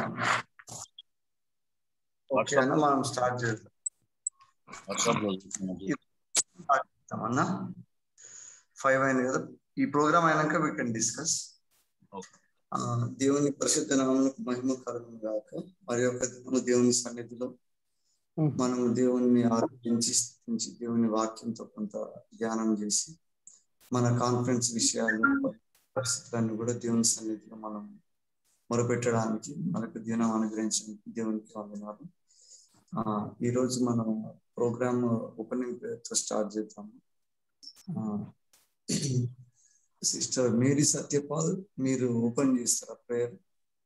Okay అన్న మనం start చేద్దాం అన్న ఫైవ్ అయింది కదా ఈ ప్రోగ్రామ్ అయినాక వీ కెన్ డిస్కస్ దేవుని పరిశుద్ధ నామములకు మహిమ కలుగును గాక మరి యొక్క దినము దేవుని సన్నిధిలో మనం దేవుని ఆరాధించి స్థుతించి దేవుని వాక్యంతో కొంత ధ్యానం చేసి మన కాన్ఫరెన్స్ విషయాలు పరిస్థితులన్నీ కూడా దేవుని సన్నిధిలో మనం మొరపెట్టడానికి మనకు దినం అనుగ్రహించడానికి దేవునికి వందనాలు ఆ ఈ రోజు మనం ప్రోగ్రామ్ ఓపెనింగ్ తో స్టార్ట్ చేద్దాము సిస్టర్ మేరీ సత్యపాల్ మీరు ఓపెన్ చేస్తారా ప్రేయర్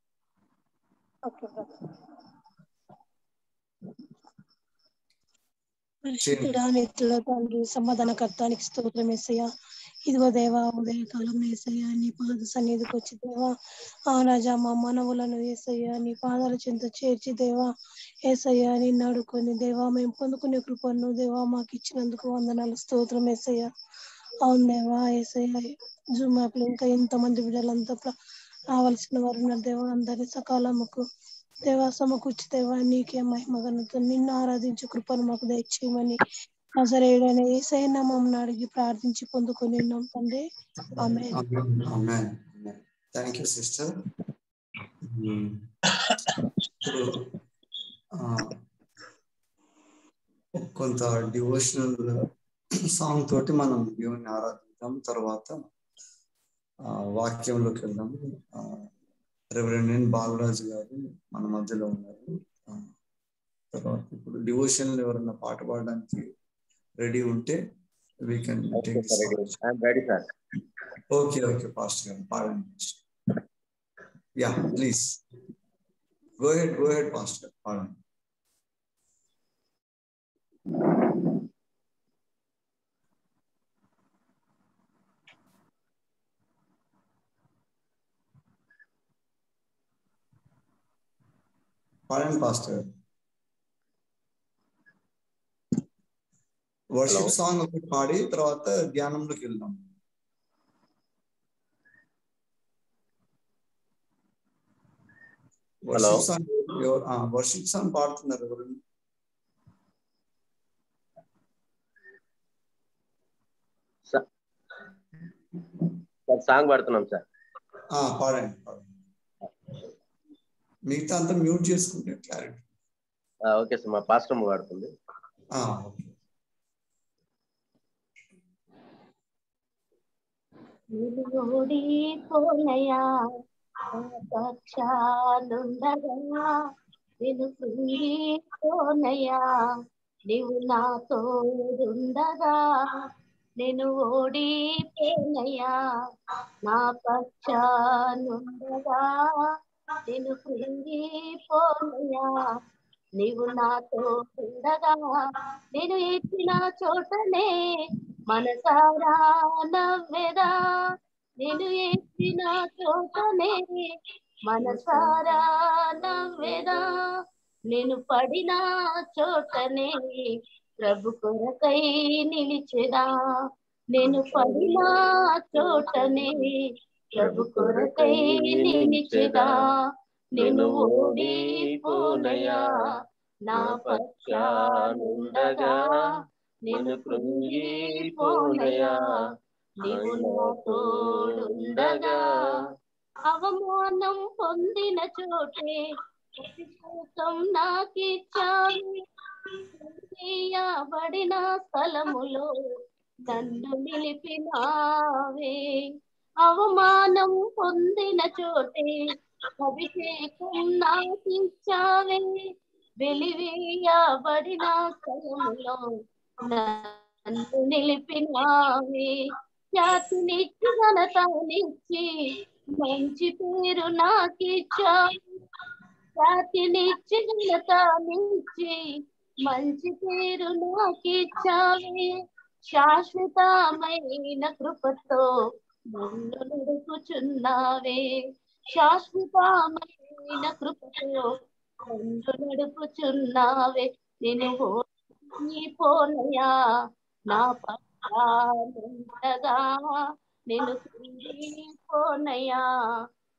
పరిశుద్ధుడా నిత్యుల తండ్రి సమాధాన కర్తానికి స్తోత్రం ఏసయ్య ఇదిగో దేవా ఉదయకాలం ఏసయ్య నీ పాద సన్నిధికి వచ్చి దేవా ఆ రాజా మా మనవులను ఏసయ్య నీ పాదాల చెంత చేర్చి దేవా ఏసయ్య నిన్ను అడుకొని దేవా మేము పొందుకునే కృపను దేవా మాకు ఇచ్చినందుకు వందనాలు స్తోత్రం ఏసయ్య అవును దేవా ఏసయ్య జూమ్ యాప్ లో ఇంకా ఎంతమంది బిడ్డలంతా రావాల్సిన వారు ఉన్నారు దేవా అందరి సకాలముకు దేవా సమకూర్చి దేవా నీకే మహిమ ఘనత నిన్ను ఆరాధించే కృపను మాకు దయచేయమని నజరేయుడైన ఏసై నామం అడిగి ప్రార్థించి పొందుకొని ఉన్నాం తండ్రి ఆమె థ్యాంక్ యూ సిస్టర్ కొంత డివోషనల్ సాంగ్ తోటి మనం దేవుని ఆరాధిద్దాం తర్వాత వాక్యంలోకి వెళ్దాం రెవరెండ్ ఎన్ బాలరాజు గారు మన మధ్యలో ఉన్నారు తర్వాత ఇప్పుడు డివోషన్ ఎవరన్నా పాట పాడడానికి రెడీ ఉంటే we can okay okay pastor గారు పాడండి yeah please go ahead go ahead pastor గారు పాడండి పాడండి పాస్టర్ వర్షిప్ సాంగ్ ఒకటి పాడి తర్వాత ధ్యానంలోకి వెళ్దాం వర్షిప్ సాంగ్ వర్షిప్ సాంగ్ పాడుతున్నారు ఎవరు సాంగ్ పాడుతున్నాం సార్ పాడండి పాడండి మిగతా అంతా మ్యూట్ చేసుకుంటే క్లారిటీ ఓకే సార్ మా పాస్టమ్ వాడుతుంది ఓడిపోనయా పక్షాలుండగా నేను కృంగిపోనయా నీవు నా తోడుండగా నేను ఓడిపోనయా నా పక్షానుండగా నేను కృంగిపోనయా నీవు నాతో ఉండగా నేను ఎత్తిన చోటనే మనసారా నవ్వెదా నేను ఎత్తిన చోటనే మనసారా నవ్వెదా నేను పడిన చోటనే ప్రభు కొరకై నిలిచెదా నేను పడిన చోటనే ప్రభు కొరకై నిలిచెదా నేను ఓడిపోనయా నా పక్షానుండగా నేను కృంగిపోనయా నీవు నా తోడుండగా అవమానం పొందిన చోటే ప్రతిశోకం నాకిచ్చాబడిన స్థలములో నన్ను నిలిపినావే అవమానం పొందిన చోటే అభిషేకం నాకిచ్చావే వెలివేయబడిన స్థలములో నన్ను నిలిపినావే ఖ్యాతినిచ్చి ఘనతనిచ్చి మంచి పేరు నాకిచ్చావు ఖ్యాతినిచ్చి ఘనతనిచ్చి మంచి పేరు నాకిచ్చావే శాశ్వతమైన కృపతో నన్ను నడుపుచున్నావే శాశ్వతమైన కృపతో నన్ను నడుపుచున్నావే నేను పోనయా నా పక్కగా నేను పోనయా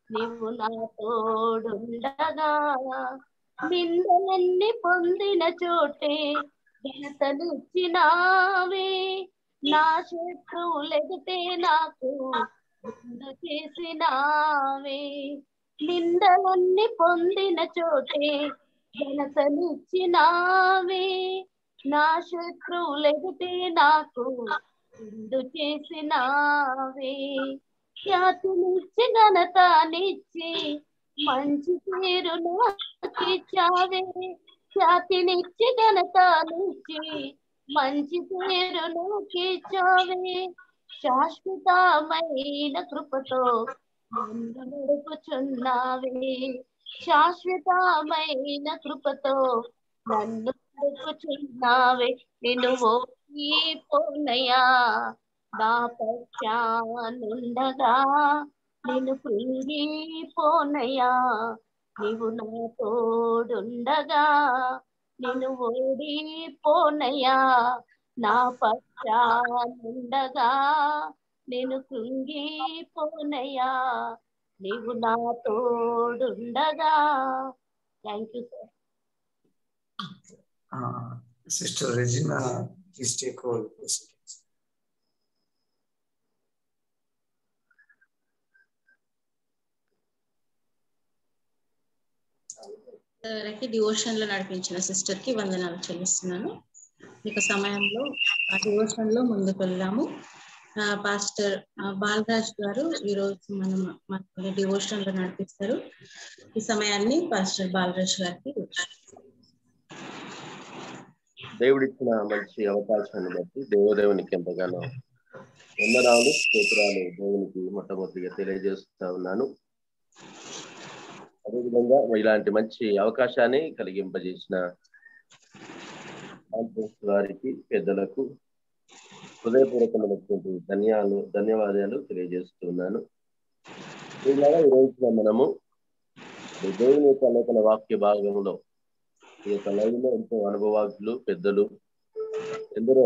నీవు నా తోడుండగా నిందలన్నీ పొందిన చోటే ఘనతనిచ్చినావే నా శత్రువులెగితే నాకు ముందు చేసినావే నిందలన్నీ పొందిన చోటే ఘనతనిచ్చినావే నా శత్రువులెగితే నాకు ముందు చేసినావే ఖ్యాతినిచ్చి ఘనతనిచ్చి మంచి పేరు నాకిచ్చావే ఖ్యాతినిచ్చి ఘనతనిచ్చి మంచి పేరు నాకిచ్చావే శాశ్వతమైన కృపతో నన్ను నడుపుచున్నావే శాశ్వతమైన కృపతో నన్ను నడుపుచున్నావే నేను పోనయా నా పక్షానుండగా నేను కృంగిపోనయా నీవు నా తోడుండగా నేను ఓడిపోనయా నా పక్షానుండగా నేను కృంగిపోనయా నీవు నా తోడుండగా thank you sir sister Regina please take over కి డివోషన్ లో నడిపించిన సిస్టర్ కి వందనాలు చెల్లిస్తున్నాను ఇక సమయంలో ఆ డివోషన్ లో ముందుకు వెళ్దాము ఆ, పాస్టర్ ఆ, బాలరాజ్ గారు ఈ రోజు మనం మన డివోషన్ లో నడిపిస్తారు ఈ సమయాన్ని పాస్టర్ బాలరాజ్ గారికి దేవుడిచ్చిన మంచి అవకాశాన్ని బట్టి దేవదేవునికి ఎంతగానో వందనాలు స్తోత్రాలు దేవునికి మొట్టమొదటిగా తెలియజేస్తా ఉన్నాను అదేవిధంగా ఇలాంటి మంచి అవకాశాన్ని కలిగింపజేసిన కాన్ఫరెన్స్ వారికి పెద్దలకు హృదయపూర్వకమైనటువంటి ధన్యాలు ధన్యవాదాలు తెలియజేస్తున్నాను ఇలాగా ఈ రోజున మనము ఈ దేవుని యొక్క లేఖన వాక్య భాగంలో ఈ యొక్క లైవ్ లో ఎంతో అనుభవాజ్ఞులు పెద్దలు ఎందరో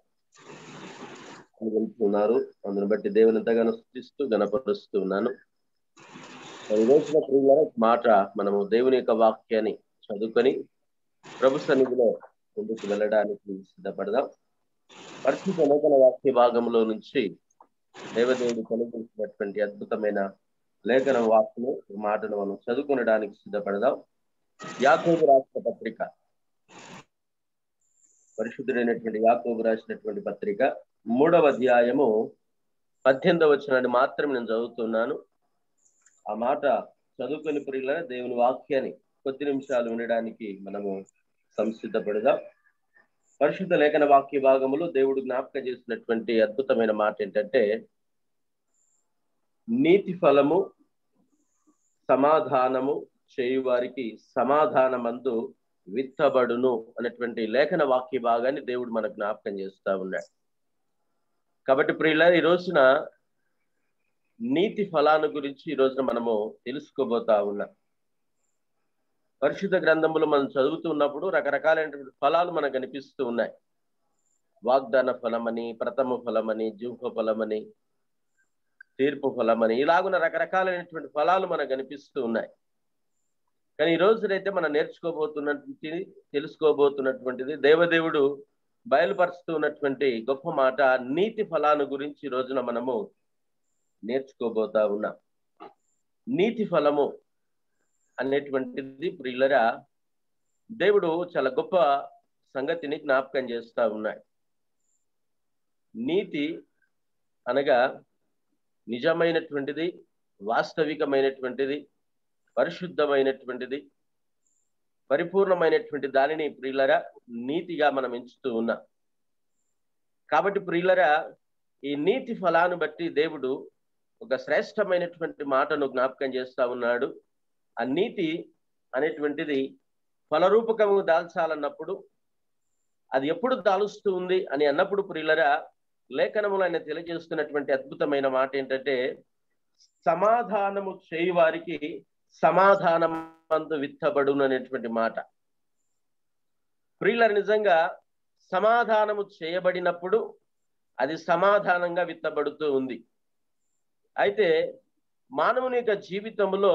ఉన్నారు అందుని బట్టి దేవుని ఎంతగానో సృష్టిస్తూ గణపరుస్తూ ఉన్నాను మరి ఈ రోజున ప్రియులారా మాట మనము దేవుని యొక్క వాక్యాన్ని చదువుకొని ప్రభు సన్నిధిలో ముందుకు వెళ్ళడానికి సిద్ధపడదాం పరిస్థితి నూతన వాక్య భాగంలో నుంచి దేవదేవుడు కనుగొలిసినటువంటి అద్భుతమైన లేఖన వాక్యను మాటను మనం చదువుకునడానికి సిద్ధపడదాం యాకోబు రాసిన పత్రిక పరిశుద్ధుడైనటువంటి యాకోబు రాసినటువంటి పత్రిక మూడవ అధ్యాయము పద్దెనిమిదవ వచనాన్ని మాత్రం నేను చదువుతున్నాను ఆ మాట చదువుకొని ప్రియుల దేవుని వాక్యాన్ని కొద్ది నిమిషాలు వినడానికి మనము సంసిద్ధపడదాం పరిశుద్ధ లేఖన వాక్య భాగములో దేవుడు జ్ఞాపకం చేసినటువంటి అద్భుతమైన మాట ఏంటంటే నీతి ఫలము సమాధానము చేయువారికి సమాధానమందు విత్తబడును అనేటువంటి లేఖన వాక్య భాగాన్ని దేవుడు మనకు జ్ఞాపకం చేస్తా ఉన్నాడు కాబట్టి ప్రియుల ఈ రోజున నీతి ఫలాన్ని గురించి ఈ రోజున మనము తెలుసుకోబోతా ఉన్నాం పరిశుద్ధ గ్రంథములు మనం చదువుతూ ఉన్నప్పుడు రకరకాలైనటువంటి ఫలాలు మనకు కనిపిస్తూ ఉన్నాయి వాగ్దాన ఫలమని ప్రథమ ఫలమని జింహ ఫలమని తీర్పు ఫలమని ఇలాగున్న రకరకాలైనటువంటి ఫలాలు మనకు కనిపిస్తూ ఉన్నాయి కానీ ఈ రోజునైతే మనం నేర్చుకోబోతున్నటువంటి తెలుసుకోబోతున్నటువంటిది దేవదేవుడు బయలుపరుస్తున్నటువంటి గొప్ప మాట నీతి ఫలాను గురించి ఈ రోజున మనము నేర్చుకోబోతా ఉన్నాం నీతి ఫలము అనేటువంటిది ప్రియులరా దేవుడు చాలా గొప్ప సంగతిని జ్ఞాపకం చేస్తా ఉన్నాడు నీతి అనగా నిజమైనటువంటిది వాస్తవికమైనటువంటిది పరిశుద్ధమైనటువంటిది పరిపూర్ణమైనటువంటి దానిని ప్రియులరా నీతిగా మనం ఎంచుతూ ఉన్నాం కాబట్టి ప్రియులరా ఈ నీతి ఫలాన్ని బట్టి దేవుడు ఒక శ్రేష్టమైనటువంటి మాటను జ్ఞాపకం చేస్తా ఉన్నాడు ఆ నీతి అనేటువంటిది ఫలరూపకము దాల్చాలన్నప్పుడు అది ఎప్పుడు దాలుస్తూ ఉంది అని అన్నప్పుడు ప్రియులరా లేఖనములు ఆయన తెలియజేస్తున్నటువంటి అద్భుతమైన మాట ఏంటంటే సమాధానము చేయి వారికి సమాధానం అందు విత్తబడును అనేటువంటి మాట ప్రియుల నిజంగా సమాధానము చేయబడినప్పుడు అది సమాధానంగా విత్తబడుతూ ఉంది అయితే మానవుని యొక్క జీవితంలో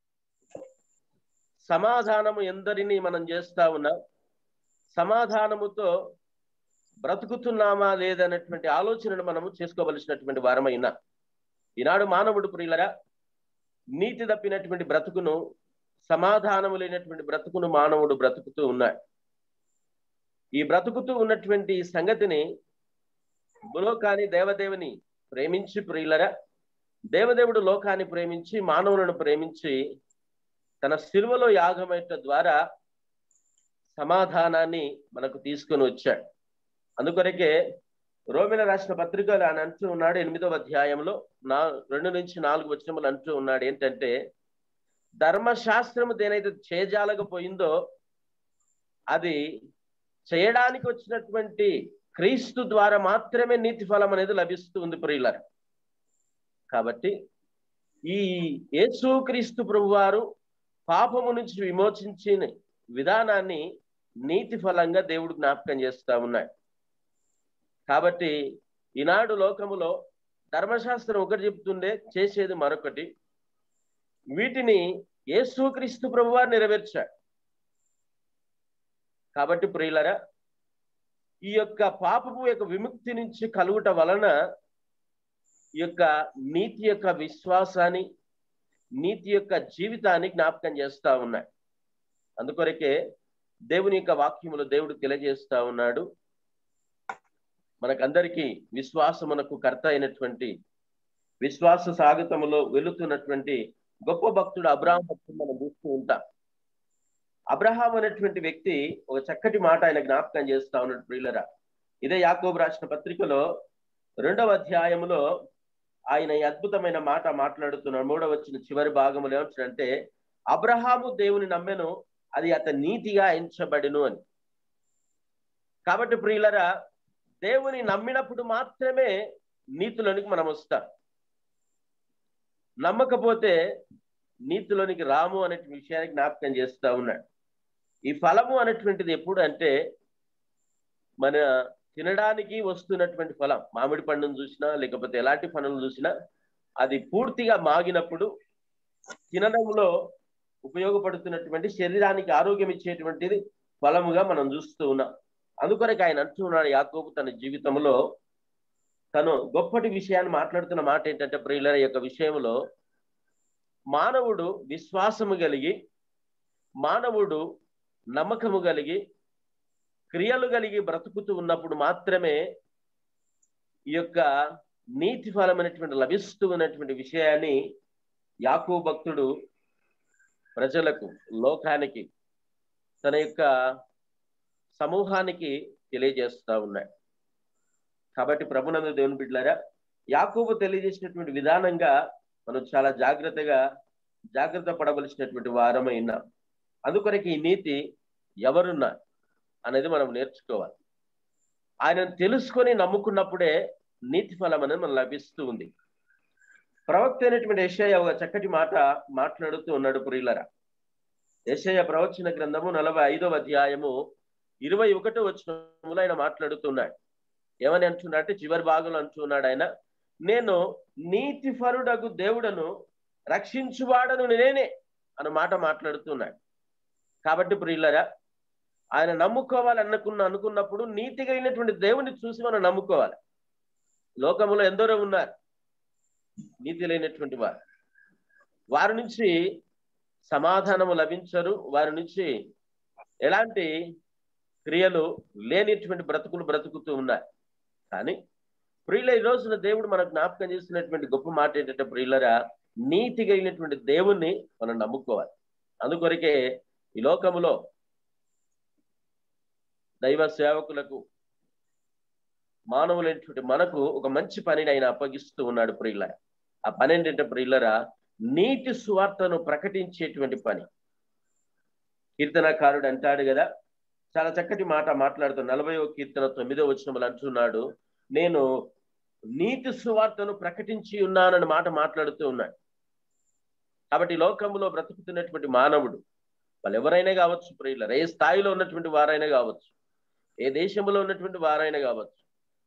సమాధానము ఎందరిని మనం చేస్తా ఉన్నాం సమాధానముతో బ్రతుకుతున్నామా లేదన్నటువంటి ఆలోచనను మనము చేసుకోవలసినటువంటి వారమైనా ఈనాడు మానవుడు ప్రియులరా నీతి తప్పినటువంటి బ్రతుకును సమాధానము లేనటువంటి బ్రతుకును మానవుడు బ్రతుకుతూ ఉన్నాడు ఈ బ్రతుకుతూ ఉన్నటువంటి సంగతిని లోకాన్ని దేవదేవుని ప్రేమించి ప్రియులరా దేవదేవుడు లోకాన్ని ప్రేమించి మానవులను ప్రేమించి తన సిలువలో యాగమేట ద్వారా సమాధానాన్ని మనకు తీసుకొని వచ్చాడు అందుకొరకే రోమిల రాసిన పత్రికలు ఆయన అంటూ ఉన్నాడు ఎనిమిదవ అధ్యాయంలో నా రెండు నుంచి నాలుగు వచనములు అంటూ ఉన్నాడు ఏంటంటే ధర్మశాస్త్రము దేనైతే చేజాలకపోయిందో అది చేయడానికి వచ్చినటువంటి క్రీస్తు ద్వారా మాత్రమే నీతి ఫలం అనేది లభిస్తూ ఉంది ప్రియులర్ కాబట్టి ఈ యేసు క్రీస్తు ప్రభువారు పాపము నుంచి విమోచించిన విధానాన్ని నీతి ఫలంగా దేవుడు జ్ఞాపకం చేస్తా ఉన్నాడు కాబట్టి ఈనాడు లోకములో ధర్మశాస్త్రం ఒకటి చెప్తుండే చేసేది మరొకటి వీటిని యేసుక్రీస్తు ప్రభువారు నెరవేర్చాడు కాబట్టి ప్రియులరా ఈ యొక్క పాపపు యొక్క విముక్తి నుంచి కలుగుట వలన ఈ యొక్క నీతి యొక్క విశ్వాసాన్ని నీతి యొక్క జీవితాన్ని జ్ఞాపకం చేస్తా ఉన్నాయి అందుకొరకే దేవుని యొక్క వాక్యములు దేవుడు తెలియజేస్తా ఉన్నాడు మనకందరికీ విశ్వాసమునకు కర్త అయినటువంటి విశ్వాస సాగతములో వెళుతున్నటువంటి గొప్ప భక్తుడు అబ్రాహం భక్తుడు మనం చూస్తూ ఉంటాం అబ్రహాం అనేటువంటి వ్యక్తి ఒక చక్కటి మాట ఆయన జ్ఞాపకం చేస్తా ఉన్నాడు ప్రియులరా ఇదే యాకోబు రాసిన పత్రికలో రెండవ అధ్యాయములో ఆయన ఈ అద్భుతమైన మాట మాట్లాడుతున్నాడు మూడవ వచ్చిన చివరి భాగములు ఏమంటాడంటే అబ్రహాము దేవుని నమ్మెను అది అతని నీతిగా ఎంచబడిను అని కాబట్టి ప్రియులరా దేవుని నమ్మినప్పుడు మాత్రమే నీతిలోనికి మనం వస్తాం నమ్మకపోతే నీతిలోనికి రాము అనే విషయాన్ని జ్ఞాపకం చేస్తా ఉన్నాడు ఈ ఫలము అనేటువంటిది ఎప్పుడు అంటే మన తినడానికి వస్తున్నటువంటి ఫలం మామిడి పండును చూసినా లేకపోతే ఎలాంటి పనులు చూసినా అది పూర్తిగా మాగినప్పుడు తినడంలో ఉపయోగపడుతున్నటువంటి శరీరానికి ఆరోగ్యం ఇచ్చేటువంటిది ఫలముగా మనం చూస్తూ ఉన్నాం అందుకొరకు ఆయన అంటున్నాడు యాకోబు తన జీవితంలో తను గొప్పటి విషయాన్ని మాట్లాడుతున్న మాట ఏంటంటే ప్రియుల యొక్క విషయంలో మానవుడు విశ్వాసము కలిగి మానవుడు నమ్మకము కలిగి క్రియలు కలిగి బ్రతుకుతూ ఉన్నప్పుడు మాత్రమే ఈ యొక్క నీతి ఫలమైనటువంటి లభిస్తూ ఉన్నటువంటి విషయాన్ని యాకూ భక్తుడు ప్రజలకు లోకానికి తన యొక్క సమూహానికి తెలియజేస్తా ఉన్నాడు కాబట్టి ప్రభునందు దేవుని బిడ్డలారా యాకూబు తెలియజేసినటువంటి విధానంగా మనం చాలా జాగ్రత్తగా జాగ్రత్త పడవలసినటువంటి వారమైనా అందుకొరకు ఈ నీతి ఎవరున్నా అనేది మనం నేర్చుకోవాలి ఆయనను తెలుసుకొని నమ్ముకున్నప్పుడే నీతి ఫలం అనేది మనం లభిస్తూ ఉంది ప్రవక్త అయినటువంటి ఏషయ్య ఒక చక్కటి మాట మాట్లాడుతూ ఉన్నాడు ప్రియులరా ఏషయ్య ప్రవచన గ్రంథము నలభై ఐదవ అధ్యాయము ఇరవై ఒకటో వచ్చినములు ఆయన మాట్లాడుతున్నాడు ఏమని అంటున్నాడంటే చివరి భాగంలో అంటున్నాడు ఆయన నేను నీతి ఫరుడగు దేవుడను రక్షించువాడను నేనే అన్న మాట మాట్లాడుతున్నాడు కాబట్టి ప్రియులరా ఆయన నమ్ముకోవాలి అనుకున్న అనుకున్నప్పుడు నీతి కలిగినటువంటి దేవుని చూసి మనం నమ్ముకోవాలి లోకములో ఎందరో ఉన్నారు నీతి లేనటువంటి వారు వారి నుంచి సమాధానము లభించరు వారి నుంచి ఎలాంటి క్రియలు లేనిటువంటి బ్రతుకులు బ్రతుకుతూ ఉన్నాయి కానీ ప్రియుల ఈ రోజున దేవుడు మనకు జ్ఞాపకం చేస్తున్నటువంటి గొప్ప మాట ఏంటంటే ప్రియులరా నీతి కలిగినటువంటి దేవుణ్ణి మనం నమ్ముకోవాలి అందుకొరకే ఈ లోకములో దైవ సేవకులకు మానవులైనటువంటి మనకు ఒక మంచి పనిని ఆయన అప్పగిస్తూ ఉన్నాడు ప్రియుల ఆ పని ఏంటంటే ప్రియులరా నీతి సువార్తను ప్రకటించేటువంటి పని కీర్తనకారుడు అంటాడు కదా చాలా చక్కటి మాట మాట్లాడుతూ నలభై కీర్తన తొమ్మిదో వచ్చినములు అంటున్నాడు నేను నీతి సువార్తను ప్రకటించి ఉన్నానని మాట మాట్లాడుతూ ఉన్నాడు కాబట్టి లోకంలో బ్రతుకుతున్నటువంటి మానవుడు వాళ్ళు ఎవరైనా కావచ్చు ప్రియులరు ఏ స్థాయిలో ఉన్నటువంటి వారైనా కావచ్చు ఏ దేశంలో ఉన్నటువంటి వారైనా కావచ్చు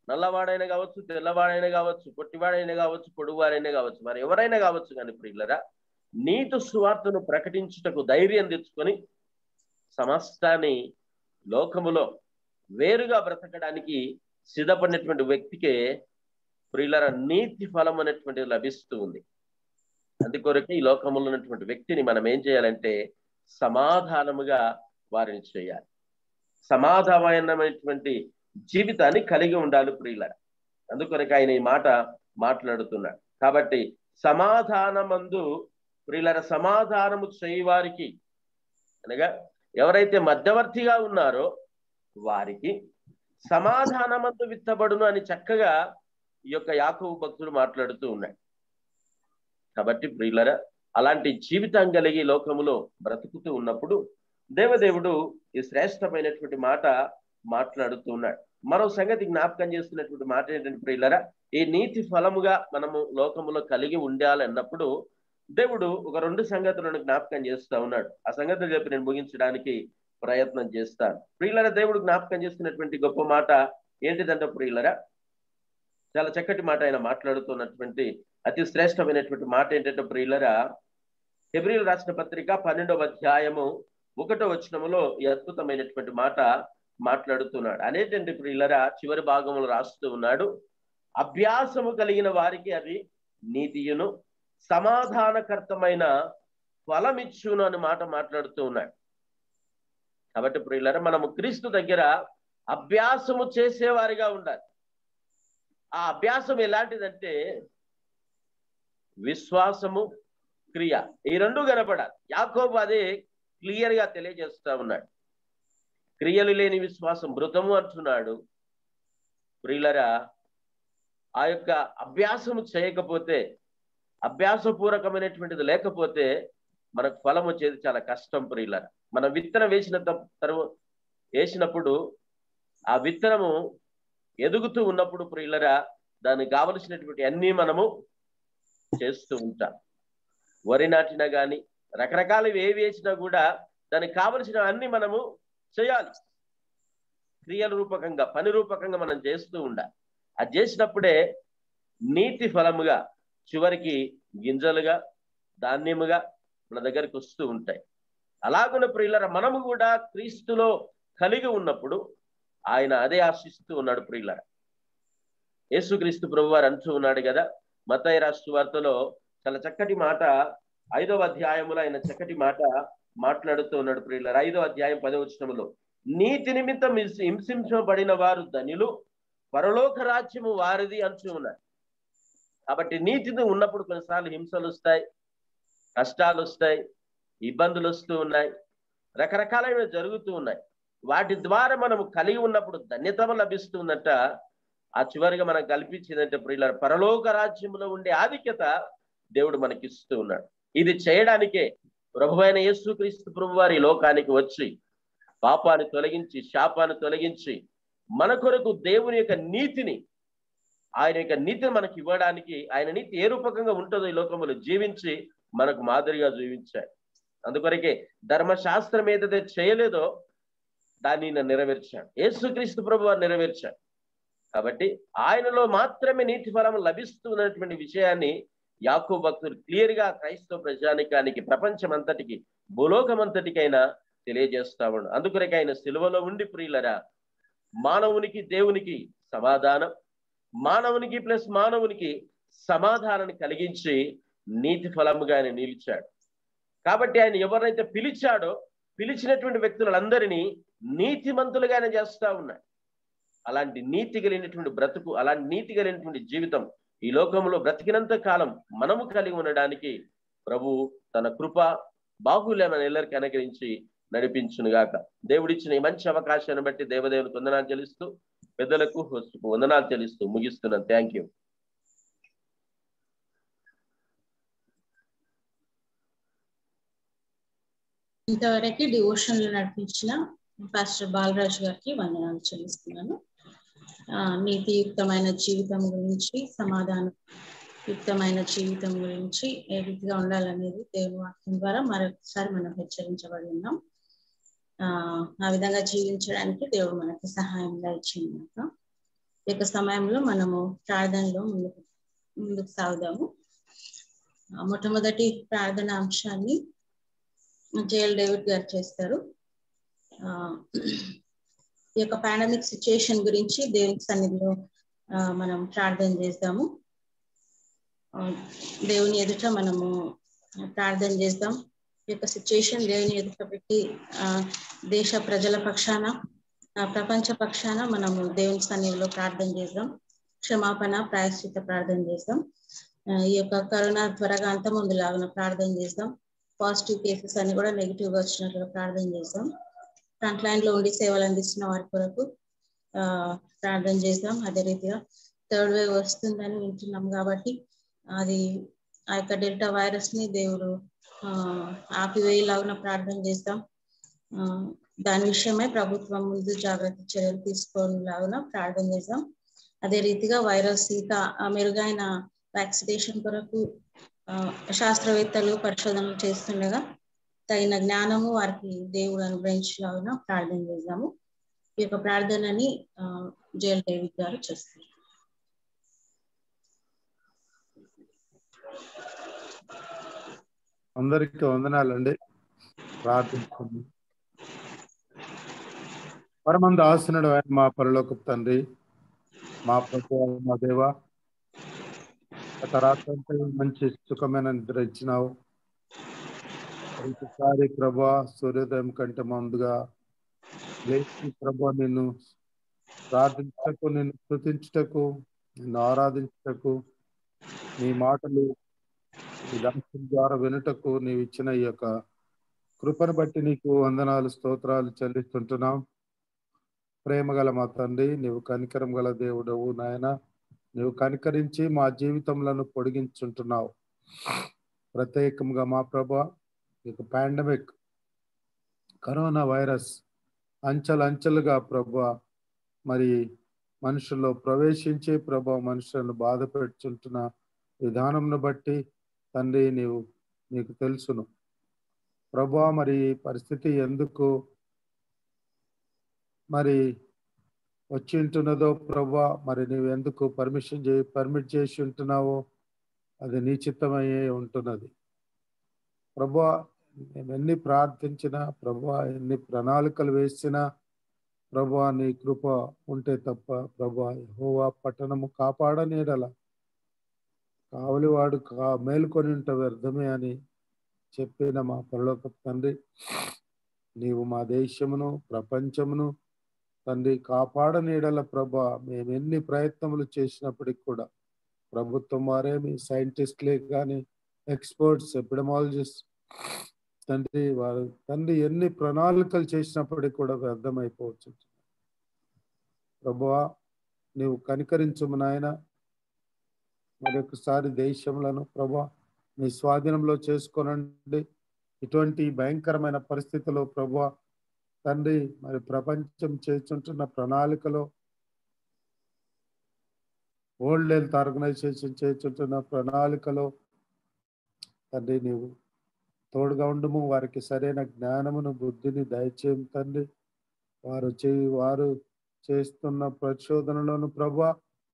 నల్లవాడైనా కావచ్చు తెల్లవాడైనా కావచ్చు పొట్టివాడైనా కావచ్చు పొడువాడైనా కావచ్చు మరి ఎవరైనా కావచ్చు కానీ ప్రియులరా నీతి సువార్తను ప్రకటించుటకు ధైర్యం తెచ్చుకొని సమస్తాన్ని లోకములో వేరుగా బ్రతకడానికి సిద్ధపడినటువంటి వ్యక్తికే ప్రియులర నీతి ఫలం అనేటువంటిది లభిస్తూ ఉంది అందుకొరకే ఈ లోకములో ఉన్నటువంటి వ్యక్తిని మనం ఏం చేయాలంటే సమాధానముగా వారిని చేయాలి సమాధానమైనటువంటి జీవితాన్ని కలిగి ఉండాలి ప్రియులర అందుకొరకు ఆయన ఈ మాట మాట్లాడుతున్నాడు కాబట్టి సమాధానమందు ప్రియులర సమాధానము చేయవారికి అనగా ఎవరైతే మధ్యవర్తిగా ఉన్నారో వారికి సమాధానమందు విత్తబడును అని చక్కగా ఈ యొక్క యాకవు భక్తుడు మాట్లాడుతూ ఉన్నాడు కాబట్టి ప్రియులర అలాంటి జీవితం కలిగి లోకములో బ్రతుకుతూ ఉన్నప్పుడు దేవదేవుడు ఈ శ్రేష్టమైనటువంటి మాట మాట్లాడుతూ ఉన్నాడు మరో సంగతి జ్ఞాపకం చేస్తున్నటువంటి మాట ఏంటంటే ప్రియులరా ఈ నీతి ఫలముగా మనము లోకములో కలిగి ఉండాలన్నప్పుడు దేవుడు ఒక రెండు సంగతులను జ్ఞాపకం చేస్తా ఉన్నాడు ఆ సంగతులు చెప్పి నేను ముగించడానికి ప్రయత్నం చేస్తాను ప్రియులర దేవుడు జ్ఞాపకం చేస్తున్నటువంటి గొప్ప మాట ఏంటిదంటే ప్రియులరా చాలా చక్కటి మాట ఆయన మాట్లాడుతున్నటువంటి అతి శ్రేష్టమైనటువంటి మాట ఏంటంటే ప్రియులరా హెబ్రిల్ రాసిన పత్రిక పన్నెండవ అధ్యాయము ఒకటో వచనములో ఈ అద్భుతమైనటువంటి మాట మాట్లాడుతున్నాడు అనేటండి ప్రియులరా చివరి భాగంలో రాస్తూ ఉన్నాడు అభ్యాసము కలిగిన వారికి అది నీతియును సమాధానకర్తమైన ఫలమిచ్చును అని మాట మాట్లాడుతూ ఉన్నాడు కాబట్టి ప్రియులరా మనము క్రీస్తు దగ్గర అభ్యాసము చేసేవారిగా ఉండాలి ఆ అభ్యాసం ఎలాంటిదంటే విశ్వాసము క్రియ ఈ రెండు కనపడాలి యాకోబు అదే క్లియర్ గా తెలియజేస్తా ఉన్నాడు క్రియలు లేని విశ్వాసం మృతము అంటున్నాడు ప్రియులరా ఆ యొక్క అభ్యాసము చేయకపోతే అభ్యాసపూర్వకమైనటువంటిది లేకపోతే మనకు ఫలం వచ్చేది చాలా కష్టం ప్రియులరా మనం విత్తనం వేసిన తర్వాత వేసినప్పుడు ఆ విత్తనము ఎదుగుతూ ఉన్నప్పుడు ప్రియులరా దానికి కావలసినటువంటి అన్ని మనము చేస్తూ ఉంటాం వరి నాటినా కానీ రకరకాలవి ఏవి వేసినా కూడా దానికి కావలసిన అన్ని మనము చేయాలి క్రియల రూపకంగా పని రూపకంగా మనం చేస్తూ ఉండాలి అది చేసినప్పుడే నీతి ఫలముగా చివరికి గింజలుగా ధాన్యముగా మన దగ్గరికి వస్తూ ఉంటాయి అలాగున్న ప్రియులర మనము కూడా క్రీస్తులో కలిగి ఉన్నప్పుడు ఆయన అదే ఆశిస్తూ ఉన్నాడు ప్రియులర యేసుక్రీస్తు ప్రభు వారు అంటూ ఉన్నాడు కదా మతయ రాష్ట్ర వార్తలో చాలా చక్కటి మాట ఐదవ అధ్యాయములో ఆయన చక్కటి మాట మాట్లాడుతూ ఉన్నాడు ప్రియులర ఐదవ అధ్యాయం పదవచనములో నీతి నిమిత్తం హింసించబడిన వారు ధనులు పరలోక రాజ్యము వారిది అంటూ ఉన్నారు కాబట్టి నీతిని ఉన్నప్పుడు కొన్నిసార్లు హింసలు వస్తాయి కష్టాలు వస్తాయి ఇబ్బందులు వస్తూ ఉన్నాయి రకరకాలైన జరుగుతూ ఉన్నాయి వాటి ద్వారా మనము కలిగి ఉన్నప్పుడు ధన్యత లభిస్తుందట ఆ చివరిగా మనం కల్పించిందంటే ప్రియుల పరలోక రాజ్యంలో ఉండే ఆధిక్యత దేవుడు మనకిస్తూ ఉన్నాడు ఇది చేయడానికే ప్రభు అయిన యేసుక్రీస్తు ప్రభు వారి లోకానికి వచ్చి పాపాన్ని తొలగించి శాపాన్ని తొలగించి మన కొరకు దేవుని యొక్క నీతిని ఆయన యొక్క నీతిని మనకి ఇవ్వడానికి ఆయన నీతి ఏ రూపకంగా ఉంటుందో ఈ లోకంలో జీవించి మనకు మాదిరిగా జీవించాయి అందుకొరకే ధర్మశాస్త్రం ఏదైతే చేయలేదో దాన్ని నేను నెరవేర్చాను యేసుక్రీస్తు ప్రభు వారు నెరవేర్చాడు కాబట్టి ఆయనలో మాత్రమే నీతి ఫలం లభిస్తున్నటువంటి విషయాన్ని యాకో భక్తులు క్లియర్ గా క్రైస్తవ ప్రజానికానికి ప్రపంచం అంతటికి భూలోకం అంతటికైనా తెలియజేస్తా ఉండు అందుకొరకే ఆయన సిలువలో ఉండి ప్రియులరా మానవునికి దేవునికి సమాధానం మానవునికి ప్లస్ మానవునికి సమాధానాన్ని కలిగించి నీతి ఫలముగా ఆయన నిలిచాడు కాబట్టి ఆయన ఎవరైతే పిలిచాడో పిలిచినటువంటి వ్యక్తులందరినీ నీతిమంతులుగానే చేస్తా ఉన్నాడు అలాంటి నీతి కలిగినటువంటి బ్రతుకు అలాంటి నీతి కలిగినటువంటి జీవితం ఈ లోకంలో బ్రతికినంత కాలం మనము కలిగి ఉండడానికి ప్రభు తన కృప బాహుల్యమైన ఎల్లరికి అనుగ్రహించి నడిపించునుగాక దేవుడిచ్చిన ఈ మంచి అవకాశాన్ని బట్టి దేవదేవునికి వందనాలు చెల్లిస్తూ పెద్దలకు వందనాలు చెల్లిస్తూ ముగిస్తున్నాను థ్యాంక్ యూ ఇంతవరకు డివోషన్లు నడిపించిన పాస్టర్ బాలరాజు గారికి వందనాలు చెల్లిస్తున్నాను నీతియుక్తమైన జీవితం గురించి సమాధానం యుక్తమైన జీవితం గురించి ఏ రీతిగా ఉండాలనేది దేవుని వాక్యం ద్వారా మరొకసారి మనం హెచ్చరించబడి ఉన్నాం ఆ ఆ విధంగా జీవించడానికి దేవుడు మనకి సహాయంగా ఇచ్చింది ఈ యొక్క సమయంలో మనము ప్రార్థనలో ముందుకు ముందుకు సాగుదాము ఆ, మొట్టమొదటి ప్రార్థన అంశాన్ని జేఎల్ డేవిడ్ గారు చేస్తారు ఆ, ఈ యొక్క పాండమిక్ సిచ్యుయేషన్ గురించి దేవుని సన్నిధిలో ఆ, మనం ప్రార్థన చేద్దాము ఆ, దేవుని ఎదుట మనము ప్రార్థన చేద్దాం ఈ యొక్క సిచ్యుయేషన్ దేవుని ఎదుట పెట్టి ఆ, దేశ ప్రజల పక్షాన ఆ, ప్రపంచ పక్షాన మనము దేవుని సన్నిధిలో ప్రార్థన చేద్దాం క్షమాపణ ప్రాయశ్చిత ప్రార్థన చేద్దాం ఆ, ఈ యొక్క కరోనా త్వరగా అంతముందులాగా ప్రార్థన చేద్దాం పాజిటివ్ కేసెస్ అన్ని కూడా నెగిటివ్ గా వచ్చినట్లుగా ప్రార్థన చేద్దాం ఫ్రంట్ లైన్ లో ఉండి సేవలు అందిస్తున్న వారి కొరకు ఆ ప్రార్థన చేద్దాం అదే రీతిగా థర్డ్ వేవ్ వస్తుందని వింటున్నాం కాబట్టి అది ఆ యొక్క డెల్టా వైరస్ ని దేవుడు ఆ ఆపివేయలాగున ప్రార్థన చేద్దాం ఆ దాని విషయమై ప్రభుత్వం ముందు జాగ్రత్త చర్యలు తీసుకోలాగున ప్రార్థన చేద్దాం అదే రీతిగా వైరస్ ఇంకా ఆ మెరుగైన వ్యాక్సినేషన్ కొరకు ఆ, శాస్త్రవేత్తలు పరిశోధనలు చేస్తుండగా తగిన జ్ఞానము వారికి దేవుడు అనుగ్రహించలాగున ప్రార్థన చేద్దాము ఈ యొక్క ప్రార్థనని ఆ, జేఎల్ డేవిడ్ గారు చేస్తారు అందరికీ వందనాలండి ప్రార్థించుకుంది పరమంద ఆసనుడు ఆయన మా పరలోక తండ్రి మా ప్రభు మా దేవ గత రాత్రంతా మంచి సుఖమైన నిద్ర ఇచ్చినావు ప్రతిసారి ప్రభా సూర్యోదయం కంటే ముందుగా లేచి ప్రభా నిన్ను ప్రార్థించటకు నిన్ను కృతించుటకు నిన్ను ఆరాధించుటకు నీ మాటలు ఈ దాస్యం ద్వారా వినుటకు నీవు ఇచ్చిన ఈ యొక్క కృపను బట్టి నీకు వందనాలు స్తోత్రాలు చెల్లిస్తుంటున్నాం ప్రేమ గల మా తండ్రి నీవు కనికరం గల దేవుడవు నాయన నీవు కనికరించి మా జీవితములను పొడిగించుంటున్నావు ప్రత్యేకంగా మా ప్రభా ఇక పాండమిక్ కరోనా వైరస్ అంచెలంచెలుగా ప్రభా మరి మనుషుల్లో ప్రవేశించి ప్రభా మనుషులను బాధ పెడుచుంటున్న విధానంను బట్టి తండ్రి నీవు నీకు తెలుసును ప్రభా మరి ఈ పరిస్థితి ఎందుకు మరి వచ్చి ఉంటున్నదో ప్రభా మరి నీవు ఎందుకు పర్మిషన్ చే పర్మిట్ చేసి ఉంటున్నావో అది నీ చిత్తమయ్యే ఉంటున్నది ప్రభా మేము ఎన్ని ప్రార్థించినా ప్రభా ఎన్ని ప్రణాళికలు వేసినా ప్రభా నీ కృప ఉంటే తప్ప ప్రభా హోవా పట్టణము కాపాడనీడల కావలివాడు కా మేలుకొని ఉంట వ్యర్థమే అని చెప్పిన మా పరలోక తండ్రి నీవు మా దేశమును ప్రపంచమును తండ్రి కాపాడనీడల ప్రభా మేము ఎన్ని ప్రయత్నములు చేసినప్పటికి కూడా ప్రభుత్వం వారేమి సైంటిస్ట్లే కానీ ఎక్స్పర్ట్స్ ఎపిడమాలజిస్ట్ తండ్రి వారు తండ్రి ఎన్ని ప్రణాళికలు చేసినప్పటికీ కూడా వ్యర్థమైపోవచ్చు ప్రభువా నీవు కనికరించుము నాయన మరొకసారి దేశంలో ప్రభా మీ స్వాధీనంలో చేసుకోనండి ఇటువంటి భయంకరమైన పరిస్థితిలో ప్రభా తండ్రి మరి ప్రపంచం చేస్తుంటున్న ప్రణాళికలో వరల్డ్ హెల్త్ ఆర్గనైజేషన్ చేస్తుంటున్న ప్రణాళికలో తండ్రి నీవు తోడుగా ఉండుము వారికి సరైన జ్ఞానమును బుద్ధిని దయచేయం తండ్రి వారు చే వారు చేస్తున్న పరిశోధనలోను ప్రభా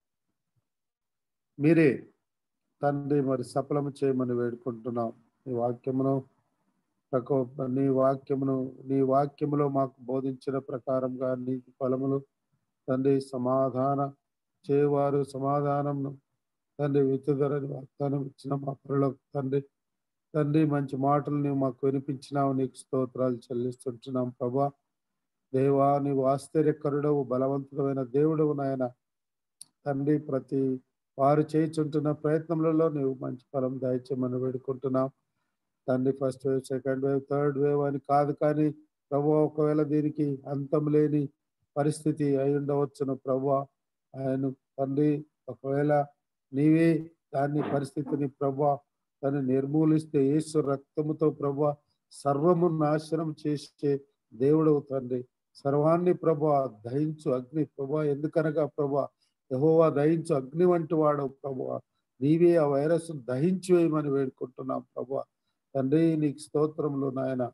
మీరే తండ్రి మరి సఫలము చేయమని వేడుకుంటున్నాం నీ వాక్యమును ప్రకో నీ వాక్యమును నీ వాక్యములో మాకు బోధించిన ప్రకారంగా నీ ఫలములు తండ్రి సమాధాన చేయవారు సమాధానమును తండ్రి విత్తుదరని వాగ్దానం ఇచ్చిన మా పరులో తండ్రి తండ్రి మంచి మాటలు నీవు మాకు వినిపించినావు నీకు స్తోత్రాలు చెల్లిస్తుంటున్నాం ప్రభా దేవా నీవు ఆశ్చర్యకరుడవు బలవంతుడమైన దేవుడవు నాయన తండ్రి ప్రతి వారు చేయించుంటున్న ప్రయత్నములలో నీవు మంచి ఫలం దయచేయమని వేడుకుంటున్నాం తండ్రి first wave second wave third wave అని కాదు కానీ ప్రభు ఒకవేళ దీనికి అంతం లేని పరిస్థితి అయి ఉండవచ్చును ప్రభు ఆయన తండ్రి ఒకవేళ నీవే దాన్ని పరిస్థితిని ప్రభా దాన్ని నిర్మూలిస్తే యేసు రక్తముతో ప్రభా సర్వము నాశనం చేసే దేవుడవు తండ్రి సర్వాన్ని ప్రభా దహించు అగ్ని ప్రభా ఎందుకనగా ప్రభా యహోవా దహించు అగ్ని వంటి వాడవు ప్రభా నీవే ఆ వైరస్ దహించి వేయమని వేడుకుంటున్నాం ప్రభా తండ్రి నీకు స్తోత్రములు నాయన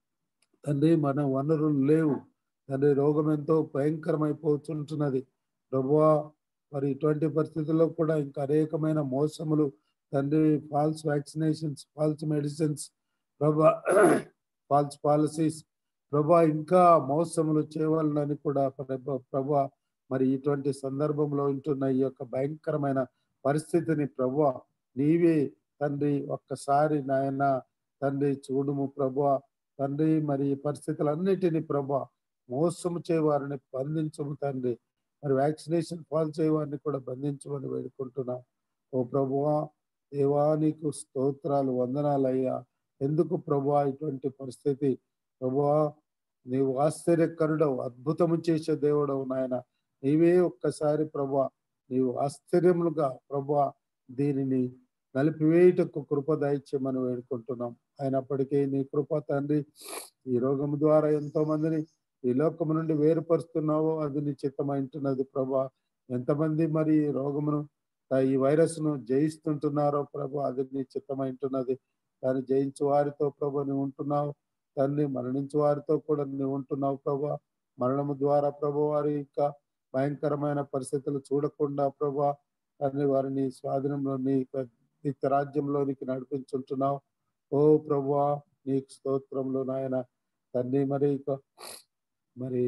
తండ్రి మన వనరులు లేవు తండ్రి రోగం ఎంతో భయంకరమైపోతుంటున్నది ప్రభువా మరి ఇటువంటి పరిస్థితుల్లో కూడా ఇంకా అనేకమైన మోసములు తండ్రి ఫాల్స్ వ్యాక్సినేషన్స్ ఫాల్స్ మెడిసిన్స్ ప్రభా ఫాల్స్ పాలసీస్ ప్రభా ఇంకా మోసములు చేయవాలని కూడా ప్రభా ప్రభా మరి ఇటువంటి సందర్భంలో ఉంటున్న ఈ యొక్క భయంకరమైన పరిస్థితిని ప్రభా నీవే తండ్రి ఒక్కసారి నాయన తండ్రి చూడుము ప్రభా తండ్రి మరి ఈ పరిస్థితులన్నిటినీ ప్రభా మోసము చేయవారిని బంధించము తండ్రి మరి వ్యాక్సినేషన్ ఫాల్ చేయవారిని కూడా బంధించమని వేడుకుంటున్నా ఓ ప్రభువా దేవా నీకు స్తోత్రాలు వందనాలయ్యా ఎందుకు ప్రభువా ఇటువంటి పరిస్థితి ప్రభువా నీవు ఆశ్చర్యకరుడవు అద్భుతము చేసే దేవుడవు నాయన నీవే ఒక్కసారి ప్రభా నీవు ఆశ్చర్యములుగా ప్రభా దీనిని నలిపివేయటకు కృప దయచేయమని వేడుకుంటున్నాం అయినప్పటికీ నీ కృప తండ్రి ఈ రోగం ద్వారా ఎంతో మందిని ఈ లోకము నుండి వేరుపరుస్తున్నావో అది నీ చిత్తమైంటున్నది ప్రభా ఎంతమంది మరి ఈ రోగమును ఈ వైరస్ ను జయిస్తుంటున్నారో ప్రభు అది నీ చిత్తమైంటున్నది దాన్ని జయించు వారితో ప్రభు నువ్వు ఉంటున్నావు దాన్ని మరణించు వారితో కూడా నువ్వు ఉంటున్నావు ప్రభా మరణము ద్వారా ప్రభు వారి ఇంకా భయంకరమైన పరిస్థితులు చూడకుండా ప్రభా తండ్రి వారిని స్వాధీనంలో నీ నిత్య రాజ్యంలోనికి నడిపించుంటున్నావు ఓ ప్రభువా నీకు స్తోత్రంలో నాయన తండ్రి మరి ఇక మరి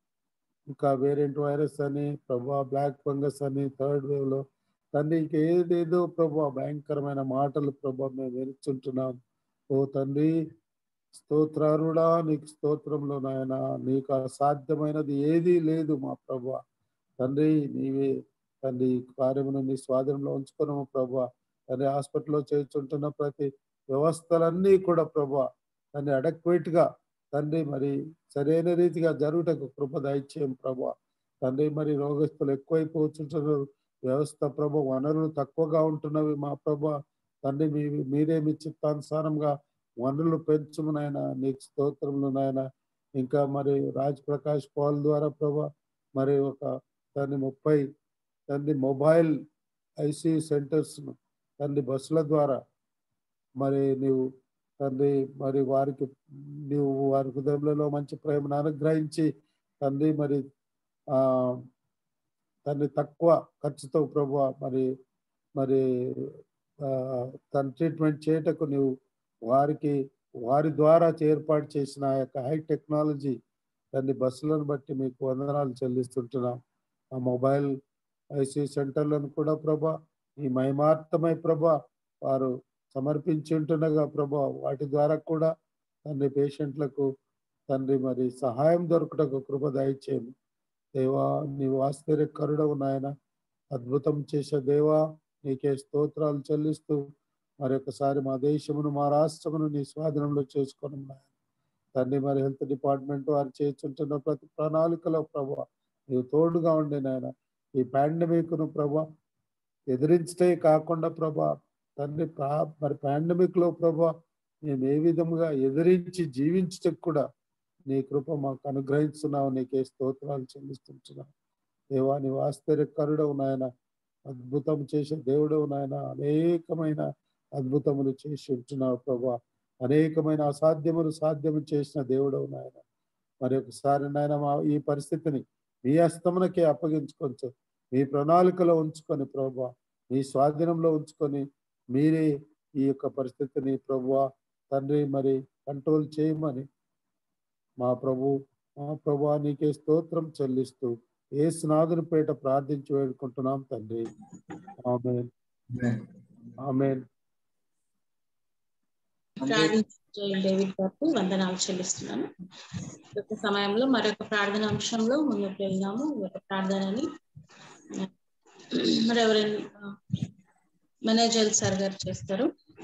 ఇంకా వేరియంట్ వైరస్ అని ప్రభా బ్లాక్ ఫంగస్ అని థర్డ్ వేవ్ లో తండ్రి ఇంకేదేదో ప్రభా భయంకరమైన మాటలు ప్రభా మేము వినిచుంటున్నాం ఓ తండ్రి స్తోత్రారుడా నీకు స్తోత్రంలో నాయన నీకు అసాధ్యమైనది ఏదీ లేదు మా ప్రభా తండ్రి నీవే తండ్రి కార్యమును నీ స్వాధీనంలో ఉంచుకున్నాము ప్రభా తండ్రి హాస్పిటల్లో చేర్చుంటున్న ప్రతి వ్యవస్థలన్నీ కూడా ప్రభా తండ్రి అడక్వేట్ గా తండ్రి మరి సరైన రీతిగా జరుగుటకు కృప దయచేయం ప్రభా తండ్రి మరి రోగస్తులు ఎక్కువైపోతుంటున్నారు వ్యవస్థ ప్రభ వనరులు తక్కువగా ఉంటున్నవి మా ప్రభా తండ్రి మీ మీరే మీ చిత్తానుసారంగా వనరులు పెంచుము నాయన నీకు స్తోత్రములు నాయన ఇంకా మరి రాజ్ ప్రకాష్ పాల్ ద్వారా ప్రభా మరి ఒక తండ్రి ముప్పై తండ్రి మొబైల్ ఐసీయూ సెంటర్స్ తండ్రి బస్సుల ద్వారా మరి నీవు తండ్రి మరి వారికి నీవు వారి హృదయంలో మంచి ప్రేమను అనుగ్రహించి తండ్రి మరి ఆ తండ్రి తక్కువ ఖర్చుతో ప్రభు మరి మరి తన ట్రీట్మెంట్ చేయటకు నీవు వారికి వారి ద్వారా ఏర్పాటు చేసిన ఆ యొక్క హై టెక్నాలజీ దాన్ని బస్సులను బట్టి మీకు వందనాలు చెల్లిస్తుంటున్నాం ఆ మొబైల్ ఐసీ సెంటర్లను కూడా ప్రభా ఈ మహిమార్థమై ప్రభా వారు సమర్పించి ఉంటుండగా ప్రభా వాటి ద్వారా కూడా తండ్రి పేషెంట్లకు తండ్రి మరి సహాయం దొరకటకు కృప దయచేయము దేవా నీవు ఆశ్చర్యకరుడవు నాయన అద్భుతం చేసే దేవా నీకే స్తోత్రాలు చెల్లిస్తూ మరొకసారి మా దేశమును మా రాష్ట్రమును నీ స్వాధీనంలో చేసుకుని తండ్రి మరి హెల్త్ డిపార్ట్మెంట్ వారు చేస్తుంటున్న ప్రతి ప్రణాళికలో ప్రభా నీవు తోడుగా ఉండే నాయన ఈ పాండమిక్ను ప్రభా ఎదిరించటే కాకుండా ప్రభా తండ్రి మరి పాండమిక్ లో ప్రభా మేము ఏ విధముగా ఎదిరించి జీవించటకు కూడా నీ కృప మాకు అనుగ్రహిస్తున్నావు నీకే స్తోత్రాలు చెల్లిస్తుంటున్నావు దేవా నీ ఆశ్చర్యకరుడవు నాయన అద్భుతం చేసే దేవుడవు నాయన అనేకమైన అద్భుతములు చేసి ఉంటున్నావు ప్రభా అనేకమైన అసాధ్యములు సాధ్యము చేసిన దేవుడవు నాయన మరి ఒకసారి నాయన మా ఈ పరిస్థితిని మీ హస్తమునకే అప్పగించుకోవచ్చు మీ ప్రణాళికలో ఉంచుకొని ప్రభా మీ స్వాధీనంలో ఉంచుకొని మీరే ఈ యొక్క పరిస్థితిని ప్రభు తండ్రి మరి కంట్రోల్ చేయమని మా ప్రభు మా ప్రభు నీకే స్తోత్రం చెల్లిస్తూ ఏ స్నాదుని పేట ప్రార్థించి వేడుకుంటున్నాం తండ్రి ఆమెన్ ఆమెన్ డేవిడ్ గారికి వందనాలు చెల్లిస్తున్నాను ఒక సమయంలో మరొక ప్రార్థన అంశంలో ముందుకు వెళ్దాము ఈ యొక్క ప్రార్థనని మరి ఎవరైనా మేనేజర్ సార్ గారు చేస్తారు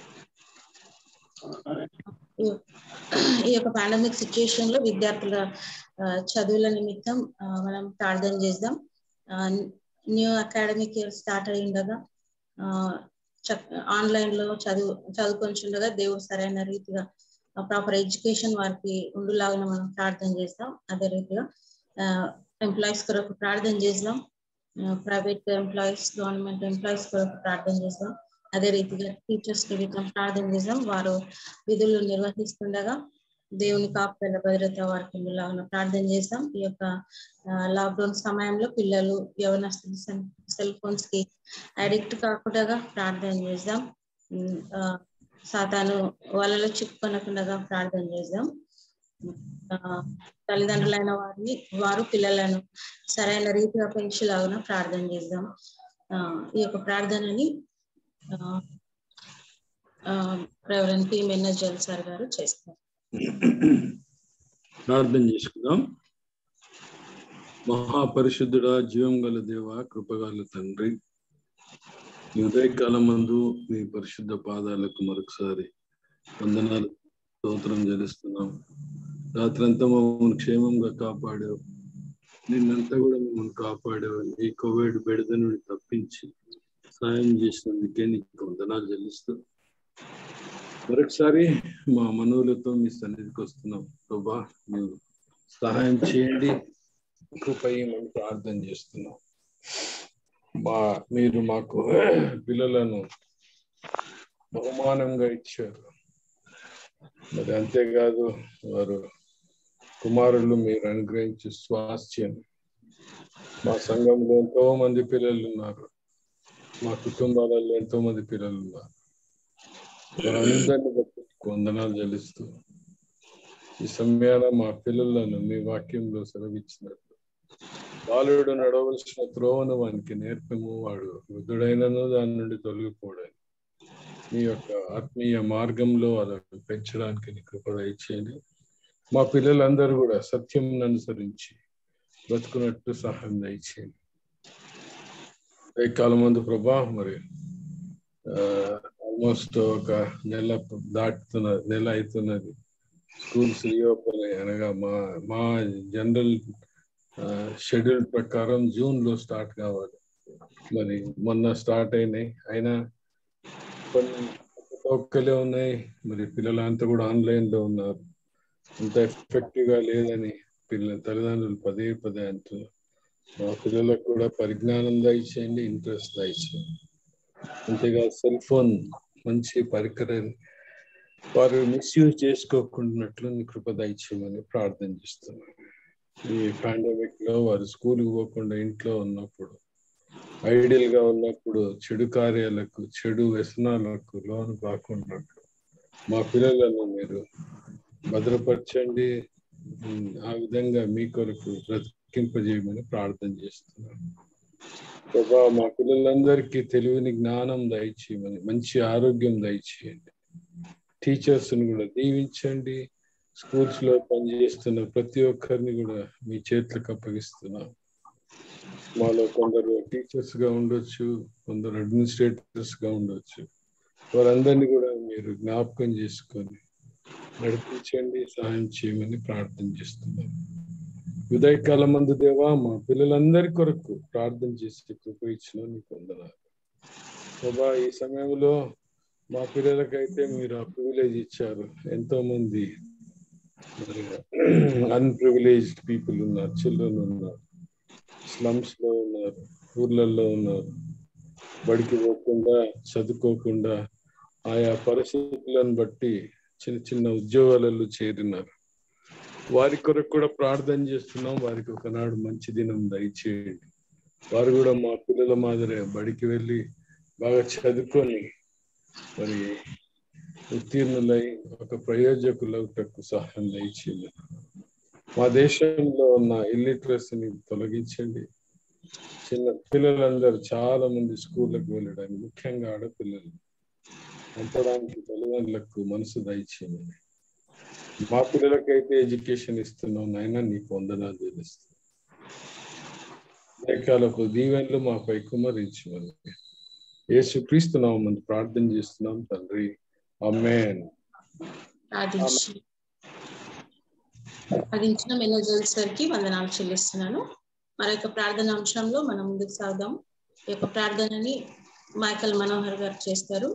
ఈ యొక్క పాండమిక్ సిచ్యుయేషన్ లో విద్యార్థుల చదువుల నిమిత్తం మనం ప్రార్థన చేద్దాం న్యూ అకాడమిక్ ఇయర్ స్టార్ట్ అయి ఉండగా ఆన్లైన్ లో చదువు చదువుకొని దేవుడు సరైన రీతిగా ప్రాపర్ ఎడ్యుకేషన్ వారికి ఉండులాగా మనం ప్రార్థన చేస్తాం అదే రీతిగా ఎంప్లాయీస్ కొరకు ప్రార్థన చేద్దాం ప్రైవేట్ ఎంప్లాయీస్ గవర్నమెంట్ ఎంప్లాయీస్ కొరకు ప్రార్థన చేద్దాం అదే రీతిగా టీచర్స్ నిమిత్తం ప్రార్థన చేద్దాం వారు విధులు నిర్వహిస్తుండగా దేవుని కాపుదల భద్రత వారికి లాగా ప్రార్థన చేస్తాం ఈ యొక్క లాక్డౌన్ సమయంలో పిల్లలు యవనస్తులు సెల్ ఫోన్స్ కి అడిక్ట్ కాకుండా ప్రార్థన చేద్దాం ఉమ్, ఆ, సాతాను వాళ్ళలో చిక్కుకొనకుండా ప్రార్థన చేద్దాం ఆ, తల్లిదండ్రులైన వారిని వారు పిల్లలను సరైన రీతిగా పెంచేలాగా ప్రార్థన చేద్దాం ఆ, ఈ యొక్క ప్రార్థనని రెవరెంట్ పి మెన్నజల్ సార్ గారు చేస్తారు ప్రార్థన చేసుకుందాం మహాపరిశుద్ధుడా జీవం గల దేవ కృపగల తండ్రి ఈ ఉదయకాలం మందు మీ పరిశుద్ధ పాదాలకు మరొకసారి వందనాలు స్తోత్రం చెల్లిస్తున్నాం రాత్రంతా మమ్మల్ని క్షేమంగా కాపాడావు నిన్నంతా కూడా మిమ్మల్ని కాపాడావు ఈ కోవిడ్ బెడద నుండి తప్పించి సాయం చేసినందుకే నీకు వందనాలు చెల్లిస్తూ మరొకసారి మా మనవులతో మీ సన్నిధికి వస్తున్నాం ప్రభా మీరు సహాయం చేయండి కృపయ్యమని ప్రార్థన చేస్తున్నాం మా మీరు మాకు పిల్లలను బహుమానంగా ఇచ్చారు మరి అంతేకాదు వారు కుమారులు మీరు అనుగ్రహించి స్వాస్థ్యం మా సంఘంలో ఎంతో మంది పిల్లలు ఉన్నారు మా కుటుంబాలలో ఎంతో మంది పిల్లలు ఉన్నారు వారందరిని బట్టి వందనాలు చెల్లిస్తూ ఈ సమయాన మా పిల్లలను మీ వాక్యంలో సెలవిచ్చినట్లు బాలుడు నడవలసిన త్రోవను వానికి నేర్పము వాడు వృద్ధుడైనను దాని నుండి తొలగిపోడని మీ యొక్క ఆత్మీయ మార్గంలో వాళ్ళని పెంచడానికి నీ కృప ఇచ్చేయండి మా పిల్లలందరూ కూడా సత్యం అనుసరించి బ్రతుకున్నట్టు సహాయం దయచేయండి ఏ కాలం మందు ప్రభా మరి ఆల్మోస్ట్ ఒక నెల దాటుతున్నది నెల అవుతున్నది స్కూల్స్ రీఓపెన్ అనగా మా మా జనరల్ షెడ్యూల్ ప్రకారం జూన్ లో స్టార్ట్ కావాలి మరి మొన్న స్టార్ట్ అయినాయి అయినా కొన్ని ఒక్కలే ఉన్నాయి మరి పిల్లలంతా కూడా ఆన్లైన్ లో ఉన్నారు అంత ఎఫెక్టివ్ గా లేదని పిల్లల తల్లిదండ్రులు పదే పదే అంటున్నారు మా పిల్లలకు కూడా పరిజ్ఞానం దయచేయండి ఇంట్రెస్ట్ దయచేయండి అంతేగా సెల్ ఫోన్ మంచి పరికరం వారు మిస్యూజ్ చేసుకోకుండాట్లు నీ కృప దయచేయమని ప్రార్థన చేస్తున్నాను ఈ పాండమిక్ లో వారు స్కూల్కి పోకుండా ఇంట్లో ఉన్నప్పుడు ఐడియల్ గా ఉన్నప్పుడు చెడు కార్యాలకు చెడు వ్యసనాలకు లోను కాకుండా మా పిల్లలను మీరు భద్రపరచండి ఆ విధంగా మీ కొరకు బ్రతికింపజేయమని ప్రార్థన చేస్తున్నాను ప్రభా మా పిల్లలందరికీ తెలివిని జ్ఞానం దయచేయమని మంచి ఆరోగ్యం దయచేయండి టీచర్స్ ని కూడా దీవించండి స్కూల్స్ లో పనిచేస్తున్న ప్రతి ఒక్కరిని కూడా మీ చేతులకు అప్పగిస్తున్నాం మాలో కొందరు టీచర్స్ గా ఉండొచ్చు కొందరు అడ్మినిస్ట్రేటర్స్ గా ఉండొచ్చు వారందరినీ కూడా మీరు జ్ఞాపకం చేసుకొని నడిపించండి సహాయం చేయమని ప్రార్థన చేస్తున్నాం ఉదయకాలం మందు దేవా మా పిల్లలందరి కొరకు ప్రార్థన చేసి కృప ఇచ్చిన నీకు వందనాలు ప్రభా ఈ సమయంలో మా పిల్లలకైతే మీరు ఆ ప్రివిలేజ్ ఇచ్చారు ఎంతో మంది అన్ప్రివిలేజ్డ్ పీపుల్ ఉన్నారు చిల్డ్రన్ ఉన్నారు స్లమ్స్ లో ఉన్నారు ఊర్లలో ఉన్నారు బడికి పోకుండా చదువుకోకుండా ఆయా పరిస్థితులను బట్టి చిన్న చిన్న ఉద్యోగాలలో చేరినారు వారి కొరకు కూడా ప్రార్థన చేస్తున్నాం వారికి ఒకనాడు మంచి దినం దయచేయండి వారు కూడా మా పిల్లల మాదిరే బడికి వెళ్ళి బాగా చదువుకొని మరి ఉత్తీర్ణులై ఒక ప్రయోజకులకు సహాయం దయచేయండి మా దేశంలో ఉన్న ఇల్లిటరసీని తొలగించండి చిన్న పిల్లలందరూ చాలా మంది స్కూళ్ళకు వెళ్ళడానికి ముఖ్యంగా ఆడపిల్లలు పంపడానికి తల్లిదండ్రులకు మనసు దయచేయండి మా పిల్లలకైతే ఎడ్యుకేషన్ ఇస్తున్నాం నాయన నీకు వందనాలు తెలుస్తుంది లేఖాలకు దీవెనలు మాపై కుమరించమని యేసు క్రీస్తున్నాం మంది ప్రార్థన చేస్తున్నాం తండ్రి అమ్మేన్ ప్రార్థించి ప్రార్థించిన మెనోజల్ సార్ కి వందనాలు చెల్లిస్తున్నాను మరొక ప్రార్థన అంశంలో మనం ముందుకు సాగుదాం ఈ యొక్క ప్రార్థనని మైకల్ మనోహర్ గారు చేస్తారు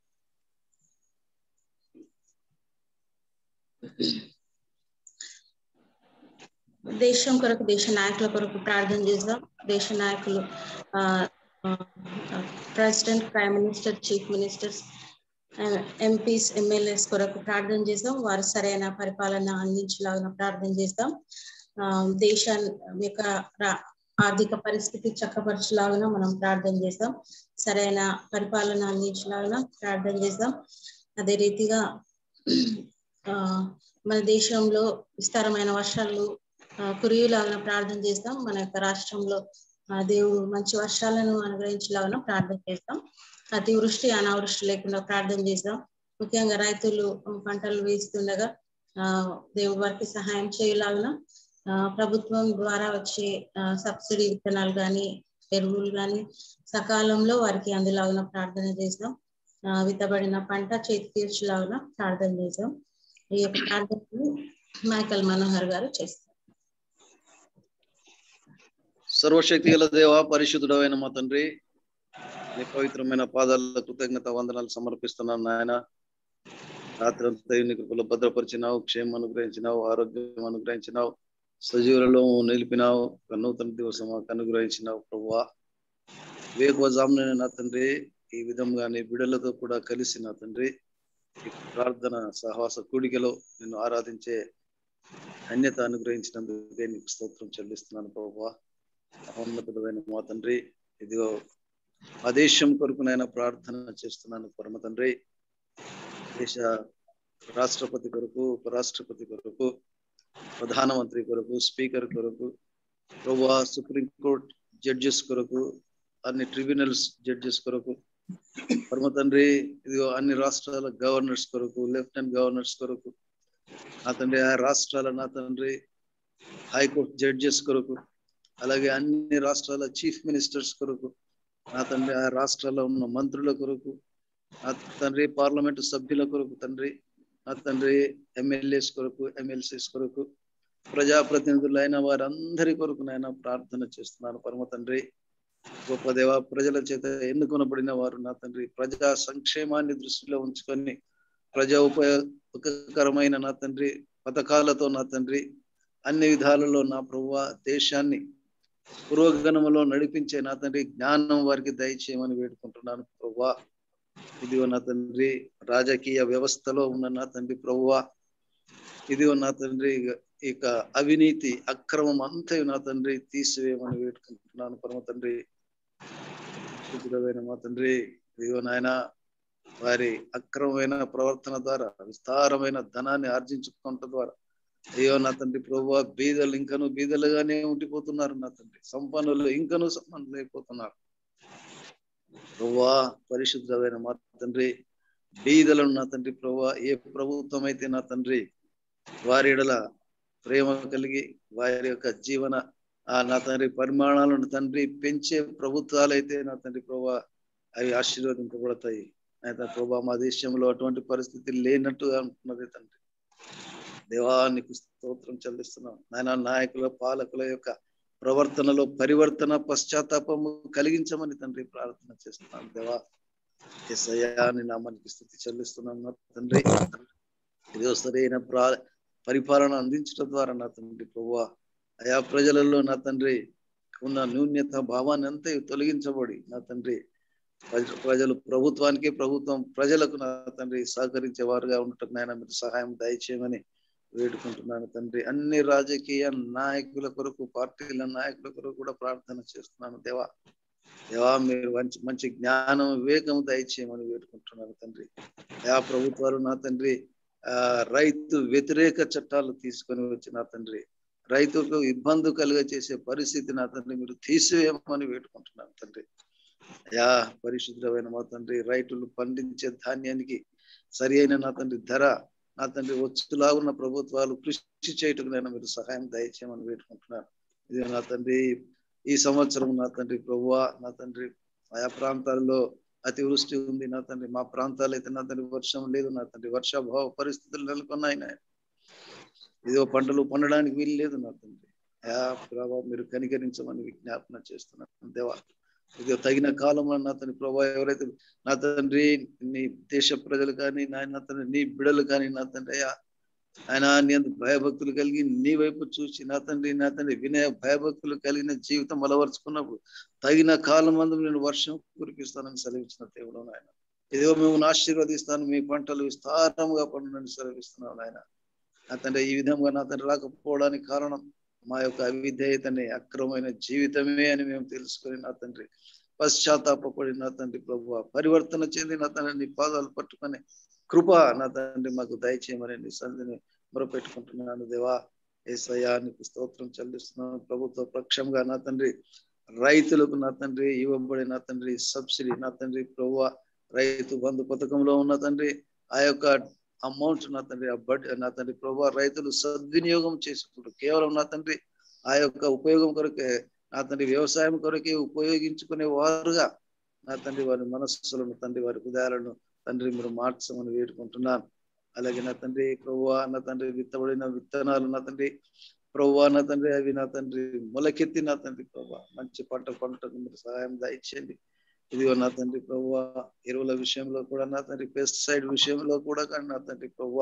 దేశం కొరకు దేశ నాయకుల కొరకు ప్రార్థన చేద్దాం దేశ నాయకులు president prime minister chief ministers MPs MLAs కొరకు ప్రార్థన చేస్తాం వారు సరైన పరిపాలన అందించలాగిన ప్రార్థన చేస్తాం ఆ, దేశాన్ని యొక్క రా- ఆర్థిక పరిస్థితి చక్కపరచలాగిన మనం ప్రార్థన చేస్తాం సరైన పరిపాలన అందించలాగిన ప్రార్థన చేస్తాం అదే రీతిగా ఆ, మన దేశంలో విస్తారమైన వర్షాలు ఆ, కురియులాగిన ప్రార్థన చేస్తాం మన యొక్క రాష్ట్రంలో ఆ, దేవుడు మంచి వర్షాలను అనుగ్రహించలాగిన ప్రార్థన చేస్తాం అతివృష్టి అనావృష్టి లేకుండా ప్రార్థన చేస్తాం ముఖ్యంగా రైతులు పంటలు వేస్తుండగా ఆ దేవుడి వారికి సహాయం చేయలాగిన ఆ, ప్రభుత్వం ద్వారా వచ్చే ఆ, సబ్సిడీ విత్తనాలు కానీ ఎరువులు కానీ సకాలంలో వారికి అందులాగున ప్రార్థన చేస్తాం ఆ, విత్తబడిన పంట చేతి తీర్చులాగున ప్రార్థన చేస్తాం ఈ యొక్క ప్రార్థనలు మైకల్ మనోహర్ గారు చేస్తారు సర్వశక్తి గల దేవ పరిశుద్ధుడమైన మా తండ్రి నీ పవిత్రమైన పాదాల కృతజ్ఞత వందనాలు సమర్పిస్తున్నాను నాయన రాత్రి అంతా నీ కృపలో భద్రపరిచినావు క్షేమం అనుగ్రహించినావు ఆరోగ్యం అనుగ్రహించినావు సజీవులలో నిలిపినావు ఒక నూతన దివసం మాకు అనుగ్రహించినావు ప్రభువా వేగవజామున నా తండ్రి ఈ విధంగా నీ బిడలతో కూడా కలిసి నా తండ్రి ఈ ప్రార్థన సహవాస కూడికలో నిన్ను ఆరాధించే ధన్యత అనుగ్రహించినందుకే నీకు స్తోత్రం చెల్లిస్తున్నాను ప్రభువా మహోన్నతుడైన మా తండ్రి ఇదిగో ఆ దేశం కొరకు నేను ప్రార్థన చేస్తున్నాను పరమ తండ్రి దేశ రాష్ట్రపతి కొరకు ఉపరాష్ట్రపతి కొరకు ప్రధానమంత్రి కొరకు స్పీకర్ కొరకు ప్రభువా సుప్రీం కోర్ట్ జడ్జెస్ కొరకు అన్ని ట్రిబ్యునల్స్ జడ్జెస్ కొరకు పరమ తండ్రి ఇదిగో అన్ని రాష్ట్రాల గవర్నర్స్ కొరకు లెఫ్టినెంట్ గవర్నర్స్ కొరకు నా తండ్రి ఆ రాష్ట్రాల నా తండ్రి హైకోర్టు జడ్జెస్ కొరకు అలాగే అన్ని రాష్ట్రాల చీఫ్ మినిస్టర్స్ కొరకు నా తండ్రి ఆ రాష్ట్రాల్లో ఉన్న మంత్రుల కొరకు నా తండ్రి పార్లమెంటు సభ్యుల కొరకు తండ్రి నా తండ్రి ఎమ్మెల్యేస్ కొరకు ఎమ్మెల్సీస్ కొరకు ప్రజాప్రతినిధులైన వారందరి కొరకు నేను ప్రార్థన చేస్తున్నాను పరమ తండ్రి గొప్ప దేవ ప్రజల చేత ఎన్నుకొనబడిన వారు నా తండ్రి ప్రజా సంక్షేమాన్ని దృష్టిలో ఉంచుకొని ప్రజా ఉపయోగకరమైన నా తండ్రి పథకాలతో నా తండ్రి అన్ని విధాలలో నా ప్రభు దేశాన్ని పురోగమనంలో నడిపించే నా తండ్రి జ్ఞానం వారికి దయచేయమని వేడుకుంటున్నాను ప్రభువా ఇదిగో నా తండ్రి రాజకీయ వ్యవస్థలో ఉన్న నా తండ్రి ప్రభువా ఇదిగో నా తండ్రి ఇక అవినీతి అక్రమం అంతా నా తండ్రి తీసివేయమని వేడుకుంటున్నాను పరమ తండ్రి శుద్ధుడమైన మా తండ్రి ఇదిగో నాయన వారి అక్రమమైన ప్రవర్తన ద్వారా విస్తారమైన ధనాన్ని ఆర్జించుకోవటం ద్వారా అయ్యో నా తండ్రి ప్రభు బీదలు ఇంకను బీదలుగానే ఉండిపోతున్నారు నా తండ్రి సంపన్నులు ఇంకను సంపన్నులు అయిపోతున్నారు ప్రభువా పరిశుద్ధమైన మా తండ్రి బీదలను నా తండ్రి ప్రభు ఏ ప్రభుత్వం అయితే నా తండ్రి వారి ఎడల ప్రేమ కలిగి వారి యొక్క జీవన ఆ నా తండ్రి పరిమాణాలను తండ్రి పెంచే ప్రభుత్వాలు అయితే నా తండ్రి ప్రభా అవి ఆశీర్వదింపబడతాయి అయితే ప్రభా మా దేశంలో అటువంటి పరిస్థితి లేనట్టుగా ఉంటున్నది తండ్రి దేవానికి స్తోత్రం చెల్లిస్తున్నాం నాయన నాయకుల పాలకుల యొక్క ప్రవర్తనలో పరివర్తన పశ్చాత్తాపము కలిగించమని తండ్రి ప్రార్థన చేస్తున్నాను దేవా ఎస్ఐయాని నామానికి స్థుతి చెల్లిస్తున్నాం నా తండ్రి ఇదో సరైన ప్రా పరిపాలన అందించడం ద్వారా నా తండ్రి ప్రభు ఆయా ప్రజలలో నా తండ్రి ఉన్న న్యూన్యత భావాన్ని అంతా తొలగించబడి నా తండ్రి ప్రజలు ప్రభుత్వానికి ప్రభుత్వం ప్రజలకు నా తండ్రి సహకరించే వారుగా ఉండటం నాయన మీరు సహాయం దయచేయమని వేడుకుంటున్నాను తండ్రి అన్ని రాజకీయ నాయకుల కొరకు పార్టీల నాయకుల కొరకు కూడా ప్రార్థన చేస్తున్నాను దేవా దేవా మీరు మంచి మంచి జ్ఞానం వివేకం దయచేయమని వేడుకుంటున్నాను తండ్రి ఆయా ప్రభుత్వాలు నా తండ్రి ఆ రైతు వ్యతిరేక చట్టాలు తీసుకొని వచ్చి నా తండ్రి రైతులకు ఇబ్బంది కలుగ చేసే పరిస్థితి నా తండ్రి మీరు తీసివేయమని వేడుకుంటున్నాను తండ్రి అయా పరిశుద్ధమైన మా తండ్రి రైతులు పండించే ధాన్యానికి సరి అయిన నా తండ్రి ధర నా తండ్రి వచ్చులా ఉన్న ప్రభుత్వాలు కృషి చేయటం నేను మీరు సహాయం దయచేయమని వేడుకుంటున్నాను ఇది నా తండ్రి ఈ సంవత్సరం నా తండ్రి ప్రభువా నా తండ్రి ఆయా ప్రాంతాల్లో అతివృష్టి ఉంది నా తండ్రి మా ప్రాంతాలు అయితే నా తండ్రి వర్షం లేదు నా తండ్రి వర్షాభావ పరిస్థితులు నెలకొన్నాయి నాయన ఇదో పంటలు పండడానికి వీలు లేదు నా తండ్రి యా ప్రభావ మీరు కనికరించమని విజ్ఞాపన చేస్తున్నాను దేవా ఇదో తగిన కాలంలో నా తండ్రి ప్రభావ ఎవరైతే నా తండ్రి నీ దేశ ప్రజలు కానీ నా తండ్రి నీ బిడలు కానీ నా తండ్రి అయ్యా ఆయన నీ అంత భయభక్తులు కలిగి నీ వైపు చూసి నా తండ్రి నా తండ్రి వినయ భయభక్తులు కలిగిన జీవితం అలవరుచుకున్నప్పుడు తగిన కాలం మందు నేను వర్షం కురిపిస్తానని సెలవిచ్చిన దేవుడు ఆయన ఇదిగో మేము ఆశీర్వదిస్తాను మీ పంటలు విస్తారముగా పండునని సెలవిస్తున్నాను ఆయన నా తండ్రి ఈ విధంగా నా తండ్రి రాకపోవడానికి కారణం మా యొక్క అవిధేయతని అక్రమమైన జీవితమే అని మేము తెలుసుకొని నా తండ్రి పశ్చాత్తాపడి నా తండ్రి ప్రభు పరివర్తన చెంది నా తండ్రి నీ పాదాలు పట్టుకొని కృప నా తండ్రి మాకు దయచేయమని నీ సంధిని మొరపెట్టుకుంటున్నాను దేవా ఏసయ్యా నీకు స్తోత్రం చెల్లిస్తున్నాను ప్రభుత్వ పక్షంగా నా తండ్రి రైతులకు నా తండ్రి ఇవ్వబడి నా తండ్రి సబ్సిడీ నా తండ్రి ప్రభు రైతు బంధు పథకంలో ఉన్న తండ్రి ఆ యొక్క అమౌంట్ నా తండ్రి ఆ బడ్ నా తండ్రి ప్రభు రైతులు సద్వినియోగం చేసుకుంటారు కేవలం నా తండ్రి ఆ యొక్క ఉపయోగం కొరకే నా తండ్రి వ్యవసాయం కొరకే ఉపయోగించుకునే వారుగా నా తండ్రి వారి మనస్సులను తండ్రి వారి హృదయాలను తండ్రి మీరు మార్చమని వేడుకుంటున్నాను అలాగే నా తండ్రి ప్రభు నా తండ్రి విత్తబడిన విత్తనాలు నా తండ్రి ప్రభు నా తండ్రి అవి నా తండ్రి మొలకెత్తి నా తండ్రి ప్రభు మంచి పంట పంటకు మీరు సహాయం దయచేయండి ఇదిగో నా తండ్రి ప్రభు ఎరువుల విషయంలో కూడా నా తండ్రి పెస్టిసైడ్ విషయంలో కూడా కానీ నా తండ్రి ప్రభు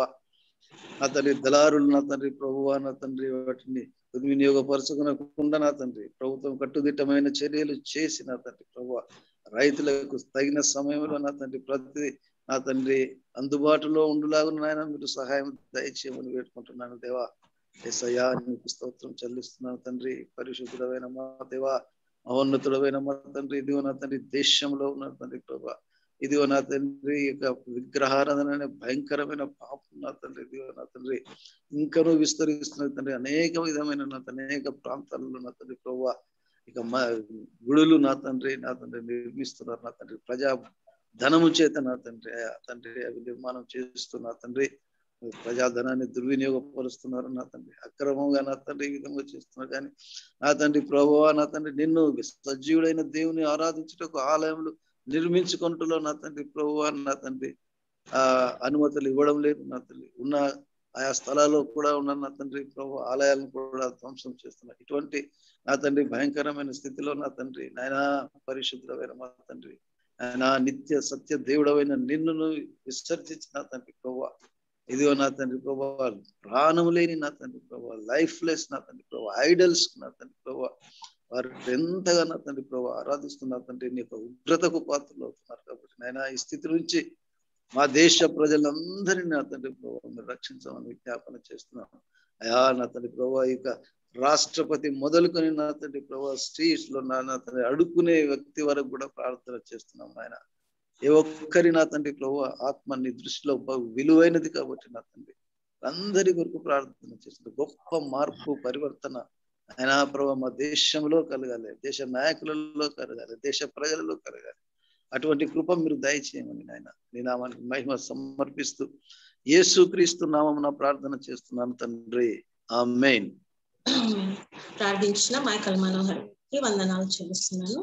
నా తండ్రి దళారులు నా తండ్రి ప్రభు నా తండ్రి వాటిని దుర్వినియోగపరచుకునకుండా నా తండ్రి ప్రభుత్వం కట్టుదిట్టమైన చర్యలు చేసి నా తండ్రి ప్రభు రైతులకు తగిన సమయంలో నా తండ్రి ప్రతి నా తండ్రి అందుబాటులో ఉండులాగా నాయన మీరు సహాయం దయచేయమని వేడుకుంటున్నాను దేవా ఎస్ఐయా నీకు స్తోత్రం చెల్లిస్తున్నాను తండ్రి పరిశుద్ధుడమైన మా దేవా మహోన్నతుడమైన మా తండ్రి ఇదిగో నా తండ్రి దేశంలో ఉన్న తండ్రి ప్రభా ఇదిగో నా తండ్రి యొక్క విగ్రహారాధన అనే భయంకరమైన పాపం నా తండ్రి ఇదిగో నా తండ్రి ఇంకనూ విస్తరిస్తున్న తండ్రి అనేక విధమైన నా తండ్రి అనేక ప్రాంతాలలో నా తండ్రి ప్రభా ఇక మా గుడులు నా తండ్రి నా తండ్రి నిర్మిస్తున్నారు నా తండ్రి ప్రజా ధనము చేత నా తండ్రి తండ్రి అవి నిర్మాణం చేస్తున్నా తండ్రి ప్రజాధనాన్ని దుర్వినియోగపరుస్తున్నారు నా తండ్రి అక్రమంగా నా తండ్రి ఈ విధంగా చేస్తున్నారు కానీ నా తండ్రి ప్రభావ నా తండ్రి నిన్ను సజీవుడైన దేవుని ఆరాధించుటకు ఆలయంలో నిర్మించుకుంటులో నా తండ్రి ప్రభువా నా తండ్రి ఆ అనుమతులు ఇవ్వడం లేదు నా తండ్రి ఉన్న ఆయా స్థలాల్లో కూడా ఉన్న నా తండ్రి ప్రభు ఆలయాలను కూడా ధ్వంసం చేస్తున్నారు ఇటువంటి నా తండ్రి భయంకరమైన స్థితిలో నా తండ్రి నాయన పరిశుద్ధమైన మా తండ్రి ఆయన నిత్య సత్య దేవుడమైన నిన్నును విసర్జించి నా తండ్రి ప్రభు ఇదిగో నా తండ్రి ప్రభా ప్రాణం లేని నా తండ్రి ప్రభా లైఫ్ లెస్ నా తండ్రి ప్రభా ఐడల్స్ నా తండ్రి ప్రభా వారు ఎంతగా నా తండ్రి ప్రభా ఆరాధిస్తున్న తండ్రి నీ యొక్క ఉగ్రతకు పాత్రలు అవుతున్నారు కాబట్టి నాయన ఈ స్థితి నుంచి మా దేశ ప్రజలందరినీ నా తండ్రి ప్రభావ మీరు రక్షించమని విజ్ఞాపన చేస్తున్నాను అయా నా తండ్రి ప్రభా ఇక రాష్ట్రపతి మొదలుకొని నా తండ్రి ప్రభా స్ట్రీట్స్ లో నా నా తండ్రి అడుక్కునే వ్యక్తి వరకు కూడా ప్రార్థన చేస్తున్నాం ఆయన ఏ ఒక్కరి నా తండ్రి ప్రభు ఆత్మ నీ దృష్టిలో విలువైనది కాబట్టి నా తండ్రి అందరి కొరకు ప్రార్థన చేస్తుంది గొప్ప మార్పు పరివర్తన ఆయన ప్రభు మా దేశంలో కలగాలి దేశ నాయకులలో కలగాలి దేశ ప్రజలలో కలగాలి అటువంటి కృప మీరు దయచేయమని నాయన నీ నామానికి మహిమ సమర్పిస్తూ యేసుక్రీస్తు నామం ప్రార్థన చేస్తున్నాను తండ్రి ఆ మెయిన్ ప్రార్థించిన మైకల్ మనోహర్కి వందనాలు చెల్లిస్తున్నాను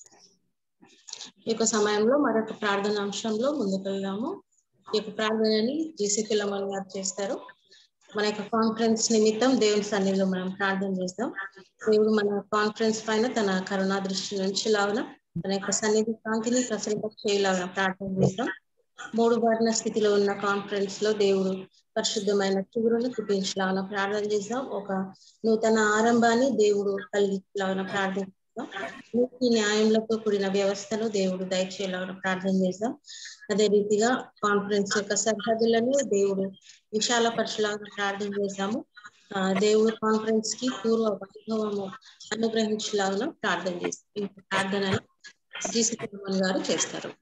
ఈ యొక్క సమయంలో మరొక ప్రార్థన అంశంలో ముందుకు వెళ్దాము ఈ యొక్క ప్రార్థనని జీసీ పిల్లమని గారు చేస్తారు మన యొక్క కాన్ఫరెన్స్ నిమిత్తం దేవుని సన్నిధిలో మనం ప్రార్థన చేస్తాం దేవుడు మన కాన్ఫరెన్స్ పైన తన కరుణా దృష్టి నుంచి లాగున తన యొక్క సన్నిధి కాంతిని ప్రసరింప చేయలాగా ప్రార్థన చేస్తాం మూడు వర్ణ స్థితిలో ఉన్న కాన్ఫరెన్స్ లో దేవుడు పరిశుద్ధమైన చిగురుని కుట్టించలాగా ప్రార్థన చేస్తాం ఒక నూతన ఆరంభాన్ని దేవుడు కలిగించలాగా ప్రార్థన నీతి న్యాయంలతో కూడిన వ్యవస్థను దేవుడు దయచేయాలని ప్రార్థన చేద్దాం అదే రీతిగా కాన్ఫరెన్స్ యొక్క సరిహద్దులను దేవుడు విశాల పరచులాగా ప్రార్థన చేశాము ఆ దేవుడు కాన్ఫరెన్స్ కి పూర్వ వైభవము అనుగ్రహించలాగా ప్రార్థన చేస్తాం ఈ ప్రార్థన జీసీ గారు చేస్తారు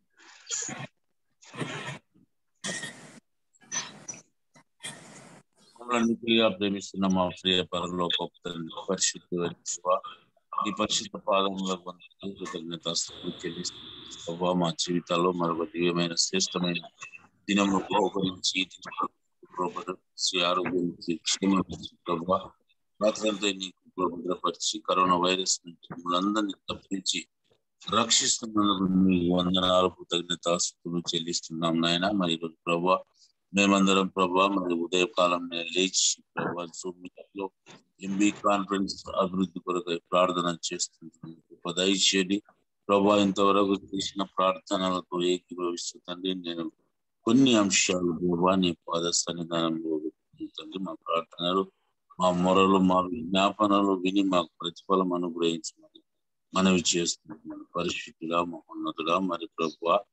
అన్నిటిగా ప్రేమిస్తున్న మా ప్రియ పరలోక పరిశుద్ధ ఈ పరిశుద్ధ పాదములకు కృతజ్ఞత చెల్లిస్తూ మా జీవితాల్లో మరొక దివ్యమైన శ్రేష్టమైన దినము గురించి ఆరోగ్యం క్షేమ ప్రభావ రాత్రంతా నీకు భద్రపరిచి కరోనా వైరస్ నుంచి మనందరినీ తప్పించి రక్షిస్తున్నందుకు మీకు వందనాలు కృతజ్ఞతాస్తులు చెల్లిస్తున్నాం నాయన మరి ఈరోజు ప్రభా మేమందరం ప్రభా మరి ఉదయకాలం లేచి ప్రభా జూమ్లో ఎంబీ కాన్ఫరెన్స్ అభివృద్ధి కొరకు ప్రార్థన చేస్తున్నాను దయచేయండి ప్రభా ఇంతవరకు చేసిన ప్రార్థనలకు ఏకీభవిస్తుందండి నేను కొన్ని అంశాలు ప్రభా నీ పాద సన్నిధానంలో తండ్రి మా ప్రార్థనలు మా మొరలు మా విజ్ఞాపనలు విని మాకు ప్రతిఫలం అనుగ్రహించమని మనవి చేస్తున్నాను పరిశుద్ధుడా మహోన్నతుడా మరి ప్రభు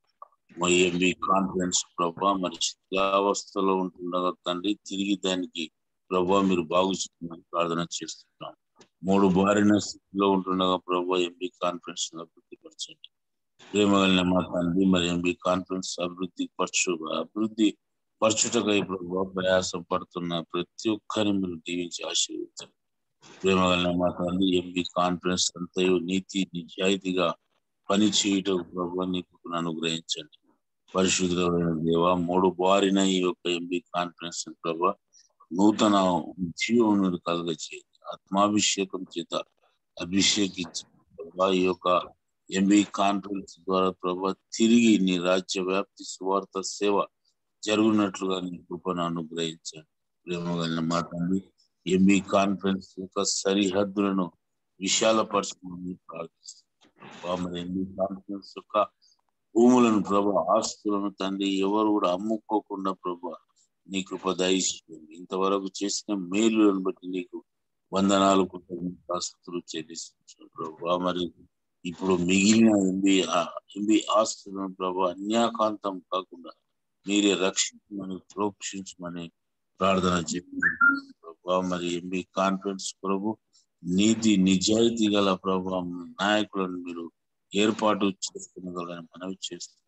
మా ఎంబీ కాన్ఫిడెన్స్ ప్రభా మరి శిథిలావస్థలో ఉంటుండగా తండ్రి తిరిగి దానికి ప్రభా మీరు బాగు చేయమని ప్రార్థన చేస్తున్నాం మూడు బారిన స్థితిలో ఉంటుండగా ప్రభా ఎంబీ కాన్ఫిడెన్స్ అభివృద్ధి పరచండి ప్రేమ కలిగిన మా తండ్రి మరి ఎంబీ కాన్ఫిడెన్స్ అభివృద్ధి పరచు అభివృద్ధి పరచుటకై ప్రభా ప్రయాసం పడుతున్న ప్రతి ఒక్కరిని మీరు దీవించి ఆశీర్వదించండి ప్రేమ కలిగిన మా తండ్రి ఎంబీ కాన్ఫిడెన్స్ అంతయు నీతి నిజాయితీగా పని చేయటం ప్రభా నీకు అనుగ్రహించండి పరిశుద్ధమైన దేవ మూడు బారిన ఈ యొక్క ఎంబీ కాన్ఫిడెన్స్ ప్రభా నూతన జీవం కలుగ చేయండి ఆత్మాభిషేకం చేత అభిషేకించి ప్రభా ఈ యొక్క ఎంబీ కాన్ఫరెన్స్ ద్వారా ప్రభా తిరిగి నీ రాజ్య వ్యాప్తి సువార్త సేవ జరుగునట్లుగా నీ కృపను అనుగ్రహించండి ప్రేమ కలిగిన మా తండ్రి ఎంబీ కాన్ఫరెన్స్ యొక్క సరిహద్దులను విశాలపరచమని ప్రార్థిస్తున్నాం మరి ఎంబీ కాన్ఫరెన్స్ యొక్క భూములను ప్రభా ఆస్తులను తండ్రి ఎవరు కూడా అమ్ముకోకుండా ప్రభా నీ కృప దయచేయండి ఇంతవరకు చేసిన మేలులను బట్టి నీకు వందనాలు ఆస్తులు చెల్లిస్తున్నాం ప్రభా మరి ఇప్పుడు మిగిలిన ఎంబీ ఎంబీ ఆస్తులను ప్రభా అన్యాకాంతం కాకుండా మీరే రక్షించమని ప్రోక్షించమని ప్రార్థన చేయండి ప్రభా మరి ఎంబీ కాన్ఫరెన్స్ ప్రభు నీతి నిజాయితీ గల ప్రభా నాయకులను మీరు ఏర్పాటు చేసుకునగలని మనవి చేస్తున్నాం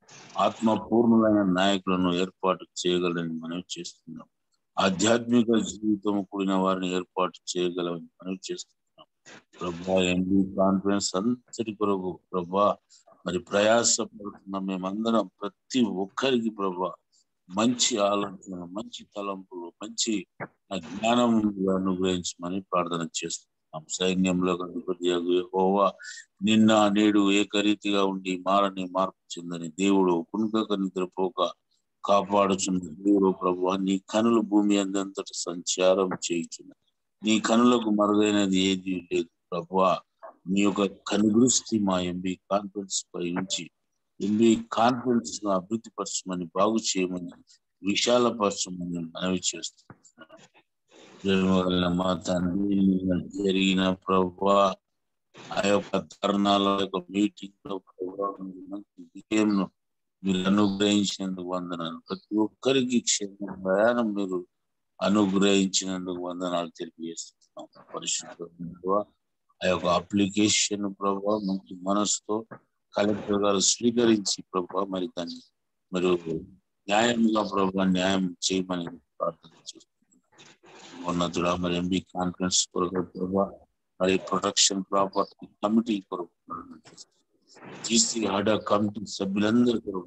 ఆత్మపూర్ణమైన నాయకులను ఏర్పాటు చేయగలని మనవి చేస్తున్నాం ఆధ్యాత్మిక జీవితం కూడిన వారిని ఏర్పాటు చేయగలని మనవి చేస్తున్నాం ప్రభా ఎంబీ కాన్ఫరెన్స్ అంతటి కొరకు ప్రభా మరి ప్రయాసపడుతున్న మేమందరం ప్రతి ఒక్కరికి ప్రభా మంచి ఆలోచన మంచి తలంపులు మంచి జ్ఞానం అనుగ్రహించమని ప్రార్థన చేస్తున్నాం సైన్యంలో హోవా నిన్న నేడు ఏకరీతిగా ఉండి మారని మార్పు చెందని దేవుడు కునుకక నిద్రపోక కాపాడుచున్న దేవుడు ప్రభు నీ కనులు భూమి అందంతట సంచారం చేయుచున్న నీ కనులకు మరుగైనది ఏది లేదు ప్రభు మీ యొక్క కనుదృష్టి మా ఎంబీ కాన్ఫరెన్స్ పై ఉంచి ఎంబీ కాన్ఫరెన్స్ ను అభివృద్ధి పరచమని బాగు చేయమని విశాలపరచమని మనవి చేస్తున్నాం మా తండ్రి జరిగిన ప్రభా ఆ యొక్క ధర్నాల యొక్క మీటింగ్ లో విజయంను మీరు అనుగ్రహించినందుకు వందనాలు ప్రతి ఒక్కరికి క్షేమ ప్రయాణం మీరు అనుగ్రహించినందుకు వందనాలు తెలియజేస్తున్నాం పరిశుద్ధ ఆ యొక్క అప్లికేషన్ ప్రభావ మంచి మనసుతో కలెక్టర్ గారు స్వీకరించి ప్రభావ మరి దాన్ని మరి న్యాయంగా ప్రభావ న్యాయం చేయమని ప్రార్థన చేస్తున్నాం ఉన్నతుడా మరి ఎంబీ కాన్ఫరెన్స్ కొరకు ప్రభావ మరి ప్రొటెక్షన్ ప్రాపర్టీ కమిటీ కొరకు జీసీ హడా కమిటీ సభ్యులందరి కొరకు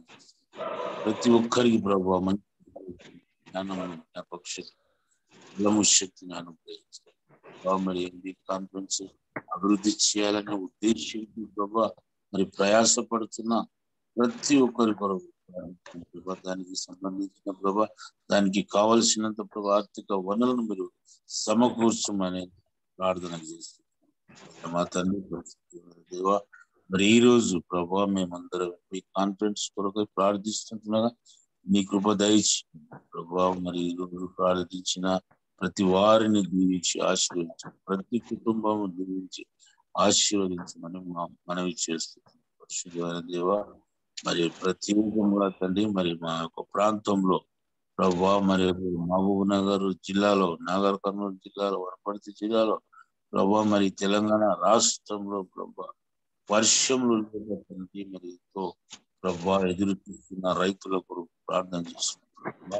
ప్రతి ఒక్కరికి ప్రభావ మంచి జ్ఞానం జ్ఞాపక బలము శక్తిని అనుగ్రహించారు మరి ఎంబీ కాన్ఫరెన్స్ అభివృద్ధి చేయాలనే ఉద్దేశంతో ప్రభా మరి ప్రయాసపడుతున్న ప్రతి ఒక్కరి కొరకు దానికి సంబంధించిన ప్రభా దానికి కావలసినంత ప్రభా ఆర్థిక వనరులను మీరు సమకూర్చమని ప్రార్థన చేస్తున్నాం మా తండ్రి దేవా మరి ఈ రోజు ప్రభా మేమందరం మీ కాన్ఫరెన్స్ కొరకు ప్రార్థిస్తుండగా నీ కృప దయచి ప్రభా మరి ఈ రోజు ప్రార్థించిన ప్రతి వారిని దీవించి ఆశీర్వదించండి ప్రతి కుటుంబం దీవించి ఆశీర్వదించమని మనవి చేస్తున్నాం పరిశుద్ధమైన దేవ మరి ప్రత్యేకంగా తండ్రి మరి మా యొక్క ప్రాంతంలో ప్రభా మరి మహబూబ్ నగర్ జిల్లాలో నాగర్ కర్నూలు జిల్లాలో వనపర్తి జిల్లాలో ప్రభా మరి తెలంగాణ రాష్ట్రంలో ప్రభా వర్షంలో తండ్రి మరి ఎంతో ప్రభా ఎదురు చూస్తున్న రైతుల కొరకు ప్రార్థన చేస్తున్నాం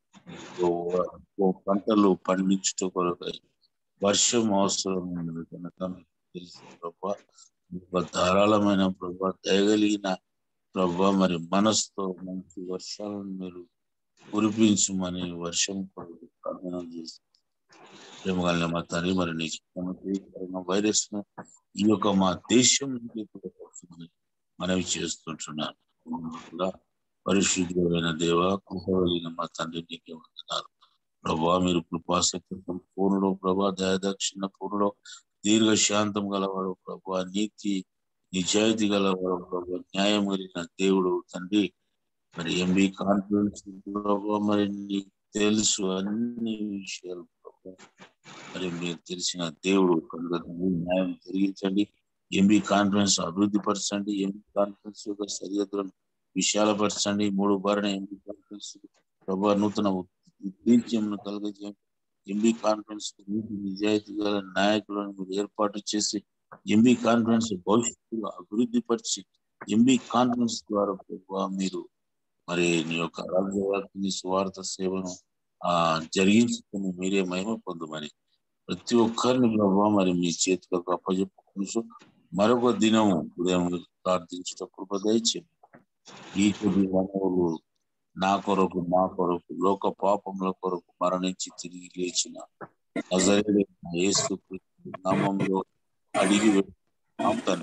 పంటలు పండించట కొరకై వర్షం అవసరం ఉన్నది కనుక తెలుసు ప్రభా ధారాళమైన ప్రభా దయగలిగిన ప్రభా మరి మనసుతో మంచి వర్షాలను మీరు కురిపించమని వర్షం కొరకు ప్రార్థన చేసి ప్రేమగలిగిన మా తండ్రి మరి నీ కరోనా వైరస్ ను ఈ యొక్క మా దేశం నుండి మనవి చేస్తుంటున్నాను పరిశుద్ధమైన దేవ కృపగలిగిన మా తండ్రి నీకే వందనాలు ప్రభా మీరు కృపాశక్తి పూర్ణుడు ప్రభా దయదక్షిణ పూర్ణుడు దీర్ఘ శాంతం గలవాడు ప్రభా నీతి నిజాయితీ గలవాడు ప్రభా న్యాయం కలిగిన దేవుడు తండ్రి మరి ఎంబీ కాన్ఫిడెన్స్ ప్రభా మరి నీకు తెలుసు అన్ని విషయాలు ప్రభా మరి మీరు తెలిసిన దేవుడు కనుక న్యాయం జరిగించండి ఎంబీ కాన్ఫరెన్స్ అభివృద్ధి పరచండి ఎంబీ కాన్ఫరెన్స్ యొక్క సరిహద్దులను విశాలపరచండి మూడు బారిన ఎంబీ కాన్ఫరెన్స్ ప్రభా నూతన ఉద్దేశ్యంను కలగజేయండి ఎంబీ కాన్ఫరెన్స్ నీతి నిజాయితీ గల నాయకులను మీరు ఏర్పాటు చేసి ఎంబీ కాన్ఫరెన్స్ భవిష్యత్తులో అభివృద్ధి పరిచి ఎంబీ కాన్ఫరెన్స్ ద్వారా ప్రభా మీరు మరి నీ యొక్క రాజ్యవ్యాప్తిని స్వార్థ సేవను ఆ జరిగించుకుని మీరే మహిమ పొందమని ప్రతి ఒక్కరిని ప్రభావ మరి మీ చేతులకు అప్పచెప్పుకుంటూ మరొక దినం ఉదయం ప్రార్థించట కృప దయచేయండి ఈ కొద్ది మనవులు నా కొరకు మా కొరకు లోక పాపముల కొరకు మరణించి తిరిగి లేచిన నజరేయుడైన యేసు క్రీస్తు నామంలో అడిగి ఆపుతాను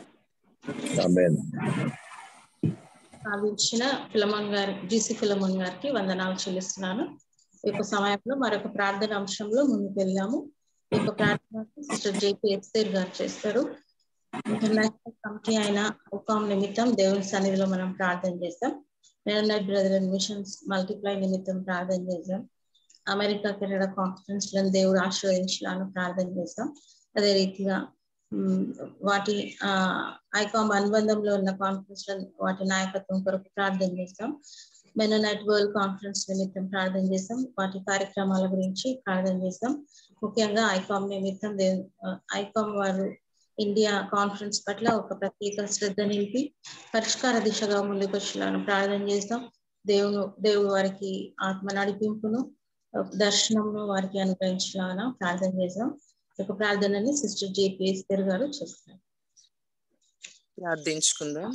సాధించిన ఫిలమన్ గారి జీసీ ఫిలమన్ గారికి వందనాలు చెల్లిస్తున్నాను ఈ యొక్క సమయంలో మరొక ప్రార్థన అంశంలో ముందుకు వెళ్ళాము ఈ యొక్క ప్రార్థన సిస్టర్ జేపీ ఎక్స్పైర్ గారు చేస్తారు ఇంటర్నేషనల్ కమిటీ అయిన అవుకామ్ నిమిత్తం దేవుని సన్నిధిలో మనం ప్రార్థన చేస్తాం నెరనైట్ బ్రదర్ అండ్ మిషన్స్ మల్టిప్లై నిమిత్తం ప్రార్థన చేద్దాం అమెరికా కెనడా కాన్ఫరెన్స్ లను దేవుడు ఆశీర్వదించాలని ప్రార్థన చేస్తాం అదే రీతిగా ఉమ్, వాటి ఆ ఐకామ్ అనుబంధంలో ఉన్న కాన్ఫరెన్స్ వాటి నాయకత్వం కొరకు ప్రార్థన చేస్తాం మెననైట్ వరల్డ్ కాన్ఫరెన్స్ నిమిత్తం ప్రార్థన చేస్తాం వాటి కార్యక్రమాల గురించి ప్రార్థన చేస్తాం ముఖ్యంగా ఐకామ్ నిమిత్తం దేవ్- ఆ, ఐకామ్ వారు ఇండియా కాన్ఫరెన్స్ పట్ల ఒక ప్రత్యేక శ్రద్ధ నిలిపి పరిష్కార దిశగా ముందుకు వచ్చేలాను ప్రార్థన చేస్తాం దేవుడు దేవుడు వారికి ఆత్మ నడిపింపును దర్శనమును వారికి అనుగ్రహించాలని ప్రార్థన చేస్తాం ఈ యొక్క ప్రార్థనని సిస్టర్ జేపీఎస్ గారు చేస్తారు ప్రార్థించుకుందాం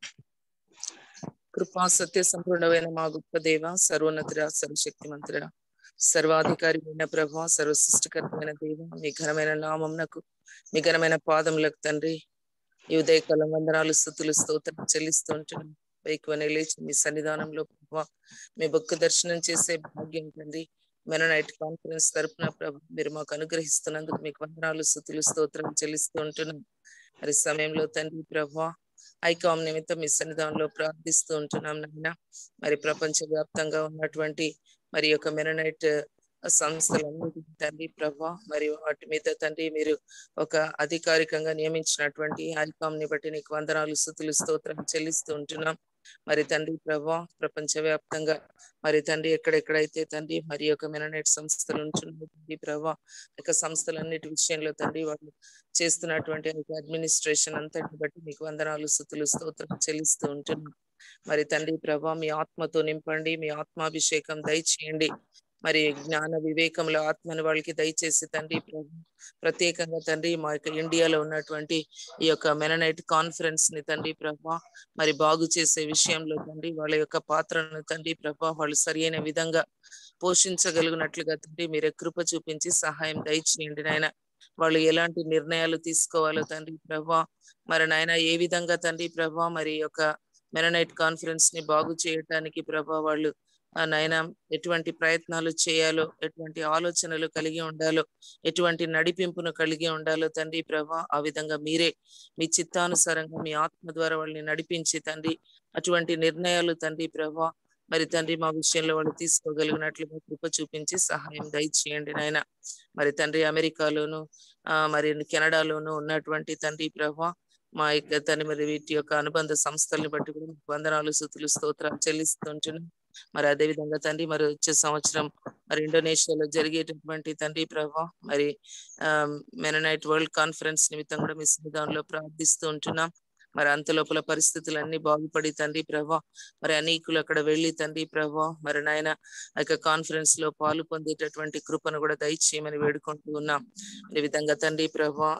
కృపా సత్య సంపూర్ణమైన మా గొప్ప దేవ సర్వోన్నతుడ సర్వశక్తిమంతుడ సర్వాధికారి అయిన ప్రభా సర్వ సృష్టికరమైన దేవ మీ ఘనమైన నామంనకు మీ ఘనమైన పాదములకు తండ్రి ఈ ఉదయకాలం వందనాలు స్థుతులు స్తోత్రం చెల్లిస్తూ ఉంటున్నాం వైకువనే లేచి మీ సన్నిధానంలో ప్రభా మీ బొక్క దర్శనం చేసే భాగ్యం తండ్రి మెననైట్ కాన్ఫరెన్స్ తరపున ప్రభు మీరు మాకు అనుగ్రహిస్తున్నందుకు మీకు వందనాలు స్థుతులు స్తోత్రం చెల్లిస్తూ ఉంటున్నాం మరి సమయంలో తండ్రి ప్రభా ఐకామ్ నిమిత్తం మీ సన్నిధానంలో ప్రార్థిస్తూ ఉంటున్నాం నాయన మరి ప్రపంచ వ్యాప్తంగా ఉన్నటువంటి మరి యొక్క మెననైట్ సంస్థలన్నిటికీ తండ్రి ప్రభా మరి వాటి మీద తండ్రి మీరు ఒక అధికారికంగా నియమించినటువంటి ఐకామ్ ని బట్టి నీకు వందనాలు స్థుతులు స్తోత్రం చెల్లిస్తూ ఉంటున్నాం మరి తండ్రి ప్రభా ప్రపంచ వ్యాప్తంగా మరి తండ్రి ఎక్కడెక్కడైతే తండ్రి మరి యొక్క మెననైట్ సంస్థలు ఉంటున్నాయి తండ్రి ప్రభా యొక్క సంస్థలన్నిటి విషయంలో తండ్రి వాళ్ళు చేస్తున్నటువంటి అడ్మినిస్ట్రేషన్ అంతటిని బట్టి మీకు వందనాలు స్థుతులు స్తోత్రం చెల్లిస్తూ ఉంటున్నాం మరి తండ్రి ప్రభా మీ ఆత్మతో నింపండి మీ ఆత్మాభిషేకం దయచేయండి మరి జ్ఞాన వివేకంలో ఆత్మని వాళ్ళకి దయచేసి తండ్రి ప్రభు ప్రత్యేకంగా తండ్రి మా యొక్క ఇండియాలో ఉన్నటువంటి ఈ యొక్క మెననైట్ కాన్ఫరెన్స్ ని తండ్రి ప్రభా మరి బాగు చేసే విషయంలో తండ్రి వాళ్ళ యొక్క పాత్రను తండ్రి ప్రభా వాళ్ళు సరియైన విధంగా పోషించగలిగినట్లుగా తండ్రి మీరే కృప చూపించి సహాయం దయచేయండి నాయన వాళ్ళు ఎలాంటి నిర్ణయాలు తీసుకోవాలో తండ్రి ప్రభా మరి నాయన ఏ విధంగా తండ్రి ప్రభా మరి ఈ యొక్క మెననైట్ కాన్ఫరెన్స్ ని బాగు చేయటానికి ప్రభా వాళ్ళు ఆ నాయన ఎటువంటి ప్రయత్నాలు చేయాలో ఎటువంటి ఆలోచనలు కలిగి ఉండాలో ఎటువంటి నడిపింపును కలిగి ఉండాలో తండ్రి ప్రభా ఆ విధంగా మీరే మీ చిత్తానుసారంగా మీ ఆత్మ ద్వారా వాళ్ళని నడిపించి తండ్రి అటువంటి నిర్ణయాలు తండ్రి ప్రభా మరి తండ్రి మా విషయంలో వాళ్ళు తీసుకోగలిగినట్లుగా కృప చూపించి సహాయం దయచేయండి నాయన మరి తండ్రి అమెరికాలోను ఆ మరి కెనడాలోను ఉన్నటువంటి తండ్రి ప్రభా మా యొక్క తండ్రి మరి వీటి యొక్క అనుబంధ సంస్థల్ని బట్టి కూడా మీకు వందనాలు సుతులు స్తోత్రాలు చెల్లిస్తుంటున్నాం మరి అదే విధంగా తండ్రి మరి వచ్చే సంవత్సరం మరి ఇండోనేషియాలో జరిగేటటువంటి తండ్రి ప్రభా మరి ఆ మెననైట్ వరల్డ్ కాన్ఫరెన్స్ నిమిత్తం కూడా మీ సన్నిధానంలో ప్రార్థిస్తూ ఉంటున్నాం మరి అంత లోపల పరిస్థితులన్నీ బాగుపడి తండ్రి ప్రభా మరి అనేకులు అక్కడ వెళ్ళి తండ్రి ప్రభా మరి నాయన ఆ యొక్క కాన్ఫరెన్స్ లో పాలు పొందేటటువంటి కృపను కూడా దయచేయమని వేడుకుంటూ ఉన్నాం ఈ విధంగా తండ్రి ప్రభా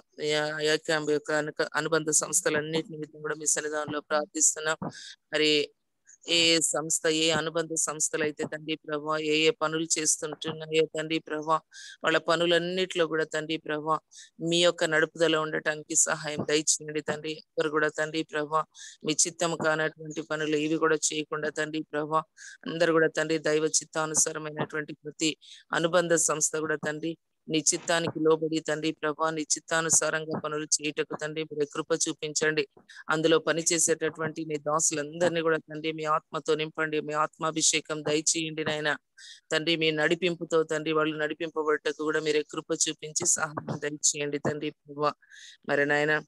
యొక్క అనుబంధ సంస్థలన్నిటి నిమిత్తం కూడా మీ సన్నిధానంలో ప్రార్థిస్తున్నాం మరి ఏ సంస్థ ఏ అనుబంధ సంస్థలు అయితే తండ్రి ప్రభా ఏ ఏ పనులు చేస్తుంటున్నాయో తండ్రి ప్రభా వాళ్ళ పనులన్నిట్లో కూడా తండ్రి ప్రభా మీ యొక్క నడుపుదల ఉండటానికి సహాయం దయచేయండి తండ్రి ఎవరు కూడా తండ్రి ప్రభా మీ చిత్తం కానటువంటి పనులు ఇవి కూడా చేయకుండా తండ్రి ప్రభా అందరు కూడా తండ్రి దైవ చిత్తానుసారమైనటువంటి ప్రతి అనుబంధ సంస్థ కూడా తండ్రి నీ చిత్తానికి లోబడి తండ్రి ప్రభా నీ చిత్తానుసారంగా పనులు చేయుటకు తండ్రి మీరు కృప చూపించండి అందులో పనిచేసేటటువంటి నీ దాసులందరినీ కూడా తండ్రి మీ ఆత్మతో నింపండి మీ ఆత్మాభిషేకం దయచేయండి నాయన తండ్రి మీ నడిపింపుతో తండ్రి వాళ్ళు నడిపింపబడటకు కూడా మీరు కృప చూపించి సహాయం దయచేయండి తండ్రి ప్రభా మరి నాయన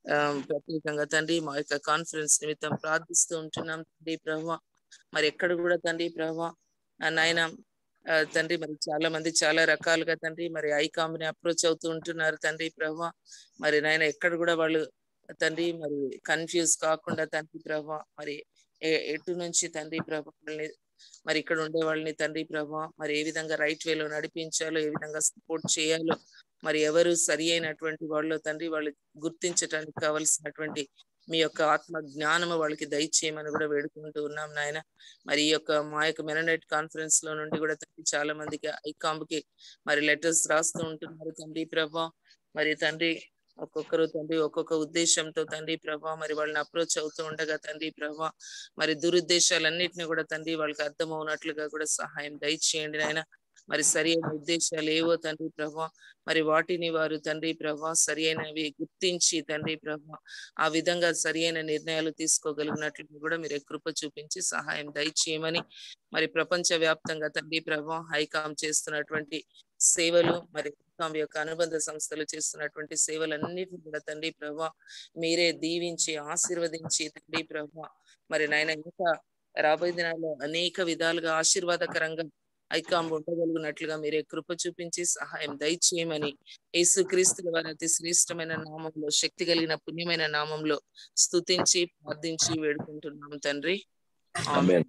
ఆ, ప్రత్యేకంగా తండ్రి మా యొక్క కాన్ఫరెన్స్ నిమిత్తం ప్రార్థిస్తూ ఉంటున్నాం తండ్రి ప్రభు మరి ఎక్కడ కూడా తండ్రి ప్రభు నాయన ఆ, తండ్రి మరి చాలా మంది చాలా రకాలుగా తండ్రి మరి ఐకామ్ ని అప్రోచ్ అవుతూ ఉంటున్నారు తండ్రి ప్రభు మరి నాయన ఎక్కడ కూడా వాళ్ళు తండ్రి మరి కన్ఫ్యూజ్ కాకుండా తండ్రి ప్రభు మరి ఏ- ఎటు నుంచి తండ్రి ప్రభు వాళ్ళని మరి ఇక్కడ ఉండే వాళ్ళని తండ్రి ప్రభు మరి ఏ విధంగా రైట్ వేలో నడిపించాలో ఏ విధంగా సపోర్ట్ చేయాలో మరి ఎవరు సరి అయినటువంటి వాళ్ళు తండ్రి వాళ్ళు గుర్తించడానికి కావలసినటువంటి మీ యొక్క ఆత్మ జ్ఞానము వాళ్ళకి దయచేయమని కూడా వేడుకుంటూ ఉన్నాం నాయన మరి ఈ యొక్క మా యొక్క మెననైట్ కాన్ఫరెన్స్ లో నుండి కూడా తండ్రి చాలా మందికి ఐకాంబ్ కి మరి లెటర్స్ రాస్తూ ఉంటున్నారు తండ్రి ప్రభా మరి తండ్రి ఒక్కొక్కరు తండ్రి ఒక్కొక్క ఉద్దేశంతో తండ్రి ప్రభా మరి వాళ్ళని అప్రోచ్ అవుతూ ఉండగా తండ్రి ప్రభా మరి దురుద్దేశాలన్నిటిని కూడా తండ్రి వాళ్ళకి అర్థం అవునట్లుగా కూడా సహాయం దయచేయండి నాయన మరి సరి అయిన ఉద్దేశాలు ఏవో తండ్రి ప్రభా మరి వాటిని వారు తండ్రి ప్రభా సరి అయినవి గుర్తించి తండ్రి ప్రభా ఆ విధంగా సరి అయిన నిర్ణయాలు తీసుకోగలిగినట్లు కూడా మీరు కృప చూపించి సహాయం దయచేయమని మరి ప్రపంచ వ్యాప్తంగా తండ్రి ప్రభా హైకామ్ చేస్తున్నటువంటి సేవలు మరి హైకామ్ యొక్క అనుబంధ సంస్థలు చేస్తున్నటువంటి సేవలన్నిటిని కూడా తండ్రి ప్రభా మీరే దీవించి ఆశీర్వదించి తండ్రి ప్రభా మరి నాయన ఇంకా రాబోయే దినాల్లో అనేక విధాలుగా ఆశీర్వాదకరంగా ఐకాంబ్ ఉండగలిగినట్లుగా మీరే కృప చూపించి సహాయం దయచేయమని యేసు క్రీస్తుల వారి అతి శ్రేష్టమైన నామంలో శక్తి కలిగిన పుణ్యమైన నామంలో స్తుతించి ప్రార్థించి వేడుకుంటున్నాం తండ్రి ఆమేన్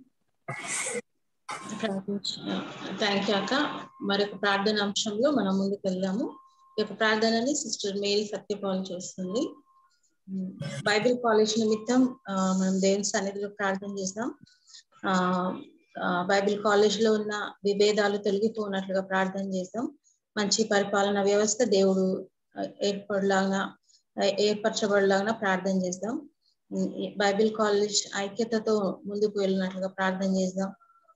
థ్యాంక్ యూ అక్క మరొక ప్రార్థన అంశంలో మనం ముందుకు వెళ్దాము ఈ యొక్క ప్రార్థనని సిస్టర్ మేరీ సత్యపాల్ చేస్తుంది ఉమ్, బైబిల్ కాలేజ్ నిమిత్తం ఆ, మనం దేవుని సన్నిధిలో ప్రార్థన చేస్తాం ఆ ఆ, బైబిల్ కాలేజ్ లో ఉన్న విభేదాలు తొలగిపోనట్లుగా ప్రార్థన చేస్తాం మంచి పరిపాలన వ్యవస్థ దేవుడు ఆ, ఏర్పడలాగా ఆ, ఏర్పరచబడలాగా ప్రార్థన చేస్తాం ఉమ్, ఈ బైబిల్ కాలేజ్ ఐక్యతతో ముందుకు వెళ్ళినట్లుగా ప్రార్థన చేద్దాం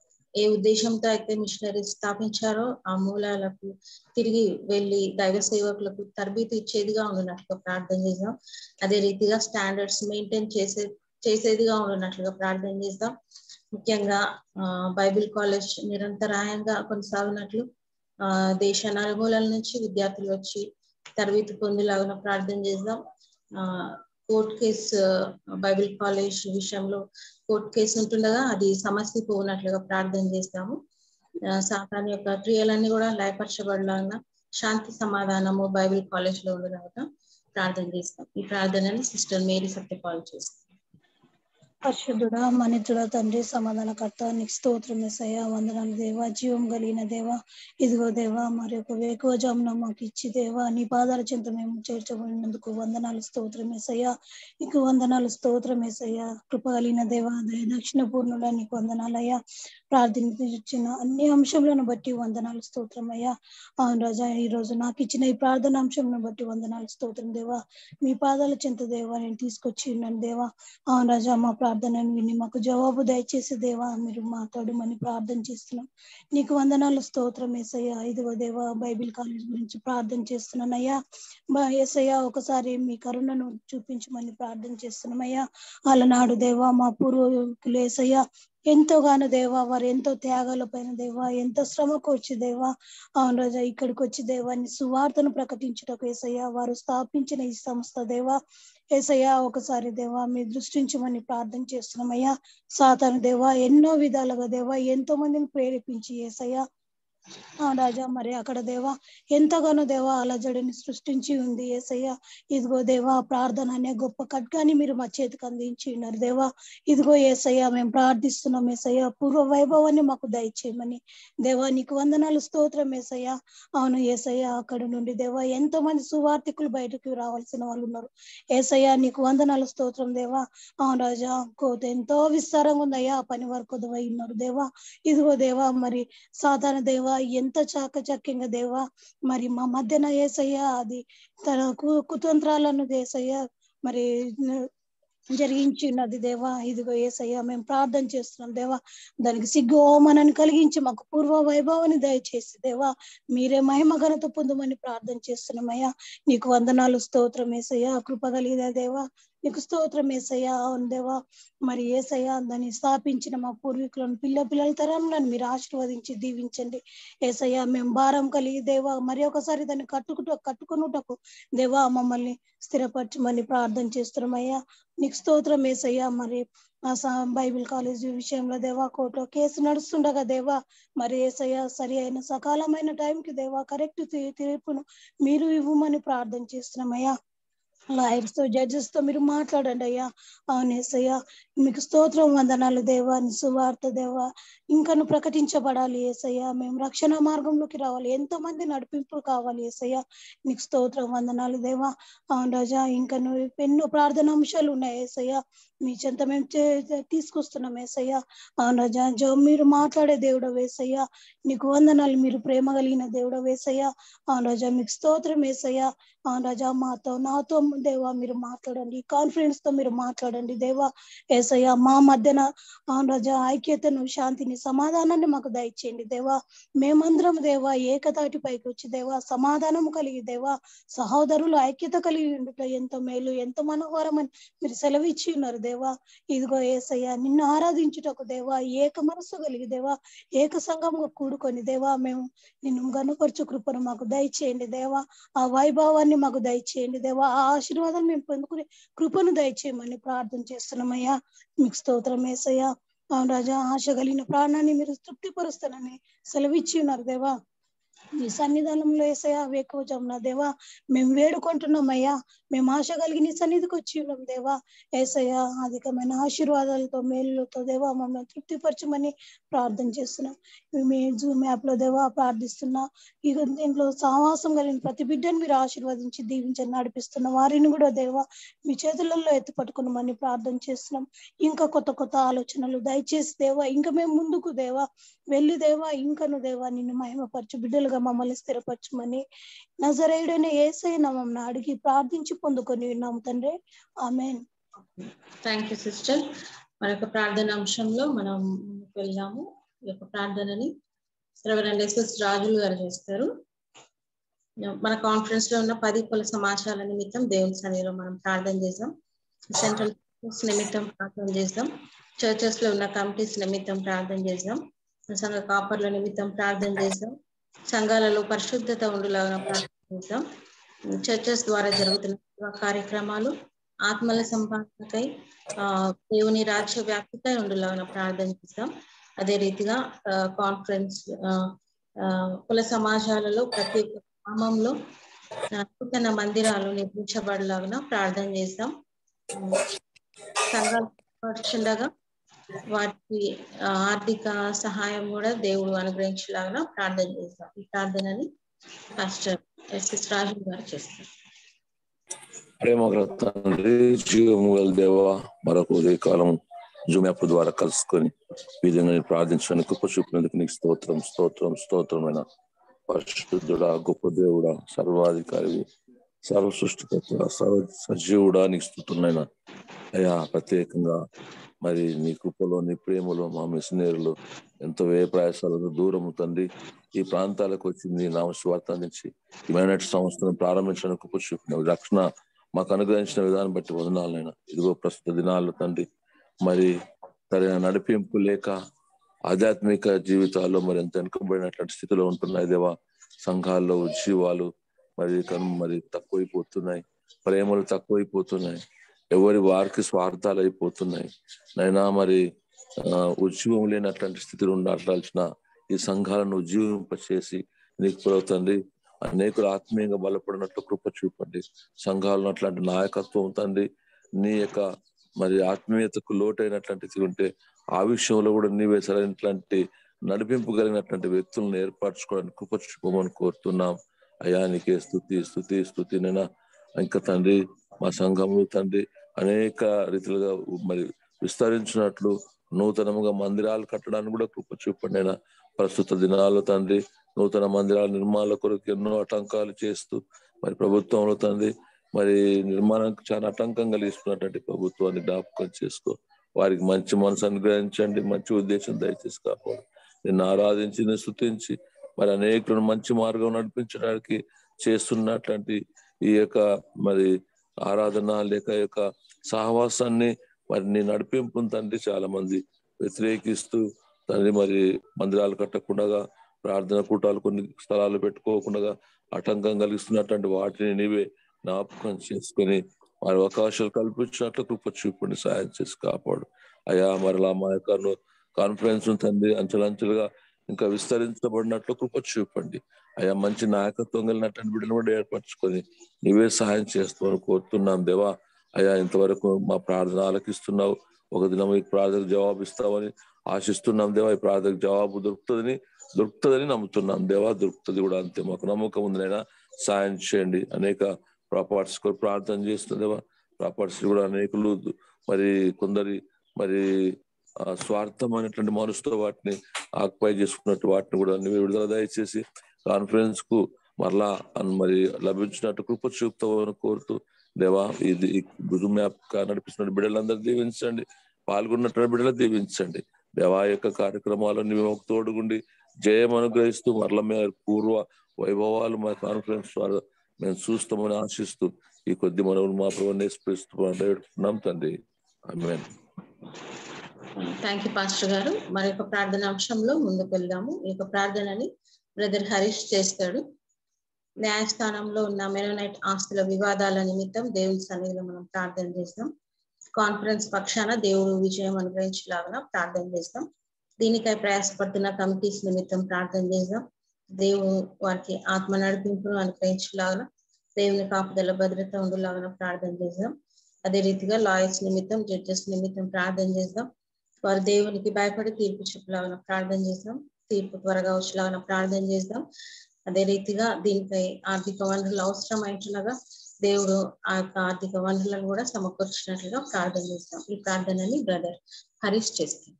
ఏ ఉద్దేశంతో అయితే మిషనరీస్ స్థాపించారో ఆ మూలాలకు తిరిగి వెళ్ళి దైవ సేవకులకు తరబీతి ఇచ్చేదిగా ఉండినట్లుగా ప్రార్థన చేద్దాం అదే రీతిగా స్టాండర్డ్స్ మెయింటైన్ చేసే చేసేదిగా ఉండినట్లుగా ప్రార్థన చేద్దాం ముఖ్యంగా ఆ, బైబిల్ కాలేజ్ నిరంతరాయంగా కొనసాగినట్లు ఆ దేశ నలుమూలల నుంచి విద్యార్థులు వచ్చి తరబీతి పొందేలాగా ప్రార్థన చేద్దాం ఆ కోర్ట్ కేసు బైబిల్ కాలేజ్ విషయంలో కోర్ట్ కేసు ఉంటుండగా అది సమస్య పోనట్లుగా ప్రార్థన చేస్తాము ఆ, సాతాన్ యొక్క క్రియలన్నీ కూడా లయపరచబడలాగా శాంతి సమాధానము బైబిల్ కాలేజ్ లో ఉండలాగా ప్రార్థన చేస్తాం ఈ ప్రార్థనని సిస్టర్ మేరీ సత్యపాల్ చేస్తాం పరిశుద్ధుడా మనితుడా తండ్రి సమాధానకర్త నీకు స్తోత్రం ఎసయ్య వందనాలు దేవా జీవం కలిగిన దేవా ఇదిగో దేవా మరి ఒక వేకువజామున మాకు ఇచ్చి దేవా నీ పాదాల చింత మేము చేర్చబడినందుకు వందనాలు స్తోత్రం ఎసయ్య నీకు వందనాలు స్తోత్రం ఎసయ్య కృప కలిగిన దేవా దయ దక్షిణ పూర్ణుల నీకు వందనాలయ్యా ప్రార్థించిన అన్ని అంశములను బట్టి వందనాలు స్తోత్రం అయ్యా అవును రాజా ఈ రోజు నాకు ఇచ్చిన ఈ ప్రార్థన అంశంను బట్టి వందనాలు స్తోత్రం దేవా మీ పాదాల చింత దేవా నేను తీసుకొచ్చి ఉన్నాను దేవా అవును రాజా మా ప్రార్థనను విని మాకు జవాబు దయచేసి దేవా మీరు మాట్లాడమని ప్రార్థన చేస్తున్నాం నీకు వందనాలు స్తోత్రం ఏసయ్యా ఇదిగో దేవా బైబిల్ కాలేజ్ గురించి ప్రార్థన చేస్తున్నాను అయ్యా బా ఏసయ్యా ఒకసారి మీ కరుణను చూపించమని ప్రార్థన చేస్తున్నాం అయ్యా అలనాడు దేవా మా పూర్వీకులు ఏసయ్యా ఎంతోగానో దేవా వారు ఎంతో త్యాగాల పైన దేవా ఎంతో శ్రమకు వచ్చి దేవా అవును రాజా ఇక్కడికి వచ్చి దేవాన్ని సువార్తను ప్రకటించుటకు ఏసయ్యా వారు స్థాపించిన ఈ సంస్థ దేవా ఏసయ్యా ఒకసారి దేవా మీ దృష్టించమని ప్రార్థన చేస్తున్నామయ్యా సాతాను దేవా ఎన్నో విధాలుగా దేవా ఎంతో మందిని ప్రేరేపించి ఏసయ్యా ఆ రాజా మరి అక్కడ దేవా ఎంతగానో దేవా అలజడిని సృష్టించి ఉంది ఏసయ్య ఇదిగో దేవా ప్రార్థన అనే గొప్ప ఖడ్గాని మీరు మా చేతికి అందించి ఉన్నారు దేవా ఇదిగో ఏసయ్య మేము ప్రార్థిస్తున్నాం ఏసయ్య పూర్వ వైభవాన్ని మాకు దయచేయమని దేవా నీకు వందనాలు స్తోత్రం ఏసయ్య అవును ఏసయ్య అక్కడ నుండి దేవా ఎంతో మంది సువార్థికులు బయటకు రావాల్సిన వాళ్ళు ఉన్నారు ఏసయ్య నీకు వందనాలు స్తోత్రం దేవా అవును రాజా కోత ఎంతో విస్తారంగా ఉందయ్యా ఆ పని వరకు ఉదవై ఉన్నారు దేవా ఇదిగో దేవా మరి సాధారణ దేవా ఎంత చాకచక్యంగా దేవా మరి మా మధ్యన ఏసయ్య అది తన కు- కుతంత్రాలను ఏసయ్య మరి జరిగించి ఉన్నది దేవా ఇదిగో ఏసయ్య మేము ప్రార్థన చేస్తున్నాం దేవా దానికి సిగ్గు అవమానాన్ని కలిగించి మాకు పూర్వ వైభవాన్ని దయచేసి దేవా మీరే మహిమ ఘనత పొందమని ప్రార్థన చేస్తున్నామయ్యా నీకు వందనాలు స్తోత్రం ఏసయ్యా కృప కలిగిన దేవా నీకు స్తోత్రం ఏసయ్యా అవును దేవా మరి ఏసయ్యా దాన్ని స్థాపించిన మా పూర్వీకులను పిల్ల పిల్లల తరంలో మీరు ఆశీర్వదించి దీవించండి ఏసయ్యా మేము భారం కలిగి దేవా మరి ఒకసారి దాన్ని కట్టుకుంటూ కట్టుకున్నటకు దేవా మమ్మల్ని స్థిరపరచమని ప్రార్థన చేస్తున్నామయ్యా నీకు స్తోత్రం ఏసయ్యా మరి ఆ స- బైబిల్ కాలేజీ విషయంలో దేవా కోర్టులో కేసు నడుస్తుండగా దేవా మరి ఏసయ్య సరి అయిన సకాలమైన టైంకి దేవా కరెక్ట్ తీర్పును మీరు ఇవ్వమని ప్రార్థన చేస్తున్నామయ్యా లాయర్స్ తో జడ్జెస్ తో మీరు మాట్లాడండి అయ్యా అవును ఏసయ్యా మీకు స్తోత్రం వందనాలు దేవా నీ సువార్త దేవా ఇంకను ప్రకటించబడాలి ఏసయ్యా మేము రక్షణ మార్గంలోకి రావాలి ఎంతో మంది నడిపింపు కావాలి ఏసయ్యా నీకు స్తోత్రం వందనాలు దేవా అవును రాజా ఇంకను ఎన్నో ప్రార్థన అంశాలు ఉన్నాయి ఏసయ్యా మీ చెంత మేము చే- తీసుకొస్తున్నాం ఏసయ్యా అవును రాజా జో మీరు మాట్లాడే దేవుడు వేసయ్యా నీకు వందనాలు మీరు ప్రేమ కలిగిన దేవుడు వేసయ్యా అవును రాజా మీకు స్తోత్రం వేసయ్యా అవును రాజా మాతో నాతో దేవా మీరు మాట్లాడండి కాన్ఫిడెన్స్ తో మీరు మాట్లాడండి దేవా ఏసయ్యా మా మధ్యన అవును రాజా ఐక్యతను శాంతిని సమాధానాన్ని మాకు దయచేయండి దేవా మేమందరం దేవా ఏకతాటి పైకి వచ్చి దేవా సమాధానం కలిగి దేవా సహోదరులు ఐక్యత కలిగి ఉండుట ఎంతో మేలు ఎంతో మనోహరమని మీరు సెలవిచ్చి ఉన్నారు దేవా ఇదిగో ఏసయ్యా నిన్ను ఆరాధించుటకు దేవా ఏక మనస్సు కలిగి దేవా ఏక సంఘంగా కూడుకొని దేవా మేము నిన్ను గనుపరచు కృపను మాకు దయచేయండి దేవా ఆ వైభవాన్ని మాకు దయచేయండి దేవా ఆ ఆశీర్వాదాన్ని మేము పొందుకునే కృపను దయచేయమని ప్రార్థన చేస్తున్నామయ్యా మీకు స్తోత్రం ఏసయ్యా అవును రాజా ఆశ కలిగిన ప్రాణాన్ని మీరు తృప్తిపరుస్తానని సెలవిచ్చి ఉన్నారు దేవా మీ సన్నిధానంలో ఏసయ్యా వేకోజమున దేవా మేము వేడుకుంటున్నామయ్యా మేము ఆశ కలిగి నీ సన్నిధికి వచ్చి ఉన్నాం దేవా ఏసయ్యా అధికమైన ఆశీర్వాదాలతో మేలులతో దేవా మమ్మల్ని తృప్తిపరచమని ప్రార్థన చేస్తున్నాం మీ జూమ్ యాప్ లో దేవా ప్రార్థిస్తున్నా ఇక దీంట్లో సహవాసం కలిగిన ప్రతి బిడ్డను మీరు ఆశీర్వదించి దీవించని నడిపిస్తున్న వారిని కూడా దేవా మీ చేతులలో ఎత్తి పట్టుకున్నామని ప్రార్థన చేస్తున్నాం ఇంకా కొత్త కొత్త ఆలోచనలు దయచేసి దేవా ఇంకా మేము ముందుకు దేవా వెళ్ళి దేవా ఇంకను దేవా నిన్ను మహిమపరచు బిడ్డలుగా మమ్మల్ని స్థిరపరచమని నజరేయుడైన ఏసై నామం అడిగి ప్రార్థించి పొందుకొని ఉన్నాము తండ్రి ఆమెన్ థ్యాంక్ యూ సిస్టర్ మరొక ప్రార్థన అంశంలో మనం ముందుకు వెళ్దాము ఈ యొక్క ప్రార్థనని రెవరెండ్ ఎస్ఎస్ రాజులు గారు చేస్తారు మన కాన్ఫరెన్స్ లో ఉన్న పది కుల సమాచారాల నిమిత్తం దేవుని సన్నిధిలో మనం ప్రార్థన చేద్దాం సెంట్రల్ నిమిత్తం ప్రార్థన చేద్దాం చర్చెస్ లో ఉన్న కమిటీస్ నిమిత్తం ప్రార్థన చేద్దాం సంఘ కాపర్ల నిమిత్తం ప్రార్థన చేద్దాం సంఘాలలో పరిశుద్ధత ఉండులాగా ప్రార్థన చేద్దాం చర్చెస్ ద్వారా జరుగుతున్న సేవా కార్యక్రమాలు ఆత్మల సంపాదనకై ఆ దేవుని రాజ్య వ్యాప్తికై ఉండులాగా ప్రార్థన చేద్దాం అదే రీతిగా కాన్ఫరెన్స్ కుల సమాజాలలో ప్రతి ఒక్క గ్రామంలో నూతన మందిరాలు నిర్మించబడలాగా ప్రార్థన చేస్తాం సంఘాలు పరుచుండగా వాటి ఆర్థిక సహాయం కూడా దేవుడు అనుగ్రహించేలాగా ప్రార్థన చేస్తాం ఈ ప్రార్థనని పాస్టర్ ఎస్ఎస్ రాజు గారు చేస్తారు ప్రేమ తండ్రి జీవము గల దేవ మరొక ఉదయకాలం జూమ్ యాప్ ద్వారా కలుసుకొని ఈ విధంగా నేను ప్రార్థించడానికి గొప్ప చూపినందుకు నీకు స్తోత్రం స్తోత్రం స్తోత్రమైన పరిశుద్ధుడా గొప్ప దేవుడా సర్వాధికారి సర్వ సృష్టికర్త సర్వ సజీవుడా నీకు స్థుతున్నాయిన అయ్యా ప్రత్యేకంగా మరి నీ కృపలో నీ ప్రేమలో మా మిషనరీలు ఎంతో వ్యయ ప్రయాసాలకు దూరం తండ్రి ఈ ప్రాంతాలకు వచ్చి నీ నామస్వార్థ నుంచి ఈ మైనట్ సంస్థను ప్రారంభించడానికి కృప చూపినావు రక్షణ మాకు అనుగ్రహించిన విధానం బట్టి వదనాలైనా ఇదిగో ప్రస్తుత దినాల్లో తండ్రి మరి సరైన నడిపింపు లేక ఆధ్యాత్మిక జీవితాల్లో మరి ఎంత వెనుకబడినటువంటి స్థితిలో ఉంటున్నాయి దేవా సంఘాల్లో ఉద్యోగాలు మరి కను మరి తక్కువైపోతున్నాయి ప్రేమలు తక్కువైపోతున్నాయి ఎవరి వారికి స్వార్థాలు అయిపోతున్నాయి నైనా మరి ఆ ఉద్యోగం లేనటువంటి స్థితిలో ఉండాల్సిన ఈ సంఘాలను ఉజ్జీవింపచేసి నీకు పొలవుతండి అనేకులు ఆత్మీయంగా బలపడినట్లు కృప చూపండి సంఘాలను అట్లాంటి నాయకత్వం తండ్రి నీ యొక్క మరి ఆత్మీయతకు లోటైనటువంటి ఉంటే ఆ విషయంలో కూడా నీవే సరైనటువంటి నడిపింపు కలిగినటువంటి వ్యక్తులను ఏర్పరచుకోవడానికి కృప చూపమని కోరుతున్నాం అయా నీకే స్థుతి స్థుతి స్థుతి నైనా ఇంకా తండ్రి మా సంఘంలో తండ్రి అనేక రీతిలుగా మరి విస్తరించినట్లు నూతనముగా మందిరాలు కట్టడానికి కూడా కృప చూపండి అయినా ప్రస్తుత దినాల్లో తండ్రి నూతన మందిరాల నిర్మాణ కొరకు ఎన్నో ఆటంకాలు చేస్తూ మరి ప్రభుత్వంలో తండ్రి మరి నిర్మాణానికి చాలా ఆటంకం కలిగిస్తున్నటువంటి ప్రభుత్వాన్ని జ్ఞాపకం చేసుకో వారికి మంచి మనసు అనుగ్రహించండి మంచి ఉద్దేశం దయచేసి కాపాడు నిన్ను ఆరాధించి నిన్ను స్థుతించి మరి అనేకులను మంచి మార్గం నడిపించడానికి చేస్తున్నటువంటి ఈ యొక్క మరి ఆరాధన లేక యొక్క సహవాసాన్ని మరి నీ నడిపింపు తండ్రి చాలా మంది వ్యతిరేకిస్తూ తండ్రి మరి మందిరాలు కట్టకుండా ప్రార్థన కూటాలు కొన్ని స్థలాలు పెట్టుకోకుండా ఆటంకం కలిగిస్తున్నటువంటి వాటిని నీవే జ్ఞాపకం చేసుకొని వారి అవకాశాలు కల్పించినట్లు కృప చూపండి సాయం చేసి కాపాడు అయా మరలా మా యొక్క కాన్ఫరెన్స్ తండ్రి అంచెలంచెలుగా ఇంకా విస్తరించబడినట్లు కృప చూపండి అయా మంచి నాయకత్వం కలిగినటువంటి బిడ్డలు కూడా ఏర్పరచుకొని నీవే సహాయం చేస్తామని కోరుతున్నాం దేవా అయా ఇంతవరకు మా ప్రార్థన ఆలకిస్తున్నావు ఒక దినం ఈ ప్రార్థనకు జవాబు ఇస్తామని ఆశిస్తున్నాం దేవా ఈ ప్రార్థనకు జవాబు దొరుకుతుందని దొరుకుతుందని నమ్ముతున్నాం దేవా దొరుకుతుంది కూడా అంతే మాకు నమ్మకం ఉందనైనా సాయం చేయండి అనేక ప్రాపర్ట్స్ కూడా ప్రార్థన చేస్తుంది దేవా ప్రాపర్ట్స్ కూడా అనేకులు మరి కొందరి మరి ఆ స్వార్థమైనటువంటి మనసుతో వాటిని ఆక్యుపై చేసుకున్నట్టు వాటిని కూడా నువ్వు విడుదల దయచేసి కాన్ఫరెన్స్ కు మరలా మరి లభించినట్టు కృప చూపుతామని కోరుతూ దేవా ఇది గురు మ్యాప్ నడిపిస్తున్న బిడ్డలందరూ దీవించండి పాల్గొన్నటువంటి బిడ్డలు దీవించండి దేవా యొక్క కార్యక్రమాలను మేము తోడుగుండి జయం అనుగ్రహిస్తూ మరల మేము పూర్వ వైభవాలు మా కాన్ఫరెన్స్ ద్వారా మేము చూస్తామని ఆశిస్తూ ఈ కొద్ది మనవులు మా ప్రభు నేర్పిస్తున్నాం తండ్రి ఆమేన్ థ్యాంక్ యూ పాస్టర్ గారు మరి యొక్క ప్రార్థన అంశంలో ముందుకు వెళ్దాము ఈ యొక్క ప్రార్థనని బ్రదర్ హరీష్ చేస్తాడు న్యాయస్థానంలో ఉన్న మెనోనైట్ ఆస్తుల వివాదాల నిమిత్తం దేవుని సన్నిధిలో మనం ప్రార్థన చేస్తాం కాన్ఫరెన్స్ పక్షాన దేవుడు విజయం అనుగ్రహించలాగా ప్రార్థన చేస్తాం దీనికై ప్రయాసపడుతున్న కమిటీస్ నిమిత్తం ప్రార్థన చేద్దాం దేవుడు వారికి ఆత్మ నడిపింపును అనుగ్రహించలాగా దేవుని కాపుదల భద్రత ఉండేలాగా ప్రార్థన చేద్దాం అదే రీతిగా లాయర్స్ నిమిత్తం జడ్జెస్ నిమిత్తం ప్రార్థన చేద్దాం వారు దేవునికి భయపడి తీర్పు చెప్పలాగా ప్రార్థన చేద్దాం తీర్పు త్వరగా వచ్చేలాగా ప్రార్థన చేద్దాం అదే రీతిగా దీనిపై ఆర్థిక వనరులు అవసరం అయినట్లుగా దేవుడు ఆ యొక్క ఆర్థిక వనరులను కూడా సమకూర్చినట్లుగా ప్రార్థన చేస్తాం ఈ ప్రార్థనని బ్రదర్ హరీష్ చేస్తాం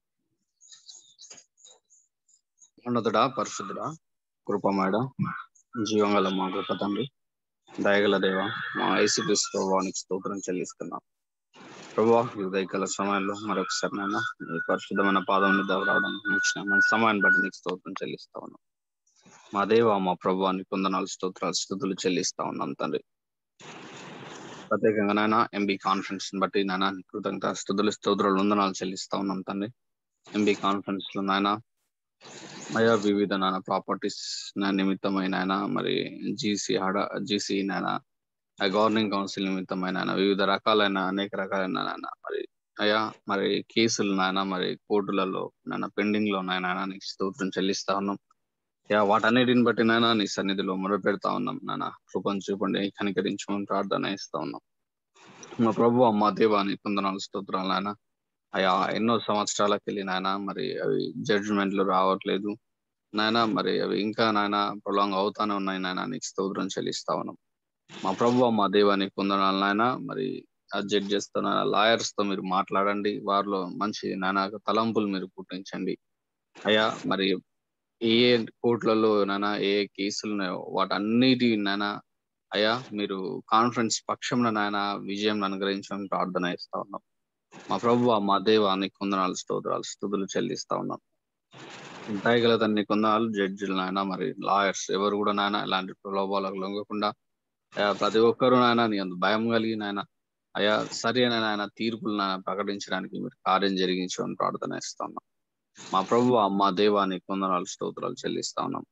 ఉన్నతుడా పరిశుద్ధుడా కృపమాడ జీవంగల మా కృప తండ్రి దయగల దేవ మా ఐసీపీస్ ప్రభావానికి స్తోత్రం చెల్లిస్తున్నాం ప్రభా ఈ ఉదయకాల సమయంలో మరొకసారి నేను ఈ పరిశుద్ధమైన పాదం మీద రావడం ఇచ్చిన మన సమయాన్ని బట్టి నీకు స్తోత్రం చెల్లిస్తా ఉన్నాం మా దేవ మా ప్రభావానికి కొందనాలు స్తోత్రాలు స్థుతులు చెల్లిస్తా ఉన్నాం తండ్రి ప్రత్యేకంగా నాయన ఎంబీ కాన్ఫరెన్స్ బట్టి నాయన కృతజ్ఞత స్థుతులు స్తోత్రాలు వందనాలు చెల్లిస్తా ఉన్నాం తండ్రి ఎంబీ కాన్ఫరెన్స్ లో నాయన అయా వివిధ నాన్న ప్రాపర్టీస్ నిమిత్తమైన ఆయన మరి జీసీ హడ జీసీ నాయన గవర్నింగ్ కౌన్సిల్ నిమిత్తమైన ఆయన వివిధ రకాలైన అనేక రకాలైన నాయన మరి అయా మరి కేసులు నాయన మరి కోర్టులలో నాయన పెండింగ్ లో నాయన నీకు స్తోత్రం చెల్లిస్తా ఉన్నాం యా వాటన్నిటిని బట్టి నాయన నీ సన్నిధిలో మొదలుపెడతా ఉన్నాం నాన్న కృపను చూపండి కనికరించమని ప్రార్థన ఇస్తా ఉన్నాం మా ప్రభు మా దేవాన్ని కొందనాలు స్తోత్రాలు నాయన అయా ఎన్నో సంవత్సరాలకు వెళ్ళి నాయన మరి అవి జడ్జిమెంట్లు రావట్లేదు నాయన మరి అవి ఇంకా నాయన ప్రొలాంగ్ అవుతానే ఉన్నాయి నాయన నీకు స్తోత్రం చెల్లిస్తా ఉన్నాం మా ప్రభు మా దేవానికి పొందనాలు నాయన మరి ఆ జడ్జెస్ తో నాయన లాయర్స్ తో మీరు మాట్లాడండి వారిలో మంచి నాయన తలంపులు మీరు పుట్టించండి అయ్యా మరి ఏ ఏ కోర్టులలో నాయన ఏ ఏ కేసులు ఉన్నాయో వాటన్నిటి నాయన అయ్యా మీరు కాన్ఫరెన్స్ పక్షంలో నాయన విజయం అనుగ్రహించమని ప్రార్థన ఇస్తా ఉన్నాం మా ప్రభు మా దేవాన్ని కొందనాలు స్తోత్రాలు స్థుతులు చెల్లిస్తా ఉన్నాం దయగల తన్ని కొందనాలు జడ్జిలు నాయన మరి లాయర్స్ ఎవరు కూడా నాయన ఇలాంటి ప్రలోభాలకు లొంగకుండా ప్రతి ఒక్కరూ నాయన నీ అంత భయం కలిగి నాయన అయా సరైన నాయన తీర్పులు నాయన ప్రకటించడానికి మీరు కార్యం జరిగించమని ప్రార్థన ఇస్తా ఉన్నాం మా ప్రభు మా దేవాన్ని కొందనాలు స్తోత్రాలు చెల్లిస్తా ఉన్నాం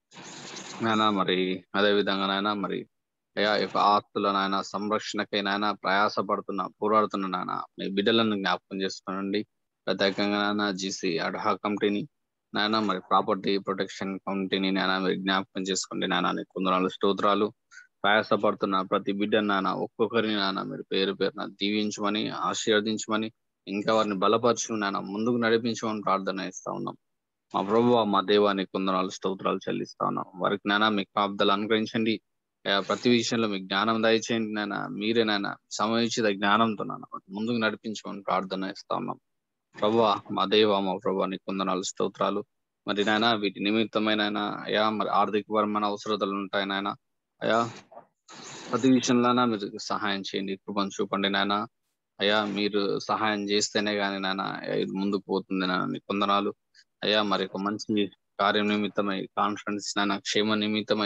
నాయన మరి అదే విధంగా నాయన మరి అయా యొక్క ఆస్తుల నాయన సంరక్షణకై నాయన ప్రయాసపడుతున్న పోరాడుతున్న నాయన మీ బిడ్డలను జ్ఞాపకం చేసుకోనండి ప్రత్యేకంగా నాయన జీసీ అడ్హా కమిటీని నాయన మరి ప్రాపర్టీ ప్రొటెక్షన్ కమిటీని నాయన మీరు జ్ఞాపకం చేసుకోండి నాయన నీకు కొందనాలు స్తోత్రాలు ప్రయాసపడుతున్న ప్రతి బిడ్డ నాయన ఒక్కొక్కరిని నాయన మీరు పేరు పేరున దీవించమని ఆశీర్వదించమని ఇంకా వారిని బలపరచు నాయన ముందుకు నడిపించమని ప్రార్థన ఇస్తా ఉన్నాం మా ప్రభు మా దేవాన్ని కొందనాలు స్తోత్రాలు చెల్లిస్తా ఉన్నాం వారికి నాయన మీ కాపుదలు అనుగ్రహించండి ప్రతి విషయంలో మీకు జ్ఞానం దయచేయండి నాయన మీరే నాయన సమయోచిత జ్ఞానంతో నాన్న ముందుకు నడిపించమని ప్రార్థన ఇస్తా ఉన్నాం ప్రభా మా దేవ మా ప్రభా నీ కొందనాలు స్తోత్రాలు మరి నాయన వీటి నిమిత్తమైన అయా మరి ఆర్థికపరమైన అవసరతలు ఉంటాయి నాయన అయా ప్రతి విషయంలోనా మీరు సహాయం చేయండి కృపను చూపండి నాయన అయ్యా మీరు సహాయం చేస్తేనే కానీ నాయన ఇది ముందుకు పోతుంది నాయన నీ కొందనాలు అయ్యా మరి ఒక మంచి కార్యం నిమిత్తమై కాన్ఫరెన్స్ నాయన క్షేమ నిమిత్తమై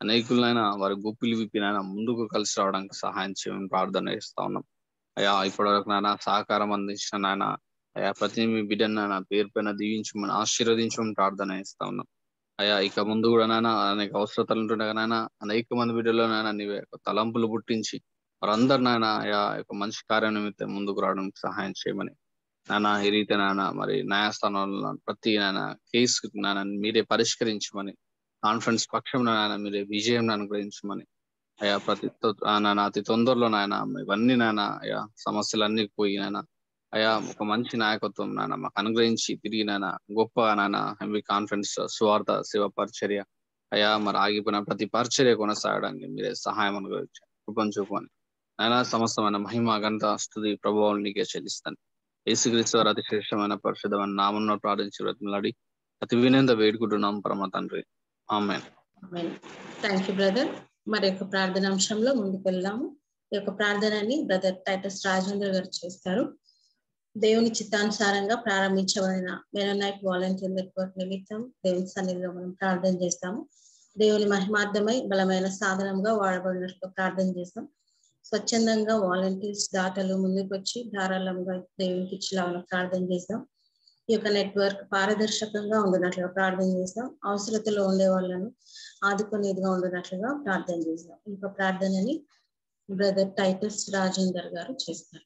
అనేకులైనా వారి గుప్పిలు విప్పినైనా ముందుకు కలిసి రావడానికి సహాయం చేయమని ప్రార్థన చేస్తా ఉన్నాం అయ్యా ఇప్పటి వరకు నాయన సహకారం అందించిన నాయన అయ్యా ప్రతి మీ బిడ్డను నాయన పేరు పైన దీవించమని ఆశీర్వదించమని ప్రార్థన చేస్తా ఉన్నాం అయ్యా ఇక ముందు కూడా నాయన అనేక అవసరతలు ఉంటుండగా నాయన అనేక మంది బిడ్డలో నాయన నీవే యొక్క తలంపులు పుట్టించి వారందరు నాయన అయ్యా యొక్క మంచి కార్యం నిమిత్తం ముందుకు రావడానికి సహాయం చేయమని నాన్న ఈ రీతి నాన్న మరి న్యాయస్థానంలో ప్రతి నాయన కేసు నాన్న మీరే పరిష్కరించమని కాన్ఫరెన్స్ పక్షం నాయన మీరే విజయం అనుగ్రహించమని అయ్యా ప్రతి తొ- ఆ నాయన అతి తొందరలో నాయన ఇవన్నీ నాయన అయ్యా సమస్యలన్నీ పోయి నాయన అయ్యా ఒక మంచి నాయకత్వం నాయన మాకు అనుగ్రహించి తిరిగి నాయన గొప్ప నాయన ఎంబీ కాన్ఫరెన్స్ స్వార్థ సేవ పరిచర్య అయ్యా మరి ఆగిపోయిన ప్రతి పరిచర్య కొనసాగడానికి మీరే సహాయం అనుగ్రహించారు కృపం చూపని నాయన సమస్తమైన మహిమ గంట స్థుతి ప్రభావం నీకే చెల్లిస్తాను యేసుక్రీస్తు వారి అతి శ్రేష్టమైన పరిశుద్ధమైన నామంలో ప్రార్థించి బ్రతిమలాడి అతి వినేంత వేడుకుంటున్నాం పరమ తండ్రి ఆమె థ్యాంక్ యూ బ్రదర్ మరి యొక్క ప్రార్థన అంశంలో ముందుకు వెళ్దాము ఈ యొక్క ప్రార్థనని బ్రదర్ టైటస్ రాజేంద్ర గారు చేస్తారు దేవుని చిత్తానుసారంగా ప్రారంభించబడిన మెరోనైట్ వాలంటీర్ నెట్వర్క్ నిమిత్తం దేవుని సన్నిధిలో మనం ప్రార్థన చేస్తాము దేవుని మహిమార్థమై బలమైన సాధనంగా వాడబడినట్లు ప్రార్థన చేస్తాం స్వచ్ఛందంగా వాలంటీర్స్ దాతలు ముందుకు వచ్చి ధారాళంగా దేవునికి ఇచ్చేలాగా ప్రార్థన చేస్తాం ఈ యొక్క నెట్వర్క్ పారదర్శకంగా ఉండినట్లుగా ప్రార్థన చేస్తాం అవసరతలో ఉండే వాళ్ళను ఆదుకునేదిగా ఉండినట్లుగా ప్రార్థన చేస్తాం ఇంకా ప్రార్థనని బ్రదర్ టైటస్ రాజేందర్ గారు చేస్తారు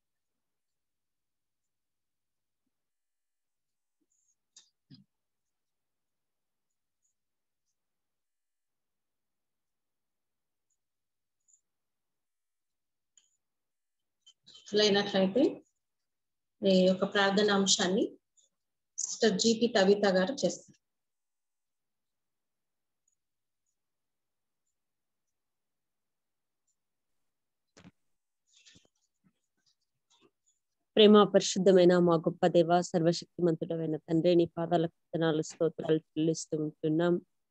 అయినట్లయితే ఈ యొక్క ప్రార్థన అంశాన్ని సిస్టర్ జిపి కవిత గారు చేస్తారు ప్రేమ పరిశుద్ధమైన మా గొప్ప దేవ సర్వశక్తిమంతుడమైన తండ్రి నీ పాదాల కీర్తనాలు స్తోత్రాలు చెల్లిస్తూ ఉంటున్నాం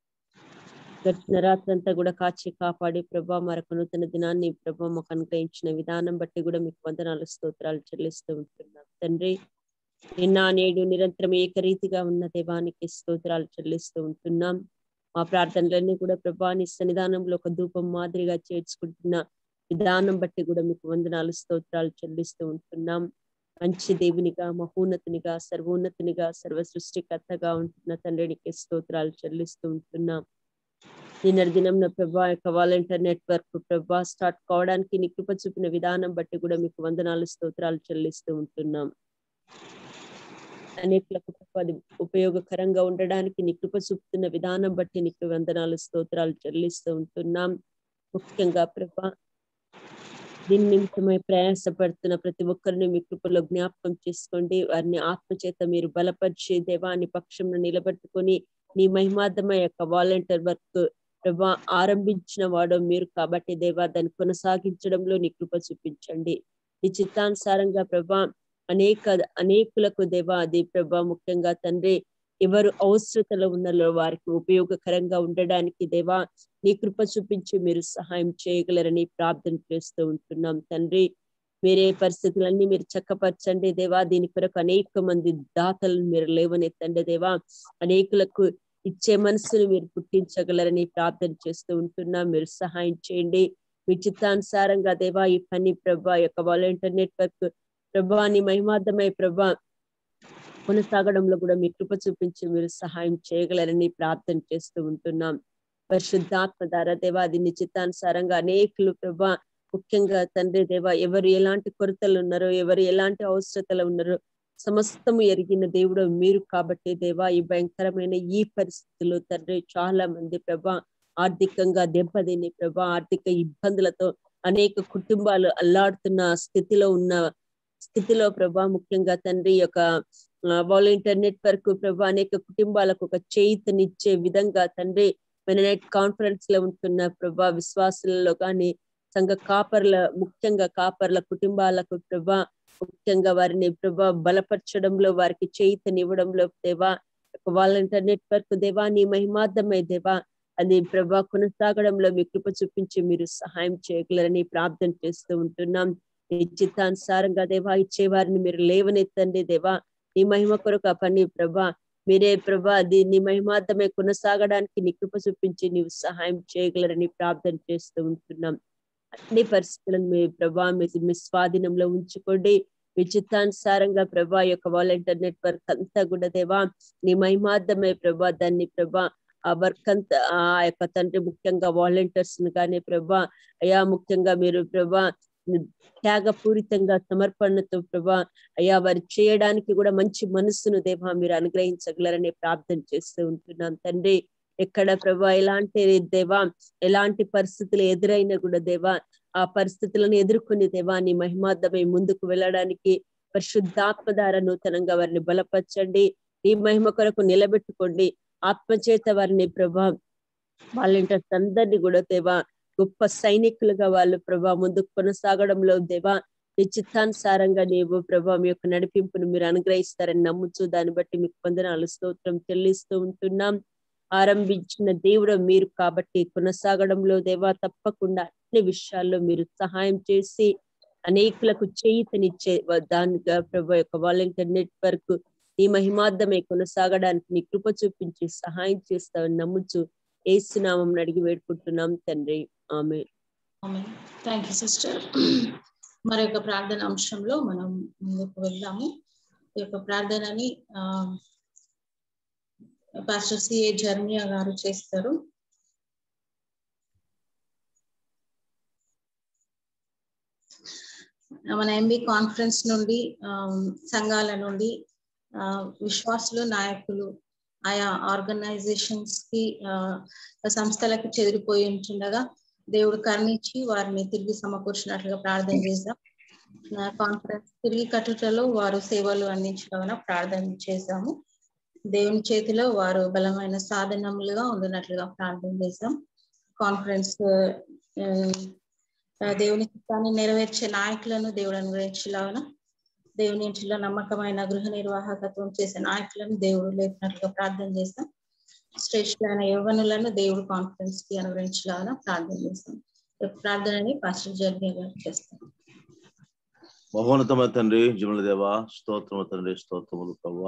గడిచిన రాత్రంతా కూడా కాచి కాపాడి ప్రభా మరొక నూతన దినాన్ని ప్రభా మాకు అనుగ్రహించిన విధానం బట్టి కూడా మీకు వందనాలు స్తోత్రాలు చెల్లిస్తూ ఉంటున్నాం తండ్రి నిన్న నేడు నిరంతరం ఏకరీతిగా ఉన్న దేవానికి స్తోత్రాలు చెల్లిస్తూ ఉంటున్నాం మా ప్రార్థనలన్నీ కూడా ప్రభా నీ సన్నిధానంలో ఒక ధూపం మాదిరిగా చేర్చుకుంటున్న విధానం బట్టి కూడా మీకు వందనాలు స్తోత్రాలు చెల్లిస్తూ ఉంటున్నాం మంచి దేవునిగా మహోన్నతునిగా సర్వోన్నతునిగా సర్వ సృష్టికర్తగా ఉంటున్న తండ్రికి స్తోత్రాలు చెల్లిస్తూ ఉంటున్నాం నిన్న దినం ప్రభా యొక్క వాలంటీర్ నెట్వర్క్ ప్రభా స్టార్ట్ కావడానికి నీ కృప చూపిన విధానం బట్టి కూడా మీకు వందనాలు స్తోత్రాలు చెల్లిస్తూ ఉంటున్నాం అనేకులకు ప్రభా అది ఉపయోగకరంగా ఉండడానికి నీ కృప చూపుతున్న విధానం బట్టి నీకు వందనాలు స్తోత్రాలు చెల్లిస్తూ ఉంటున్నాం ముఖ్యంగా ప్రభా దీని నిమిత్తమై ప్రయాసపడుతున్న ప్రతి ఒక్కరిని మీ కృపలో జ్ఞాపకం చేసుకోండి వారిని ఆత్మచేత మీరు బలపరిచి దేవాన్ని పక్షంలో నిలబెట్టుకొని నీ మహిమార్థమై యొక్క వాలంటీర్ వర్క్ ప్రభా ఆరంభించిన వాడు మీరు కాబట్టి దేవా దాన్ని కొనసాగించడంలో నీ కృప చూపించండి నీ చిత్తానుసారంగా ప్రభా అనేక అనేకులకు దేవా అది ప్రభా ముఖ్యంగా తండ్రి ఎవరు అవసరతలో ఉన్నారో వారికి ఉపయోగకరంగా ఉండడానికి దేవా నీ కృప చూపించి మీరు సహాయం చేయగలరని ప్రార్థన చేస్తూ ఉంటున్నాం తండ్రి మీరే పరిస్థితులన్నీ మీరు చక్కపరచండి దేవా దీని కొరకు అనేక మంది దాతలను మీరు లేవనెత్తండి దేవా అనేకులకు ఇచ్చే మనసును మీరు పుట్టించగలరని ప్రార్థన చేస్తూ ఉంటున్నా మీరు సహాయం చేయండి మీ చిత్తానుసారంగా దేవా ఈ పని ప్రభా యొక్క వాలంటీర్ నెట్వర్క్ ప్రభాని మహిమార్థమై ప్రభా కొనసాగడంలో కూడా మీ కృప చూపించి మీరు సహాయం చేయగలరని ప్రార్థన చేస్తూ ఉంటున్నాం పరిశుద్ధాత్మ ద్వారా దేవా అది నీ చిత్తానుసారంగా అనేకులు ప్రభా ముఖ్యంగా తండ్రి దేవా ఎవరు ఎలాంటి కొరతలు ఉన్నారో ఎవరు ఎలాంటి అవసరతలు ఉన్నారో సమస్తము ఎరిగిన దేవుడు మీరు కాబట్టి దేవా ఈ భయంకరమైన ఈ పరిస్థితుల్లో తండ్రి చాలా మంది ప్రభా ఆర్థికంగా దెబ్బతిని ప్రభా ఆర్థిక ఇబ్బందులతో అనేక కుటుంబాలు అల్లాడుతున్న స్థితిలో ఉన్న స్థితిలో ప్రభా ముఖ్యంగా తండ్రి యొక్క వాలంటీర్ నెట్వర్క్ ప్రభా అనేక కుటుంబాలకు ఒక చేయితనిచ్చే విధంగా తండ్రి మెననైట్ కాన్ఫరెన్స్ లో ఉంటున్న ప్రభా విశ్వాసులలో కానీ సంఘ కాపర్ల ముఖ్యంగా కాపర్ల కుటుంబాలకు ప్రభా ముఖ్యంగా వారిని ప్రభా బలపరచడంలో వారికి చేయితనివ్వడంలో దేవా వాలంటీర్ నెట్వర్క్ దేవా నీ మహిమార్థమై దేవా అది ప్రభా కొనసాగడంలో మీ కృప చూపించి మీరు సహాయం చేయగలరని ప్రార్థన చేస్తూ ఉంటున్నాం నీ చిత్తానుసారంగా దేవా ఇచ్చే వారిని మీరు లేవనెత్తండి దేవా నీ మహిమ కొరకు ఆ పని ప్రభా మీరే ప్రభా దీన్ని మహిమార్థమే కొనసాగడానికి నీ కృప చూపించి నీవు సహాయం చేయగలరని ప్రార్థన చేస్తూ ఉంటున్నాం అన్ని పరిస్థితులను మీ ప్రభా మీ మీ స్వాధీనంలో ఉంచుకోండి మీ చిత్తానుసారంగా ప్రభా ఈ యొక్క వాలంటీర్ నెట్వర్క్ అంతా కూడా దేవా నీ మహిమార్థమే ప్రభా దాన్ని ప్రభా ఆ వర్క్ అంతా ఆ యొక్క తండ్రి ముఖ్యంగా వాలంటీర్స్ కానీ ప్రభా అయా ముఖ్యంగా మీరు ప్రభా త్యాగపూరితంగా సమర్పణతో ప్రభా అయ్యా వారు చేయడానికి కూడా మంచి మనస్సును దేవా మీరు అనుగ్రహించగలరని ప్రార్థన చేస్తూ ఉంటున్నాం తండ్రి ఎక్కడ ప్రభా ఎలాంటి దేవా ఎలాంటి పరిస్థితులు ఎదురైనా కూడా దేవా ఆ పరిస్థితులను ఎదుర్కొని దేవా నీ మహిమార్థమై ముందుకు వెళ్ళడానికి పరిశుద్ధాత్మ ద్వారా నూతనంగా వారిని బలపరచండి నీ మహిమ కొరకు నిలబెట్టుకోండి ఆత్మచేత వారిని ప్రభా వాలంటీర్స్ అందరినీ కూడా దేవా గొప్ప సైనికులుగా వాళ్ళు ప్రభా ముందుకు కొనసాగడంలో దేవా నీ చిత్తానుసారంగా నీవు ప్రభా మీ యొక్క నడిపింపును మీరు అనుగ్రహిస్తారని నమ్ముచు దాన్ని బట్టి మీకు పొందనాలు స్తోత్రం చెల్లిస్తూ ఉంటున్నాం ఆరంభించిన దేవుడు మీరు కాబట్టి కొనసాగడంలో దేవా తప్పకుండా అన్ని విషయాల్లో మీరు సహాయం చేసి అనేకులకు చేయితనిచ్చే దానిగా ప్రభా యొక్క వాలంటీర్ నెట్వర్క్ నీ మహిమార్థమే కొనసాగడానికి నీ కృప చూపించి సహాయం చేస్తావని నమ్ముచు ఏసునామం అడిగి వేడుకుంటున్నాం తండ్రి ఆమె థ్యాంక్ యూ సిస్టర్ మరి యొక్క ప్రార్థన అంశంలో మనం ముందుకు వెళ్దాము ఈ యొక్క ప్రార్థనని ఆ పాస్టర్ సిఏ జర్మియా గారు చేస్తారు మన ఎంబీ కాన్ఫరెన్స్ నుండి సంఘాల నుండి విశ్వాసులు నాయకులు ఆయా ఆర్గనైజేషన్స్ కి సంస్థలకు చెదిరిపోయి ఉంటుండగా దేవుడు కరుణించి వారిని తిరిగి సమకూర్చినట్లుగా ప్రార్థన చేశాం కాన్ఫరెన్స్ తిరిగి కట్టుటలో వారు సేవలు అందించడం ప్రార్థన చేశాము దేవుని చేతిలో వారు బలమైన సాధనములుగా ఉండినట్లుగా ప్రార్థన చేశాం కాన్ఫరెన్స్ దేవుని చిత్తాన్ని నెరవేర్చే నాయకులను దేవుడు అనుగ్రహించలాగా దేవుని ఇంటిలో నమ్మకమైన గృహ నిర్వాహకత్వం చేసే నాయకులను దేవుడు లేపినట్లుగా ప్రార్థన చేస్తాం శ్రేష్ఠమైన యవనులను దేవుడు కాన్ఫరెన్స్ కి అనుగ్రహించలాగా ప్రార్థన చేస్తాం ప్రార్థనని పాస్టర్ జర్నీ గారు చేస్తాం మహోన్నతమైన తండ్రి జముల దేవ స్తోత్రము తండ్రి స్తోత్రములు ప్రభు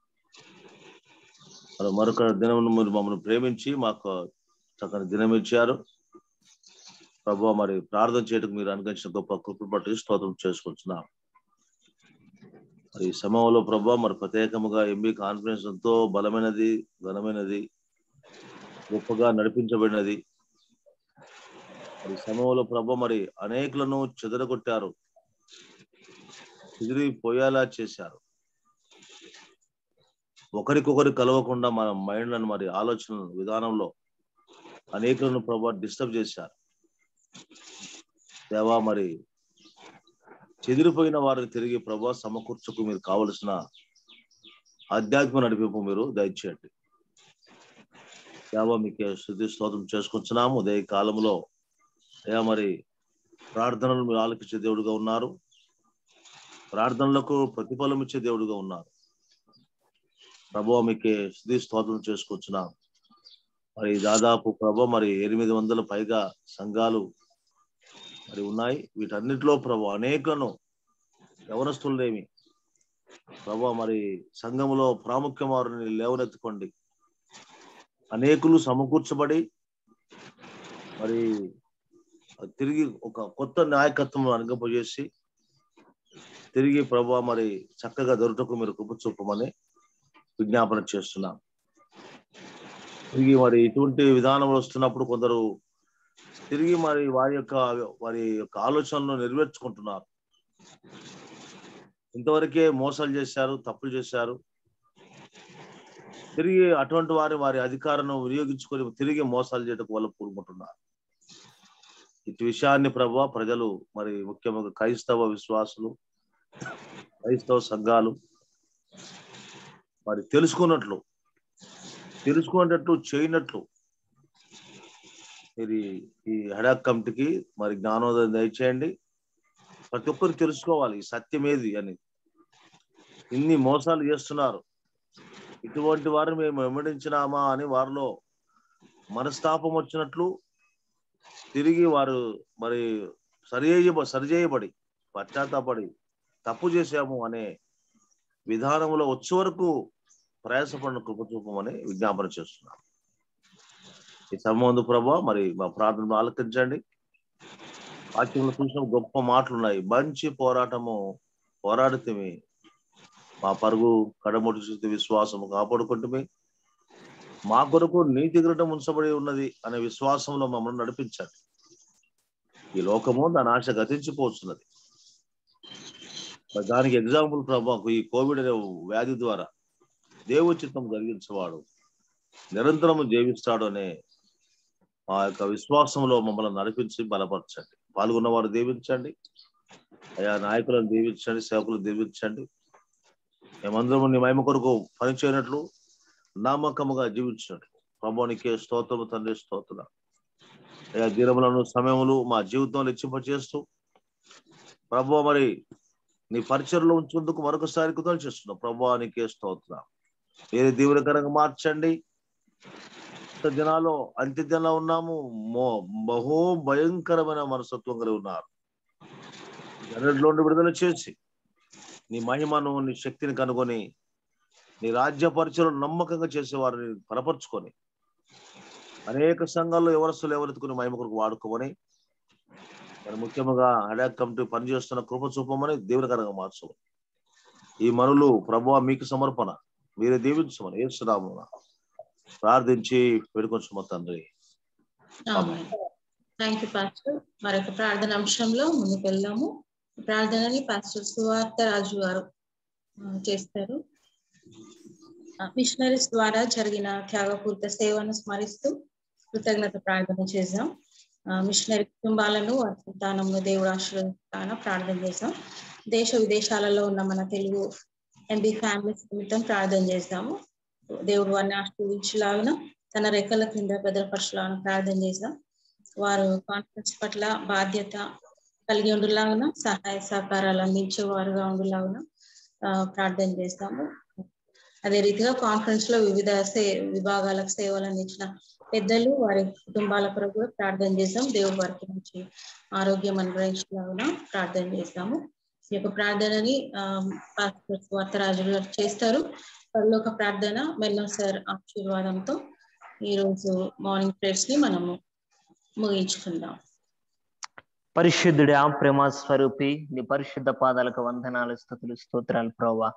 మరి మరొక దినమును మీరు మమ్మల్ని ప్రేమించి మాకు చక్కని దినం ఇచ్చారు ప్రభు మరి ప్రార్థన చేయటకు మీరు అనుగ్రహించిన గొప్ప కృపను బట్టి స్తోత్రం చేసుకుంటున్నాం మరి ఈ సమయంలో ప్రభు మరి ప్రత్యేకముగా ఎంబీ కాన్ఫరెన్స్ ఎంతో బలమైనది ఘనమైనది గొప్పగా నడిపించబడినది మరి సమయంలో ప్రభు మరి అనేకులను చెదరగొట్టారు చెదిరిపోయేలా చేశారు ఒకరికొకరు కలవకుండా మన మైండ్లను మరి ఆలోచన విధానంలో అనేకులను ప్రభా డిస్టర్బ్ చేశారు దేవా మరి చెదిరిపోయిన వారిని తిరిగి ప్రభా సమకూర్చకు మీరు కావలసిన ఆధ్యాత్మిక నడిపింపు మీరు దయచేయండి దేవా మీకు శుద్ధి స్తోత్రం చేసుకుంటున్నాము ఉదయ కాలంలో అయ్యా మరి ప్రార్థనలు మీరు ఆలకించే దేవుడుగా ఉన్నారు ప్రార్థనలకు ప్రతిఫలం ఇచ్చే దేవుడుగా ఉన్నారు ప్రభు మీకు స్థుతి స్తోత్రం చేసుకొచ్చున్నాం మరి దాదాపు ప్రభు మరి ఎనిమిది వందల పైగా సంఘాలు మరి ఉన్నాయి వీటన్నిటిలో ప్రభు అనేకను యవనస్తులేమి ప్రభు మరి సంఘములో ప్రాముఖ్యం వారిని లేవనెత్తుకోండి అనేకులు సమకూర్చబడి మరి తిరిగి ఒక కొత్త నాయకత్వం అనుగపజేసి తిరిగి ప్రభా మరి చక్కగా దొరటకు మీరు కృప చూపమని విజ్ఞాపన చేస్తున్నాం తిరిగి మరి ఇటువంటి విధానంలో వస్తున్నప్పుడు కొందరు తిరిగి మరి వారి యొక్క వారి యొక్క ఆలోచనలు నెరవేర్చుకుంటున్నారు ఇంతవరకే మోసాలు చేశారు తప్పులు చేశారు తిరిగి అటువంటి వారి వారి అధికారాన్ని వినియోగించుకొని తిరిగి మోసాలు చేయటం వల్ల కూరుకుంటున్నారు ఇటు విషయాన్ని ప్రభా ప్రజలు మరి ముఖ్యంగా క్రైస్తవ విశ్వాసులు క్రైస్తవ సంఘాలు మరి తెలుసుకున్నట్లు తెలుసుకునేటట్లు చేయనట్లు మీరు ఈ హడాక్ కమిటీకి మరి జ్ఞానోదయం దయచేయండి ప్రతి ఒక్కరు తెలుసుకోవాలి ఈ సత్యం ఏది అని ఇన్ని మోసాలు చేస్తున్నారు ఇటువంటి వారిని మేము వెంబడించినామా అని వారిలో మనస్తాపం వచ్చినట్లు తిరిగి వారు మరి సరి సరిచేయబడి పశ్చాత్తాపడి తప్పు చేశాము అనే విధానంలో వచ్చే వరకు ప్రయాసపడిన కృప చూపమని విజ్ఞాపన చేస్తున్నాం ఈ సంబంధ ప్రభా మరి మా ప్రార్థనలు ఆలకించండి వాక్యంలో చూసిన గొప్ప మాటలు ఉన్నాయి మంచి పోరాటము పోరాడితే మా పరుగు కడముడి స్థితి విశ్వాసము కాపాడుకుంటే మా కొరకు నీతి గ్రహం ఉంచబడి ఉన్నది అనే విశ్వాసంలో మమ్మల్ని నడిపించండి ఈ లోకము దాని ఆశ గతించిపోతున్నది మరి దానికి ఎగ్జాంపుల్ ప్రభా ఈ కోవిడ్ అనే వ్యాధి ద్వారా దేవుచిత్తం జరిగించేవాడు నిరంతరం జీవిస్తాడు అనే ఆ యొక్క విశ్వాసంలో మమ్మల్ని నడిపించి బలపరచండి పాల్గొన్న వారు దీవించండి అయా నాయకులను దీవించండి సేవకులను దీవించండి మేమందరం నీ మహిమ కొరకు పనిచేయనట్లు నమ్మకముగా జీవించినట్లు ప్రభానికే స్తోత్రము తండ్రి స్తోత్ర అయా దినములను సమయములు మా జీవితంలో ఇచ్చింపచేస్తూ ప్రభు మరి నీ పరిచయలో ఉంచేందుకు మరొకసారి కృతలు చేస్తున్నాం ప్రభానికే స్తోత్ర వేరే దీవులకరంగా మార్చండి ఇంత దినాల్లో అంత్య దినాల్లో ఉన్నాము మో బహో భయంకరమైన మనస్తత్వం కలిగి ఉన్నారు జనట్లో విడుదల చేసి నీ మహిమను నీ శక్తిని కనుగొని నీ రాజ్య పరిచయం నమ్మకంగా చేసే వారిని బలపరుచుకొని అనేక సంఘాల్లో ఎవరస్తులు ఎవరెత్తుకుని మహిమ కొరకు వాడుకోమని మరి ముఖ్యంగా హడాక్ కమిటీ పనిచేస్తున్న కృప చూపమని దేవునికరంగా మార్చమని ఈ మనులు ప్రభు మీకు సమర్పణ మీరే దీవించమని ఏసునాము ప్రార్థించి వేడుకొంచుమ తండ్రి థ్యాంక్ యూ పాస్టర్ మరొక ప్రార్థన అంశంలో ముందుకు వెళ్దాము ప్రార్థనని పాస్టర్ సువార్త రాజు గారు ఆ, చేస్తారు మిషనరీస్ ద్వారా జరిగిన త్యాగపూరిత సేవను స్మరిస్తూ కృతజ్ఞత ప్రార్థన చేద్దాం ఆ, మిషనరీ కుటుంబాలను వారి సంతానంలో దేవుడు ఆశీర్వదిస్తాన ప్రార్థన చేద్దాం దేశ విదేశాలలో ఉన్న మన తెలుగు ఎంబీ ఫ్యామిలీస్ నిమిత్తం ప్రార్థన చేద్దాము దేవుడు వారిని ఆశీర్వదించలాగిన తన రెక్కల కింద భద్రపరచలాగిన ప్రార్థన చేద్దాం వారు కాన్ఫరెన్స్ పట్ల బాధ్యత కలిగి ఉండేలాగున సహాయ సహకారాలు అందించే వారుగా ఉండేలాగున ఆ, ప్రార్థన చేస్తాము అదే రీతిగా కాన్ఫరెన్స్ లో వివిధ సే విభాగాలకు సేవలు అందించిన పెద్దలు వారి కుటుంబాల కొరకు కూడా ప్రార్థన చేస్తాం దేవుడు వారికి మంచి ఆరోగ్యం అనుగ్రహించలాగున ప్రార్థన చేస్తాము ఈ యొక్క ప్రార్థనని ఆ, పాస్టర్ స్వార్థరాజు గారు చేస్తారు పరలోక ప్రార్థన మెన్నో సార్ ఆశీర్వాదంతో ఈ రోజు మార్నింగ్ ప్రేయర్స్ ని మనము ముగించుకుందాం పరిశుద్ధుడా ప్రేమ స్వరూపి నీ పరిశుద్ధ పాదాలకు వందనాలు స్థుతులు స్తోత్రాలు ప్రభా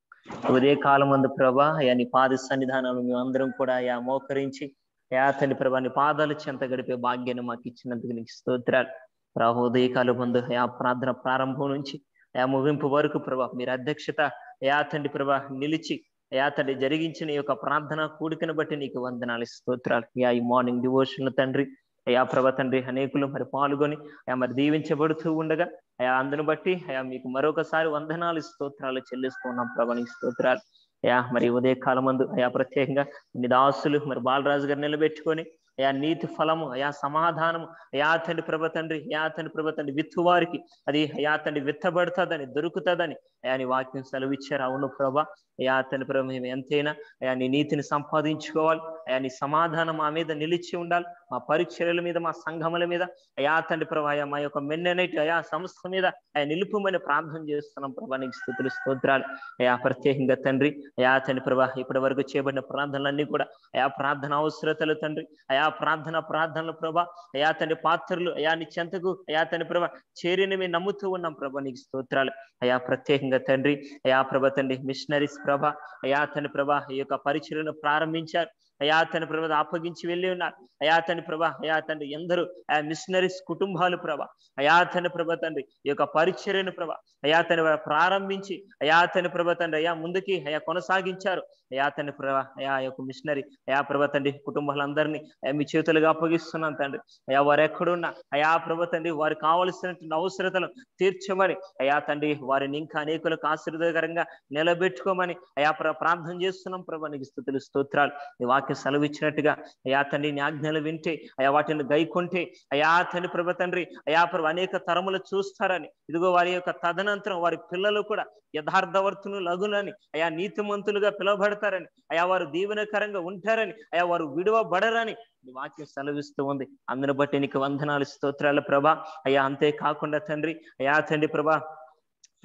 ఉదయ కాలం మందు ప్రభా అయా నీ పాద సన్నిధానాలు మేము అందరం కూడా అయా మోకరించి అయా తండ్రి ప్రభా నీ పాదాలు చెంత గడిపే భాగ్యాన్ని మాకు ఇచ్చినందుకు నీకు స్తోత్రాలు ప్రభా ఉదయ కాలం మందు అయా ప్రార్థన ప్రారంభం నుంచి అయా ముగింపు వరకు ప్రభా మీరు అధ్యక్షత అయా తండ్రి ప్రభా నిలిచి అయా తండ్రి జరిగించిన ఈ యొక్క ప్రార్థన కూడికను బట్టి నీకు వందనాలు స్తోత్రాలు అయా ఈ మార్నింగ్ డివోషన్ తండ్రి అయా ప్రభా తండ్రి అనేకులు మరి పాల్గొని అయా మరి దీవించబడుతూ ఉండగా అయా అందును బట్టి అయా మీకు మరొకసారి వందనాలు స్తోత్రాలు చెల్లిస్తూ ఉన్నాం ప్రభా నీ స్తోత్రాలు అయా మరి ఉదయ కాలం మందు అయా ప్రత్యేకంగా నీ దాసులు మరి బాలరాజు గారు నిలబెట్టుకొని అయా నీతి ఫలము అయా సమాధానము అయా తండ్రి ప్రభ తండ్రి అయా తండ్రి ప్రభ తండ్రి విత్తు వారికి అది అయా తండ్రి విత్తబడుతుందని దొరుకుతుందని అయా నీ వాక్యం సెలవిచ్చారు అవును ప్రభ అయా తండ్రి ప్రభ మేము ఎంతైనా అయా నీ నీతిని సంపాదించుకోవాలి అయా నీ సమాధానం మా మీద నిలిచి ఉండాలి మా పరీక్షల మీద మా సంఘముల మీద అయా తండ్రి ప్రభా అయా మా యొక్క మెన్ననైట్ అయా సంస్థ మీద అయా నిలుపుమని ప్రార్థన చేస్తున్నాం ప్రభా నీకు స్థుతులు స్తోత్రాలు అయా ప్రత్యేకంగా తండ్రి అయా తండ్రి ప్రభా ఇప్పటి వరకు చేయబడిన ప్రార్థనలన్నీ కూడా అయా ప్రార్థన అవసరతలు తండ్రి అయా ప్రార్థన ప్రార్థనలు ప్రభా అయా తండ్రి పాత్రలు అయా నీ చెంతకు అయా తండ్రి ప్రభా చేరిని మేము నమ్ముతూ ఉన్నాం ప్రభా నీకు స్తోత్రాలు అయా ప్రత్యేకంగా తండ్రి అయా ప్రభ తండ్రి మిషనరీస్ ప్రభ అయా తండ్రి ప్రభా ఈ యొక్క పరిచయను ప్రారంభించారు అయా తండ్రి ప్రభ అప్పగించి వెళ్ళి ఉన్నారు అయా తండ్రి ప్రభా అయా తండ్రి ఎందరూ ఆ మిషనరీస్ కుటుంబాలు ప్రభ అయా తండ్రి ప్రభ తండ్రి ఈ యొక్క పరిచర్యను ప్రభ అయా తండ్రి ప్రభ ప్రారంభించి అయా తండ్రి ప్రభ తండ్రి అయా ముందుకి అయా కొనసాగించారు అయా తండ్రి ప్రభ అయా యొక్క మిషనరీ అయా ప్రభ తండ్రి కుటుంబాలందరినీ అయా మీ చేతులుగా అప్పగిస్తున్నాను తండ్రి అయా వారు ఎక్కడున్నా అయా ప్రభ తండ్రి వారికి కావలసినటువంటి అవసరతలు తీర్చమని అయా తండ్రి వారిని ఇంకా అనేకులకు ఆశీర్వదకరంగా నిలబెట్టుకోమని అయా ప్ర ప్రార్థన చేస్తున్నాం ప్రభా నీకు స్థుతులు స్తోత్రాలు నీ వాక్యం సెలవిచ్చినట్టుగా అయా తండ్రి నీ ఆజ్ఞలు వింటే అయా వాటిని గైకొంటే అయా తండ్రి ప్రభ తండ్రి అయా ప్రభు అనేక తరములు చూస్తారని ఇదిగో వారి యొక్క తదనంతరం వారి పిల్లలు కూడా యథార్థవర్తులు లగునని అయా నీతిమంతులుగా పిలువబడతారని అయా వారు దీవెనకరంగా ఉంటారని అయా వారు విడువబడరని నీ వాక్యం సెలవిస్తూ ఉంది అందును బట్టి నీకు వందనాలు స్తోత్రాల ప్రభా అయా అంతే కాకుండా తండ్రి అయా తండ్రి ప్రభా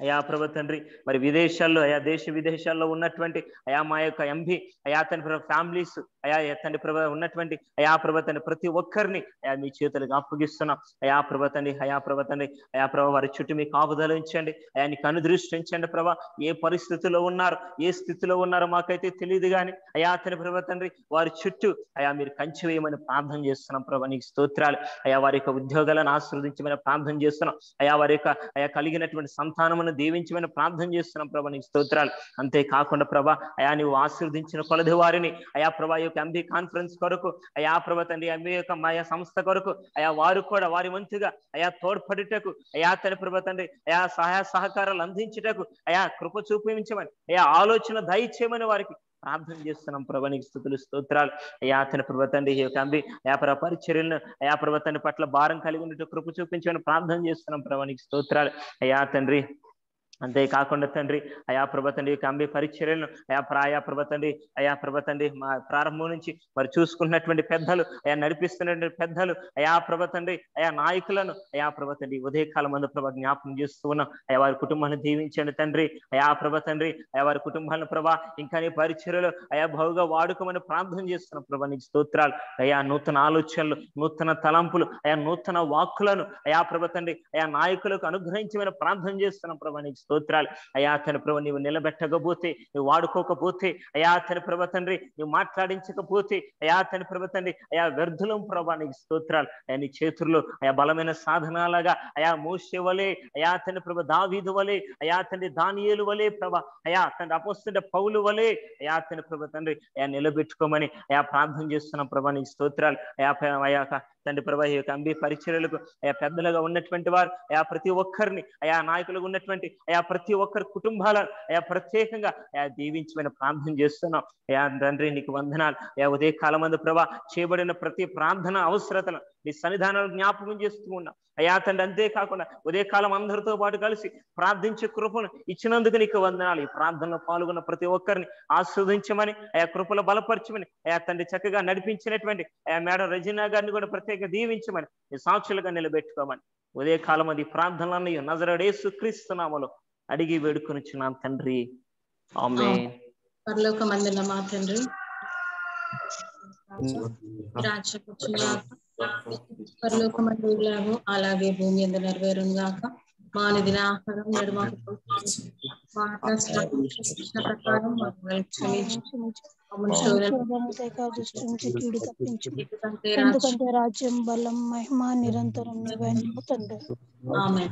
అయా ప్రభ తండ్రి మరి విదేశాల్లో అయా దేశ విదేశాల్లో ఉన్నటువంటి అయా మా యొక్క ఎంపీ అయా తండ్రి ప్రభ ఫ్యామిలీస్ అయా తండ్రి ప్రభ ఉన్నటువంటి అయా ప్రభ తండ్రి ప్రతి ఒక్కరిని అయా మీ చేతులకు అప్పగిస్తున్నాం అయా ప్రభ తండ్రి అయా ప్రభ తండ్రి అయా ప్రభ వారి చుట్టూ మీ కాపుదల ఉంచండి అయా నీకు అనుదృష్టించండి ప్రభ ఏ పరిస్థితిలో ఉన్నారు ఏ స్థితిలో ఉన్నారో మాకైతే తెలియదు కానీ అయా తండ్రి ప్రభ తండ్రి వారి చుట్టూ అయా మీరు కంచి వేయమని ప్రార్థన చేస్తున్నాం ప్రభ నీకు స్తోత్రాలు అయా వారి యొక్క ఉద్యోగాలను ఆశీర్వదించమని ప్రార్థన చేస్తున్నాం అయా వారి యొక్క అయా కలిగినటువంటి సంతానమును దీవించమని ప్రార్థన చేస్తున్నాం ప్రభా నీకు స్తోత్రాలు అంతేకాకుండా ప్రభా అయా నువ్వు ఆశీర్వదించిన కొలది వారిని అయా ప్రభా యొక్క ఎంబీ కాన్ఫరెన్స్ కొరకు అయా ప్రభా తండ్రి ఎంబీ యొక్క మాయా సంస్థ కొరకు అయా వారు కూడా వారి వంతుగా అయా తోడ్పడుటకు అయా తన ప్రభా తండ్రి అయా సహాయ సహకారాలు అందించుటకు అయా కృప చూపించమని అయా ఆలోచన దయచేయమని వారికి ప్రార్థన చేస్తున్నాం ప్రభా నీకు స్థుతులు స్తోత్రాలు అయా అతని ప్రభతండి ఈ యొక్క అంబి అయా ప్రభ పరిచర్యలను అయా ప్రభతండి పట్ల భారం కలిగి ఉన్నట్టు కృప చూపించమని ప్రార్థన చేస్తున్నాం ప్రభా నీకు స్తోత్రాలు అయా తండ్రి అంతేకాకుండా తండ్రి అయా ప్రభ తండ్రి యొక్క అంబి పరిచర్యలను అయా ప్రాయా ప్రభ తండ్రి అయా ప్రభ తండ్రి మా ప్రారంభం నుంచి మరి చూసుకున్నటువంటి పెద్దలు అయా నడిపిస్తున్నటువంటి పెద్దలు అయా ప్రభ తండ్రి అయా నాయకులను అయా ప్రభ తండ్రి ఉదయకాలం మందు ప్రభ జ్ఞాపకం చేస్తూ ఉన్నాం అయా వారి కుటుంబాన్ని దీవించండి తండ్రి అయా ప్రభ తండ్రి అయా వారి కుటుంబాలను ప్రభా ఇంకా నీ పరిచర్యలు అయా బహుగా వాడుకోమని ప్రార్థన చేస్తున్నాం ప్రభా నీకు స్తోత్రాలు అయా నూతన ఆలోచనలు నూతన తలంపులు అయా నూతన వాక్కులను అయా ప్రభ తండ్రి అయా నాయకులకు అనుగ్రహించమని ప్రార్థన చేస్తున్నాం ప్రభా నీకు స్తోత్రాలు అయా తన ప్రభ నీవు నిలబెట్టకపోతే నువ్వు వాడుకోకపోతే అయా తన ప్రభ తండ్రి నువ్వు మాట్లాడించకపోతే అయా తన ప్రభ తండ్రి అయా వ్యర్థులం ప్రభా నీకు స్తోత్రాలు అయా నీ చేతుల్లో అయా బలమైన సాధనాలుగా అయా మోసే వలే అయా తన ప్రభ దావీదు వలే అయా తండ్రి దానియేలు వలే ప్రభ అయా తండ్రి అపోస్తుండే పౌలు వలే అయా తన ప్రభ తండ్రి అయా నిలబెట్టుకోమని అయా ప్రార్థన చేస్తున్నాం ప్రభా నీకు స్తోత్రాలు అయా అయా తండ్రి ప్రభా ఈ యొక్క అంబి పరిచర్యలకు అయా పెద్దలుగా ఉన్నటువంటి వారు అయా ప్రతి ఒక్కరిని అయా నాయకులుగా ఉన్నటువంటి అయా ప్రతి ఒక్కరి కుటుంబాలను అయా ప్రత్యేకంగా అయా దీవించమని ప్రార్థన చేస్తున్నాం అయా తండ్రి నీకు వందనాలు అయా ఉదయ కాలం మందు ప్రభా చేయబడిన ప్రతి ప్రార్థన అవసరతను నీ సన్నిధానాలు జ్ఞాపకం చేస్తూ ఉన్నాం అయా తండ్రి అంతేకాకుండా ఉదయకాలం అందరితో పాటు కలిసి ప్రార్థించే కృపను ఇచ్చినందుకు నీకు వందనాలు ఈ ప్రార్థనలో పాల్గొన్న ప్రతి ఒక్కరిని ఆస్వాదించమని అయా కృపలో బలపరచమని అయా తండ్రి చక్కగా నడిపించినటువంటి అయా మేడం రజీనా గారిని కూడా ప్రత్యేక దీవించమని ఈ సాక్షులుగా నిలబెట్టుకోమని ఉదయకాలం అది ప్రార్థనలన్నీ నజరడేసు క్రీస్తునామలో అడిగి వేడుకొనిచున్నాం తండ్రి ఆమె పరలోక మందిన మా తండ్రి రాజ్యపుచ్చిన పరలోక మందిలాగో అలాగే భూమి ఎందు నెరవేరును గాక మానిదిన ఆహారం నేడు మాకు మా ఆజ్ఞాపించిన ప్రకారం మాకు క్షమించు మమ్మల్ని శోధన దృష్టించి కీడు తప్పించు ఎందుకంటే రాజ్యం బలం మహిమ నిరంతరం నీవే తండ్రి ఆమె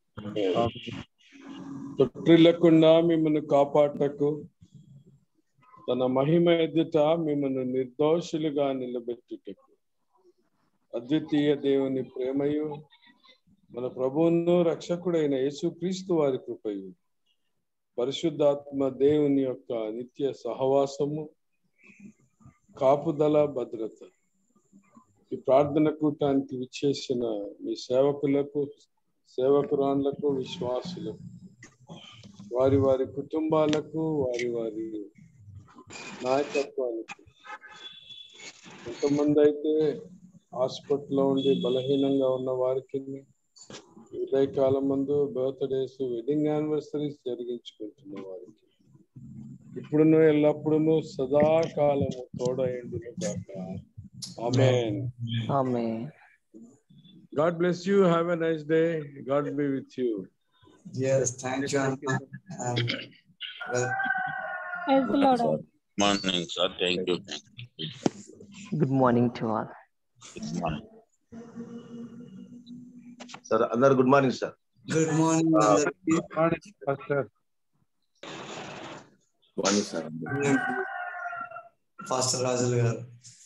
తొట్టిల్లకుండా మిమ్మల్ని కాపాడటకు తన మహిమ ఎదుట మిమ్మల్ని నిర్దోషులుగా నిలబెట్టుటకు అద్వితీయ దేవుని ప్రేమయు మన ప్రభువును రక్షకుడైన యేసుక్రీస్తు వారి కృపయు పరిశుద్ధాత్మ దేవుని యొక్క నిత్య సహవాసము కాపుదల భద్రత ఈ ప్రార్థన కూటానికి విచ్చేసిన మీ సేవకులకు సేవకురాన్లకు విశ్వాసులకు వారి వారి కుటుంబాలకు వారి వారి నాయకత్వానికి కొంతమంది అయితే హాస్పిటల్లో ఉండి బలహీనంగా ఉన్న వారికి ఉదయకాలం ముందు బర్త్డేస్ వెడ్డింగ్ యానివర్సరీస్ జరిగించుకుంటున్న వారికి ఇప్పుడును ఎల్లప్పుడూ సదాకాలము తోడైండును గాక ఆమేన్ ఆమెన్ God bless you. Have a nice day. God be with you. Yes, thank you. Anna. And, well, Praise the Lord. Morning, sir. Thank you. Thank you. Good morning to all Good morning. Sir అందరు good morning sir good morning, అందరికీ. Morning sir pastor Rajulu గారు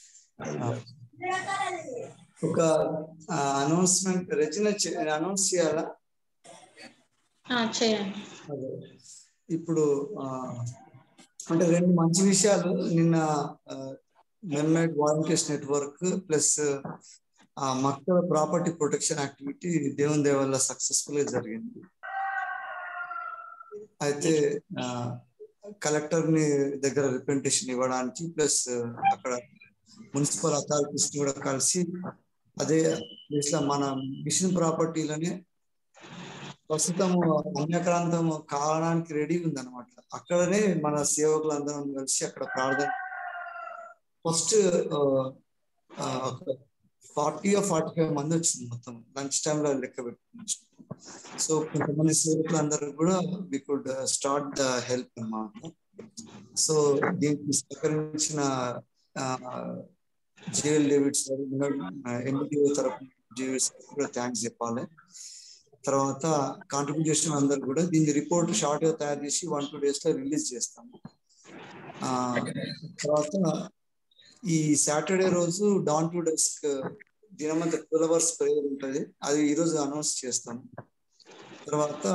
ఒక announcement రచన announce చేయాలా ఆ, చేయండి అదే. ఇప్పుడు ఆ, అంటే రెండు మంచి విషయాలు నిన్న మెన్మేడ్ వాలంటీర్స్ నెట్వర్క్ ప్లస్ మక్కల ప్రాపర్టీ ప్రొటెక్షన్ యాక్టివిటీ దేవుని దేవల్ల సక్సెస్ఫుల్ గా జరిగింది అయితే కలెక్టర్ ని దగ్గర రిప్రజెంటేషన్ ఇవ్వడానికి ప్లస్ అక్కడ మున్సిపల్ అథారిటీస్ కూడా కలిసి అదే ప్లేస్ లో మన మిషన్ ప్రాపర్టీలోనే ప్రస్తుతం అన్యక్రాంతం కావడానికి రెడీ ఉంది అనమాట అక్కడనే మన సేవకులందరం కలిసి అక్కడ ప్రార్థన ఫస్ట్ ఫార్టీ ఫార్టీ ఫైవ్ మంది వచ్చింది మొత్తం లంచ్ టైంలో లెక్క పెట్టుకుని సో కొంతమంది సేవకులు అందరూ కూడా we could start the help అన్నమాట సో దీనికి సహకరించిన జేఎల్ డేవిడ్స్ ఎంబీడీఓ తరఫున జేవిడ్స్ కూడా థ్యాంక్స్ చెప్పాలి తర్వాత కాంట్రిబ్యూట్ చేసిన అందరు కూడా దీని రిపోర్ట్ షార్ట్ గా తయారు చేసి వన్ టూ డేస్ లో రిలీజ్ చేస్తాము ఆ తర్వాత ఈ సాటర్డే రోజు డాన్ టు డెస్క్ దినమంత ట్వెల్వ్ అవర్స్ ప్రేయర్ ఉంటుంది అది ఈ రోజు అనౌన్స్ చేస్తాము తర్వాత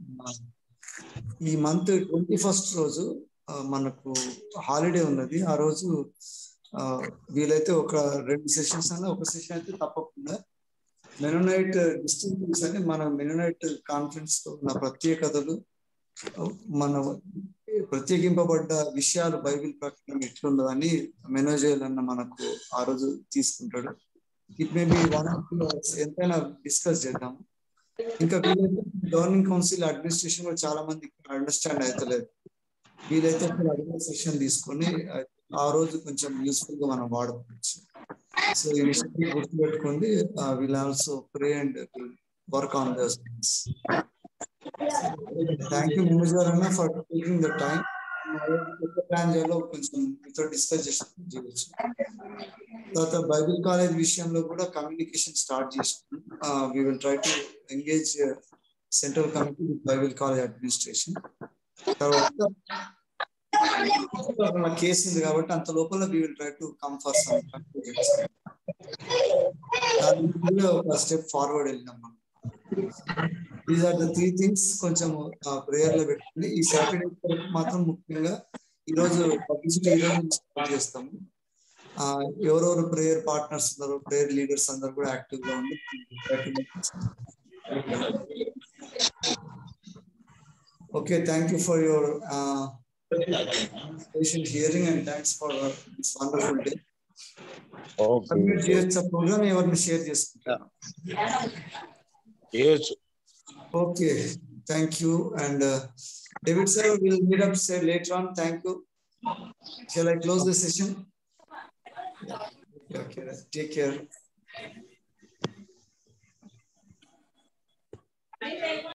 ఈ మంత్ ట్వంటీ ఫస్ట్ రోజు మనకు హాలిడే ఉన్నది ఆ రోజు వీలైతే ఒక రెండు సెషన్స్ అన్న ఒక సెషన్ అయితే తప్పకుండా మెనోనైట్ డిస్టింగ్స్ అని మన మెనోనైట్ కాన్ఫరెన్స్ లో ఉన్న ప్రత్యేకతలు మన ప్రత్యేకింపబడ్డ విషయాలు బైబిల్ ప్రకారం ఎట్లుండదని మెనోజేల్ అన్న మనకు ఆ రోజు తీసుకుంటాడు it may be one of ఎంతైనా డిస్కస్ చేద్దాము ఇంకా వీలైతే గవర్నింగ్ కౌన్సిల్ అడ్మినిస్ట్రేషన్ కూడా చాలా మంది అండర్స్టాండ్ అవుతలేదు వీలైతే అడిగిన సెషన్ తీసుకొని ఆ రోజు కొంచెం యూస్ఫుల్ గా మనం వాడుకోవచ్చు సో ఈ విషయం గుర్తుపెట్టుకోండి will also pray and work on this thank you manager అన్న for taking the time plan చేయాలో కొంచెం మీతో డిస్కస్ చేయవచ్చు తర్వాత బైబిల్ కాలేజ్ విషయంలో కూడా కమ్యూనికేషన్ స్టార్ట్ చేసినాం we will try to engage central committee with bible college administration తర్వాత కేసు ఉంది కాబట్టి అంత లోపల we will try to come for some దాని ఒక స్టెప్ ఫార్వర్డ్ వెళ్ళినాం మనం these are the three things కొంచెం ప్రేయర్ లో పెట్టుకుని ఈ సాటర్డే మాత్రం ముఖ్యంగా ఈ రోజు పబ్లిసిటీ ఈ రోజు స్టార్ట్ చేస్తాము ఎవరెవరు ప్రేయర్ పార్ట్నర్స్ ఉన్నారు ప్రేయర్ లీడర్స్ అందరు కూడా యాక్టివ్ గా ఉండి okay thank you for your patient hearing and thanks for uh, this wonderful day. Submit చేయొచ్చా ప్రోగ్రామ్ ఎవరిని షేర్ చేసుకుంటారు okay thank you and David sir will meet up sir later on thank you shall I close the session okay take care